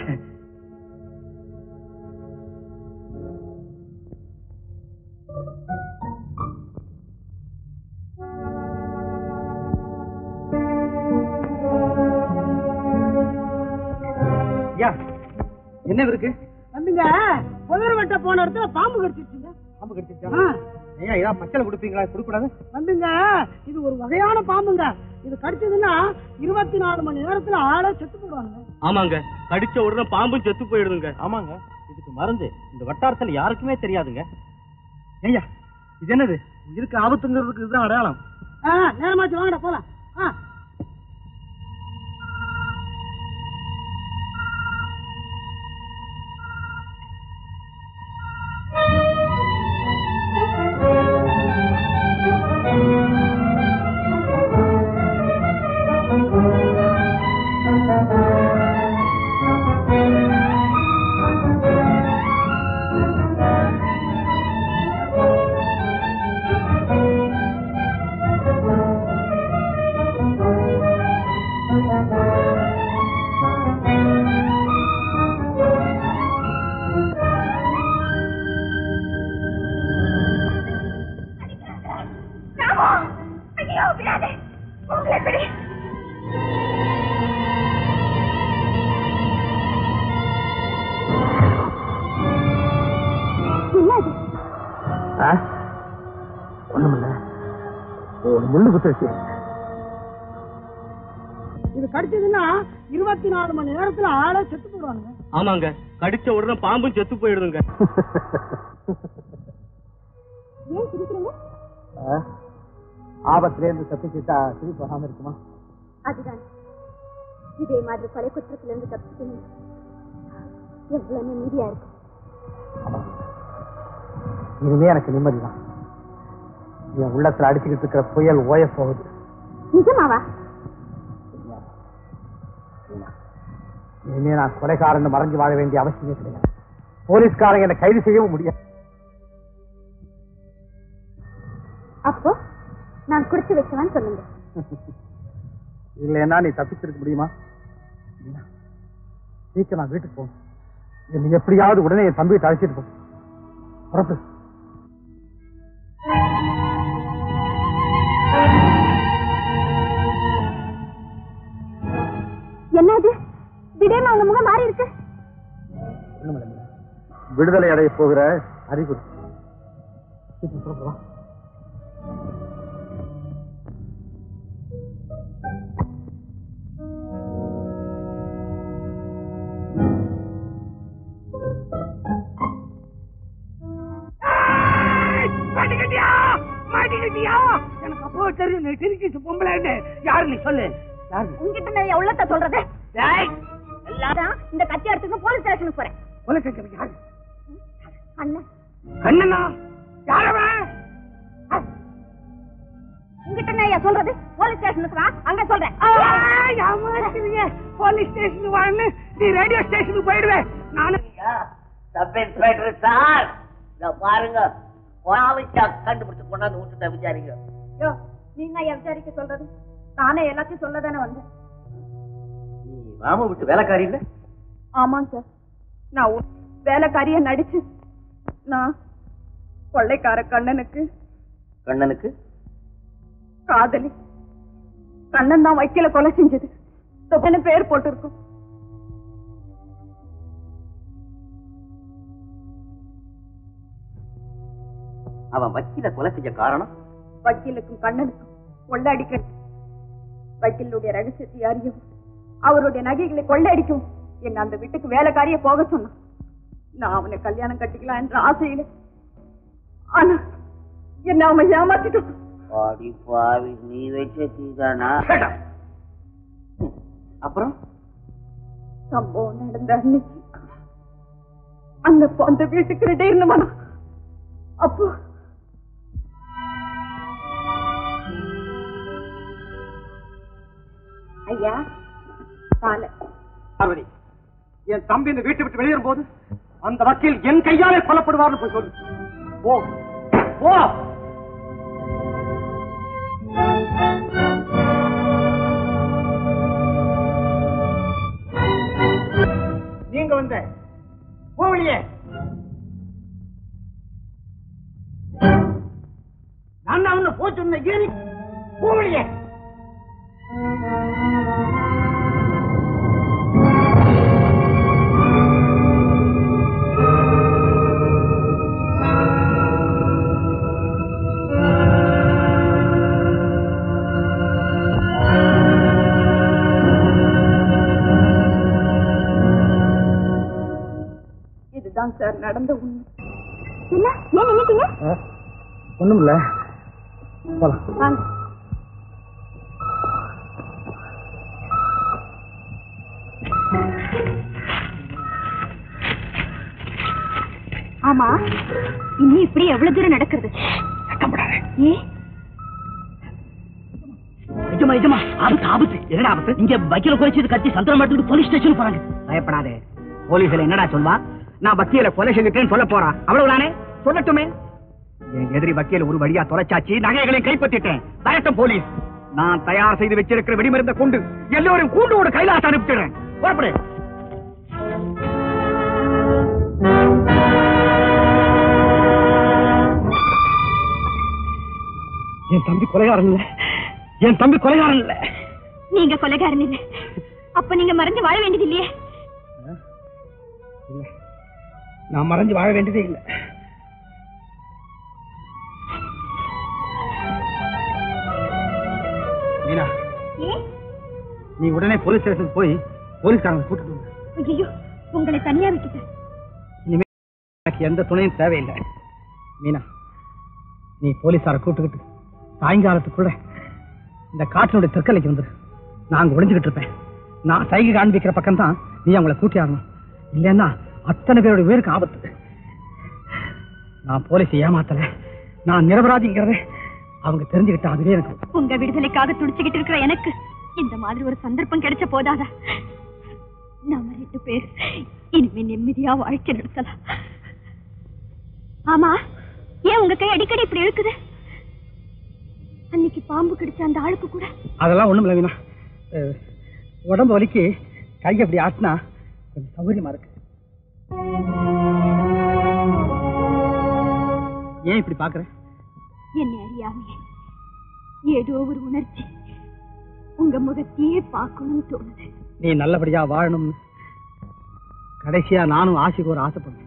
யா, என்ன இருக்கு வந்துங்க புதர் வெட்ட போன இடத்துல பாம்பு கடிச்சிருச்சுங்க பாம்பு கடிச்சிருச்சா ஐயா ஏதாவது பச்சளை கொடுப்பீங்களா கொடுக்கூடாது வந்துங்க இது ஒரு வகையான பாம்புங்க இது கடிச்சதுன்னா இருபத்தி நாலு மணி நேரத்துல ஆளே செத்து போடுவாங்க ஆமாங்க கடிச்ச உடனே பாம்பும் செத்து போயிடுதுங்க ஆமாங்க இதுக்கு மருந்து இந்த வட்டாரத்துல யாருக்குமே தெரியாதுங்க ஐயா இது என்னது இதுக்கு ஆபத்துங்கிறதுக்கு இதுதான் அடையாளம் ஆ, நேரமாச்சு வாங்கடா போலாம் ஆ ஒண்ணுமில்ல ஒரு முள்ளு குத்துருச்சு இது கடிச்சதுன்னா இருபத்தி நாலு மணி நேரத்துல ஆளே செத்து போடுவாங்க ஆமாங்க கடிச்ச உடனே பாம்பும் செத்து போயிடுதுங்க ஏன் சிரிக்கிறீங்க ஆபத்துல இருந்து தப்பிச்சுட்டா திருப்பி வராம இருக்குமா அதுதான் இதே மாதிரி கொலை குற்றத்துல இருந்து தப்பிக்கணும் எவ்வளவு நிம்மதியா இருக்கும் இனிமே எனக்கு நிம்மதிதான் என் உள்ளத்துல அடிச்சுக்கிட்டு இருக்கிற புயல் ஓய போகுது நிஜமாவா இனிமே நான் கொலைகாரன் மறைஞ்சு வாழ வேண்டிய அவசியமே கிடையாது போலீஸ்காரங்க என்னை கைது செய்யவும் முடியாது அப்போ நான் குடிச்சு வச்சவன் சொல்லுங்க இல்லைன்னா நீ தப்பிச்சிருக்க முடியுமா இல்ல. சீக்கிரம் நான் வீட்டுக்கு போகணும் என்னை எப்படியாவது உடனே என் தம்பியை அழைச்சிட்டு போ புறப்பு என்னது திடீர்னு அவங்க முகம் மாறி இருக்கு விடுதலை அடைய போகிற அறிகுறி சீக்கிரம் புறப்படு, வா. மாட்டிக்கிட்டியா மாட்டிக்கிட்டியா எனக்கு அப்போ தெரியும் நீ திருச்சி பொம்பளைன்னு யாரு நீ சொல்லு யாரு உங்ககிட்ட நான் என் உள்ளத்தை சொல்றது டேய், அதான் இந்த கத்தி எடுத்துக்கு போலீஸ் ஸ்டேஷனுக்கு போறேன் கொலை செஞ்சவன் யாரு அண்ணன் கண்ணனா யாரவன் உங்ககிட்ட நான் ஏன் சொல்றது போலீஸ் ஸ்டேஷனுக்கு வா அங்க சொல்றேன் போலீஸ் ஸ்டேஷன் வான்னு நீ ரேடியோ ஸ்டேஷனுக்கு போயிடுவேன் நானு சப் இன்ஸ்பெக்டர் சார் இத பாருங்க பாவிச்சா கண்டுபிடிச்சு கொண்டாந்து விட்டுட்ட விசாரிங்க யோ நீங்க ஏன் விசாரிக்க சொல்றது நானே எல்லாத்தையும் சொல்லதானே வந்தேன் நீ ராம விட்டு வேலைக்காரி இல்ல ஆமாங்க சார் நான் ஒரு வேலைக்காரிய நடிச்சு நான் கொள்ளைக்கார கண்ணனுக்கு கண்ணனுக்கு காதலி கண்ணன் தான் வைக்கல கொலை செஞ்சது தொப்பன பேர் போட்டிருக்கும் அவன் வக்கீல கொலை செஞ்ச காரணம் வக்கீலுக்கும் கண்ணனுக்கும் கொள்ளடிக்க வக்கீலுடைய ரகசியத்தை அறியும் அவருடைய நகைகளை கொள்ளையடிக்கும் என்ன அந்த வீட்டுக்கு வேலைக்காரிய போக சொன்னான் நான் அவனை கல்யாணம் கட்டிக்கலாம் என்ற ஆசையில ஆனா என்ன அவன் ஏமாத்திட்டான் பாடி பாவி நீ வச்ச தீதானா அப்புறம் சம்பவம் நடந்த அன்னைக்கு அந்த பொ- அந்த வீட்டுக்கு திடீர்னு மனம் அப்போ ஐயா காலை பார்வதி என் தம்பி இந்த வீட்டை விட்டு வெளியேறும் போது அந்த வக்கீல் என் கையாலே கொல்லப்படுவார்னு போய் சொல்லு போ போ நீங்க வந்த போவலியே நான் அவனை போச்சு ஏறி போவலியே இதுதான் சார் நடந்த உண்மை என்ன ஏன் நின்னுட்டீங்க ஒண்ணும் இல்ல போலாம் வாங்க ஆமா இனி இப்படி எவ்வளவு தூரம் நடக்கிறது ஏ நிஜமா நிஜமா ஆபத்து ஆபத்து என்னடா ஆபத்து இங்க வக்கீல குறைச்சது கத்தி சந்திரம் எடுத்துட்டு போலீஸ் ஸ்டேஷன் போறாங்க பயப்படாதே போலீஸ்ல என்னடா சொல்வா நான் வக்கீல கொலை செஞ்சுட்டேன்னு சொல்ல போறான் அவ்வளவுதானே சொல்லட்டுமே என் எதிரி வக்கீல் ஒரு வழியா தொலைச்சாச்சு நகைகளையும் கைப்பற்றிட்டேன் தயட்டும் போலீஸ் நான் தயார் செய்து வச்சிருக்கிற வெடிமருந்த கொண்டு எல்லோரும் கூண்டோட கைலாச அனுப்பிச்சிடுறேன் புறப்படு என் தம்பி கொலைகாரன் இல்ல என் தம்பி கொலைகாரன் இல்ல நீங்க கொலைகாரன் இல்ல அப்ப நீங்க மறைஞ்சு வாழ வேண்டியது இல்லையே நான் மறைஞ்சு வாழ வேண்டியதே இல்ல நீ உடனே போலீஸ் ஸ்டேஷனுக்கு போய் போலீஸ்காரங்க கூட்டிட்டு வந்து ஐயோ உங்களை தனியா விட்டுட்டேன் இனிமே எனக்கு எந்த துணையும் தேவையில்லை மீனா நீ போலீஸாரை கூட்டுக்கிட்டு சாயங்காலத்துக்குள்ள இந்த காற்றினுடைய தெற்கலைக்கு வந்துரு நான் அங்க ஒளிஞ்சுக்கிட்டு இருப்பேன் நான் சைகை காண்பிக்கிற பக்கம் தான் நீ அவங்கள கூட்டி ஆகணும் இல்லைன்னா அத்தனை பேருடைய உயிருக்கு ஆபத்து நான் போலீஸை ஏமாத்தல நான் நிரபராதிங்கிறத அவங்க தெரிஞ்சுக்கிட்டா அதுவே எனக்கு உங்க விடுதலைக்காக துடிச்சுக்கிட்டு இருக்கிற எனக்கு இந்த மாதிரி ஒரு சந்தர்ப்பம் கிடைச்ச போதாதா நாம ரெண்டு பேர் இனிமே நிம்மதியா வாழ்க்கை நடத்தலாம் ஆமா ஏன் உங்க கை அடிக்கடி இப்படி இழுக்குது அன்னைக்கு பாம்பு கடிச்ச அந்த ஆளுக்கு கூட அதெல்லாம் ஒண்ணும் இல்லை மீனா அஹ், உடம்பு வலிக்கு கை அப்படி ஆட்டினா கொஞ்சம் சௌகரியமா இருக்கு ஏன் இப்படி பாக்குற என்னை அறியாமையே ஏதோ ஒரு உணர்ச்சி உங்க முகத்தையே பார்க்கணும்னு தோணுது நீ நல்லபடியா வாழணும் கடைசியா நானும் ஆசைக்கு ஒரு ஆசைப்படுறேன்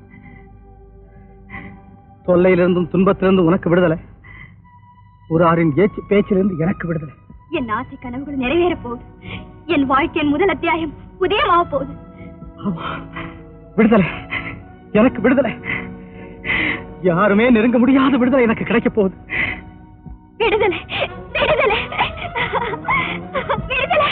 தொல்லையிலிருந்தும் துன்பத்திலிருந்தும் உனக்கு விடுதலை ஒரு ஆறின் ஏச்சு பேச்சிலிருந்து எனக்கு விடுதலை என் ஆசை கனவுகள் நிறைவேற போகுது என் வாழ்க்கையின் முதல் அத்தியாயம் உதயமாக போகுது ஆமா, விடுதலை எனக்கு விடுதலை யாருமே நெருங்க முடியாத விடுதலை எனக்கு கிடைக்க போகுது விடுதலை விடுதலை விடுதலை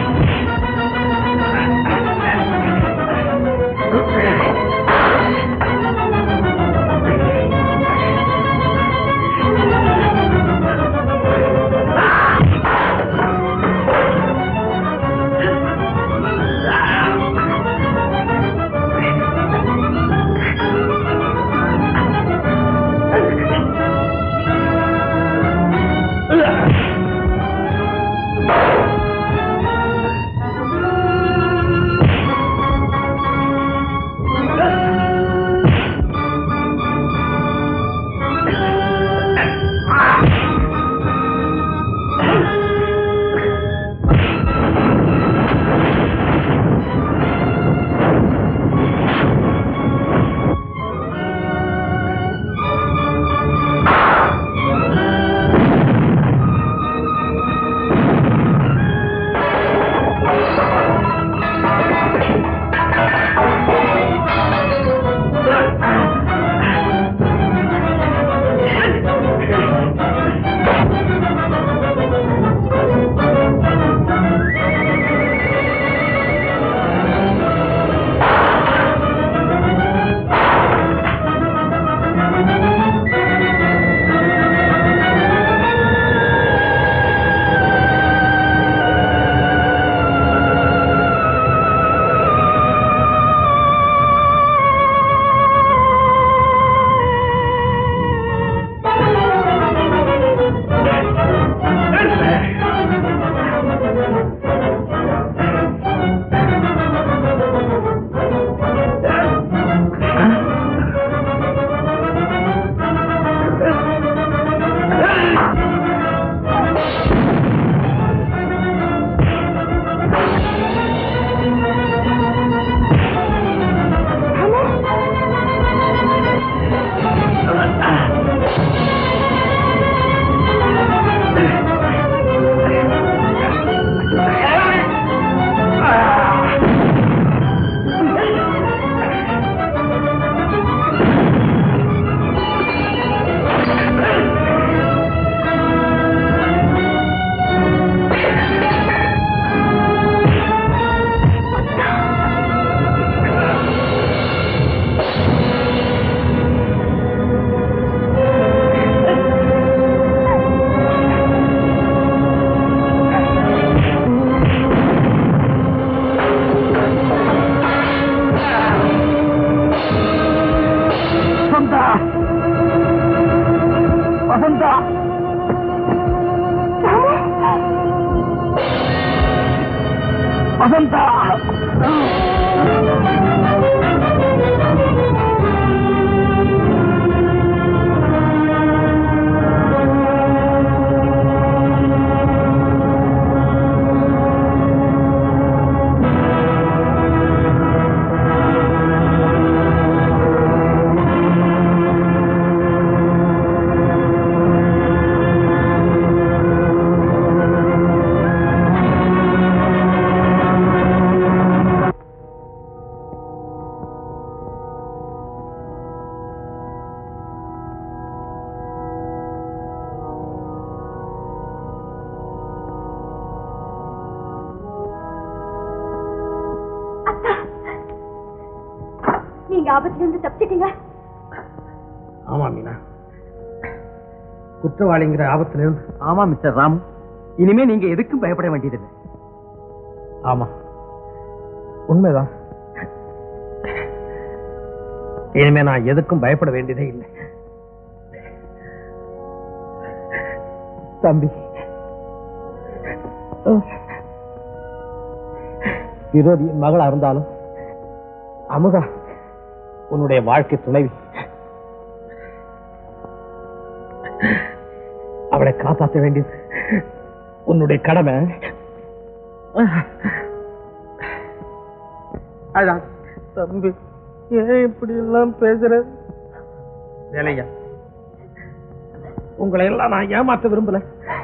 ஆ வசந்தா நீங்க ஆபத்துல இருந்து தப்பிச்சிட்டீங்க ஆமா மீனா குற்றவாளிங்கிற ஆபத்துல இருந்து ஆமா மிஸ்டர் ராம் இனிமே நீங்க எதுக்கும் பயப்பட வேண்டியதில்லை ஆமா உண்மைதான் இனிமே நான் எதுக்கும் பயப்பட வேண்டியதே இல்லை தம்பி விரோதியின் மகளா இருந்தாலும் அமுதா உன்னுடைய வாழ்க்கை துணைவி அவளை காப்பாற்ற வேண்டியது உன்னுடைய கடமை அதான் தம்பி ஏன் இப்படி எல்லாம் பேசுற வேலையா உங்களை எல்லாம் நான் ஏமாத்த விரும்பல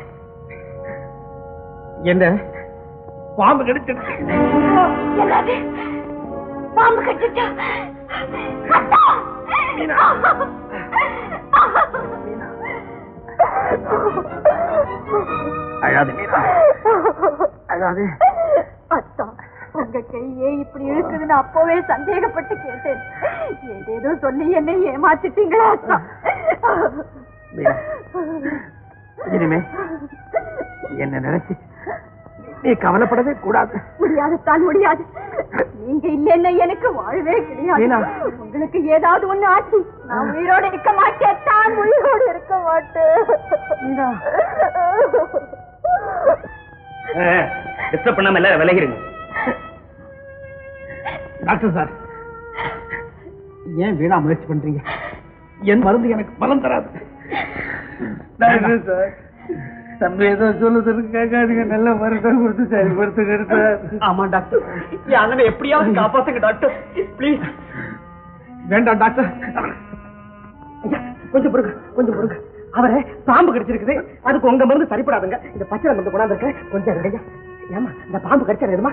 என்ன பாம்பு கடிச்சிருச்சு என்னது பாம்பு கடிச்சிட்டா அத்தா! அழாது மீனா அழாது அத்தா உங்க கையே இப்படி இழுக்குதுன்னு அப்பவே சந்தேகப்பட்டு கேட்டேன் ஏதேதோ சொல்லி என்னை ஏமாத்திட்டீங்களா அத்தா மீனா இனிமே என்ன நினைச்சு நீ கவலைப்படவே கூடாது முடியாது தான் முடியாது நீங்க இல்லைன்னா எனக்கு வாழ்வே கிடையாது மீனா. உங்களுக்கு ஏதாவது ஒண்ணு ஆச்சு நான் உயிரோட இருக்க மாட்டேன் தான் உயிரோட இருக்க மாட்டேன் டிஸ்டர்ப் பண்ணாம எல்லாரும் விலகிருங்க டாக்டர் சார் ஏன் வீணா முயற்சி பண்றீங்க என் மருந்து எனக்கு பலன் தராது டாக்டர் சார் தம்பி ஏதோ சொல்லுறதுக்கு கேட்காதீங்க நல்ல மருந்தை கொடுத்து சரிப்படுத்துங்க சார் ஆமா டாக்டர் என் அண்ணனை எப்படியாவது காப்பாத்துங்க டாக்டர் ப்ளீஸ் வேண்டாம் டாக்டர் ஐயா, கொஞ்சம் பொறுங்க கொஞ்சம் பொறுங்க அவரை பாம்பு கடிச்சிருக்குது அதுக்கு உங்க மருந்து சரிப்படாதுங்க இந்த பச்சை மருந்து கொண்டாந்து இருக்க கொஞ்சம் இருங்க ஐயா ஏமா இந்த பாம்பு கடிச்சா எதுமா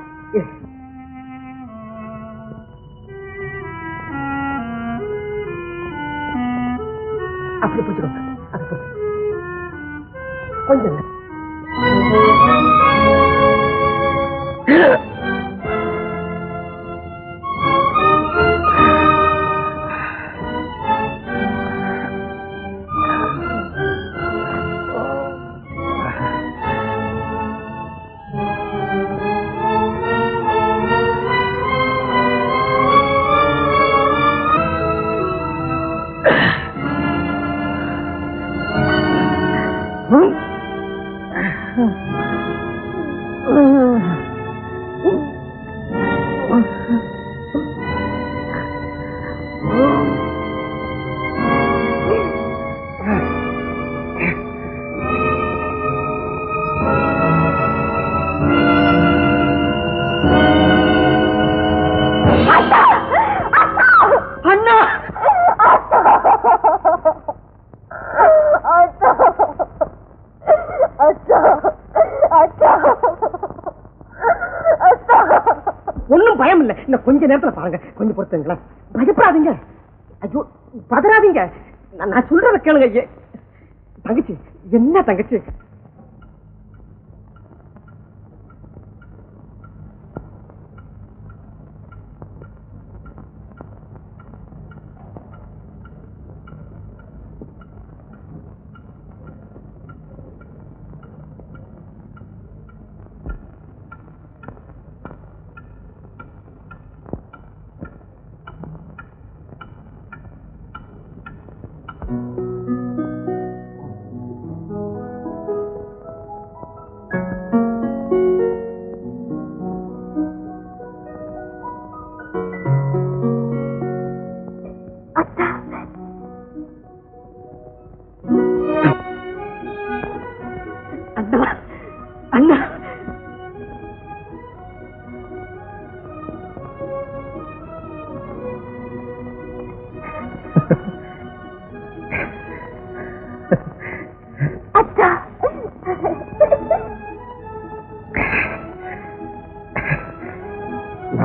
அப்படி பிடிச்சுக்கோங்க அது பிடிச்சு கொஞ்சம் இருங்க. ஒண்ணும் பயம் இல்ல இன்னும் கொஞ்ச நேரத்துல பாருங்க கொஞ்சம் பொறுத்துங்களேன் பயப்படாதீங்க ஐயோ பதறாதீங்க நான் நான் சொல்றத கேளுங்க ஏ- தங்கச்சி என்ன தங்கச்சி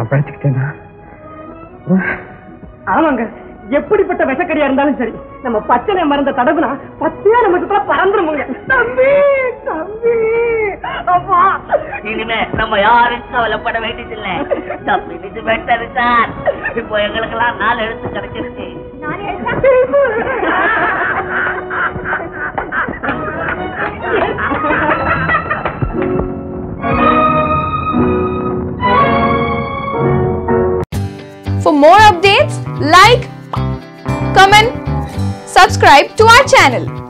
நான் படிச்சுக்கிட்டேன்னா ஆமாங்க எப்படிப்பட்ட விஷக்கடியா இருந்தாலும் சரி நம்ம பச்சனை மருந்த தடவுனா பச்சையா நமக்கு பறந்துருமுங்க தம்பி தம்பி அப்பா இனிமே நம்ம யாரும் கவலைப்பட வேண்டியதில்லை தம்பி இது பெட்டர் சார் இப்போ எங்களுக்கெல்லாம் நாலு எழுத்து கிடைச்சிருச்சு நான் எழுதா For more updates, like, comment, subscribe to our channel.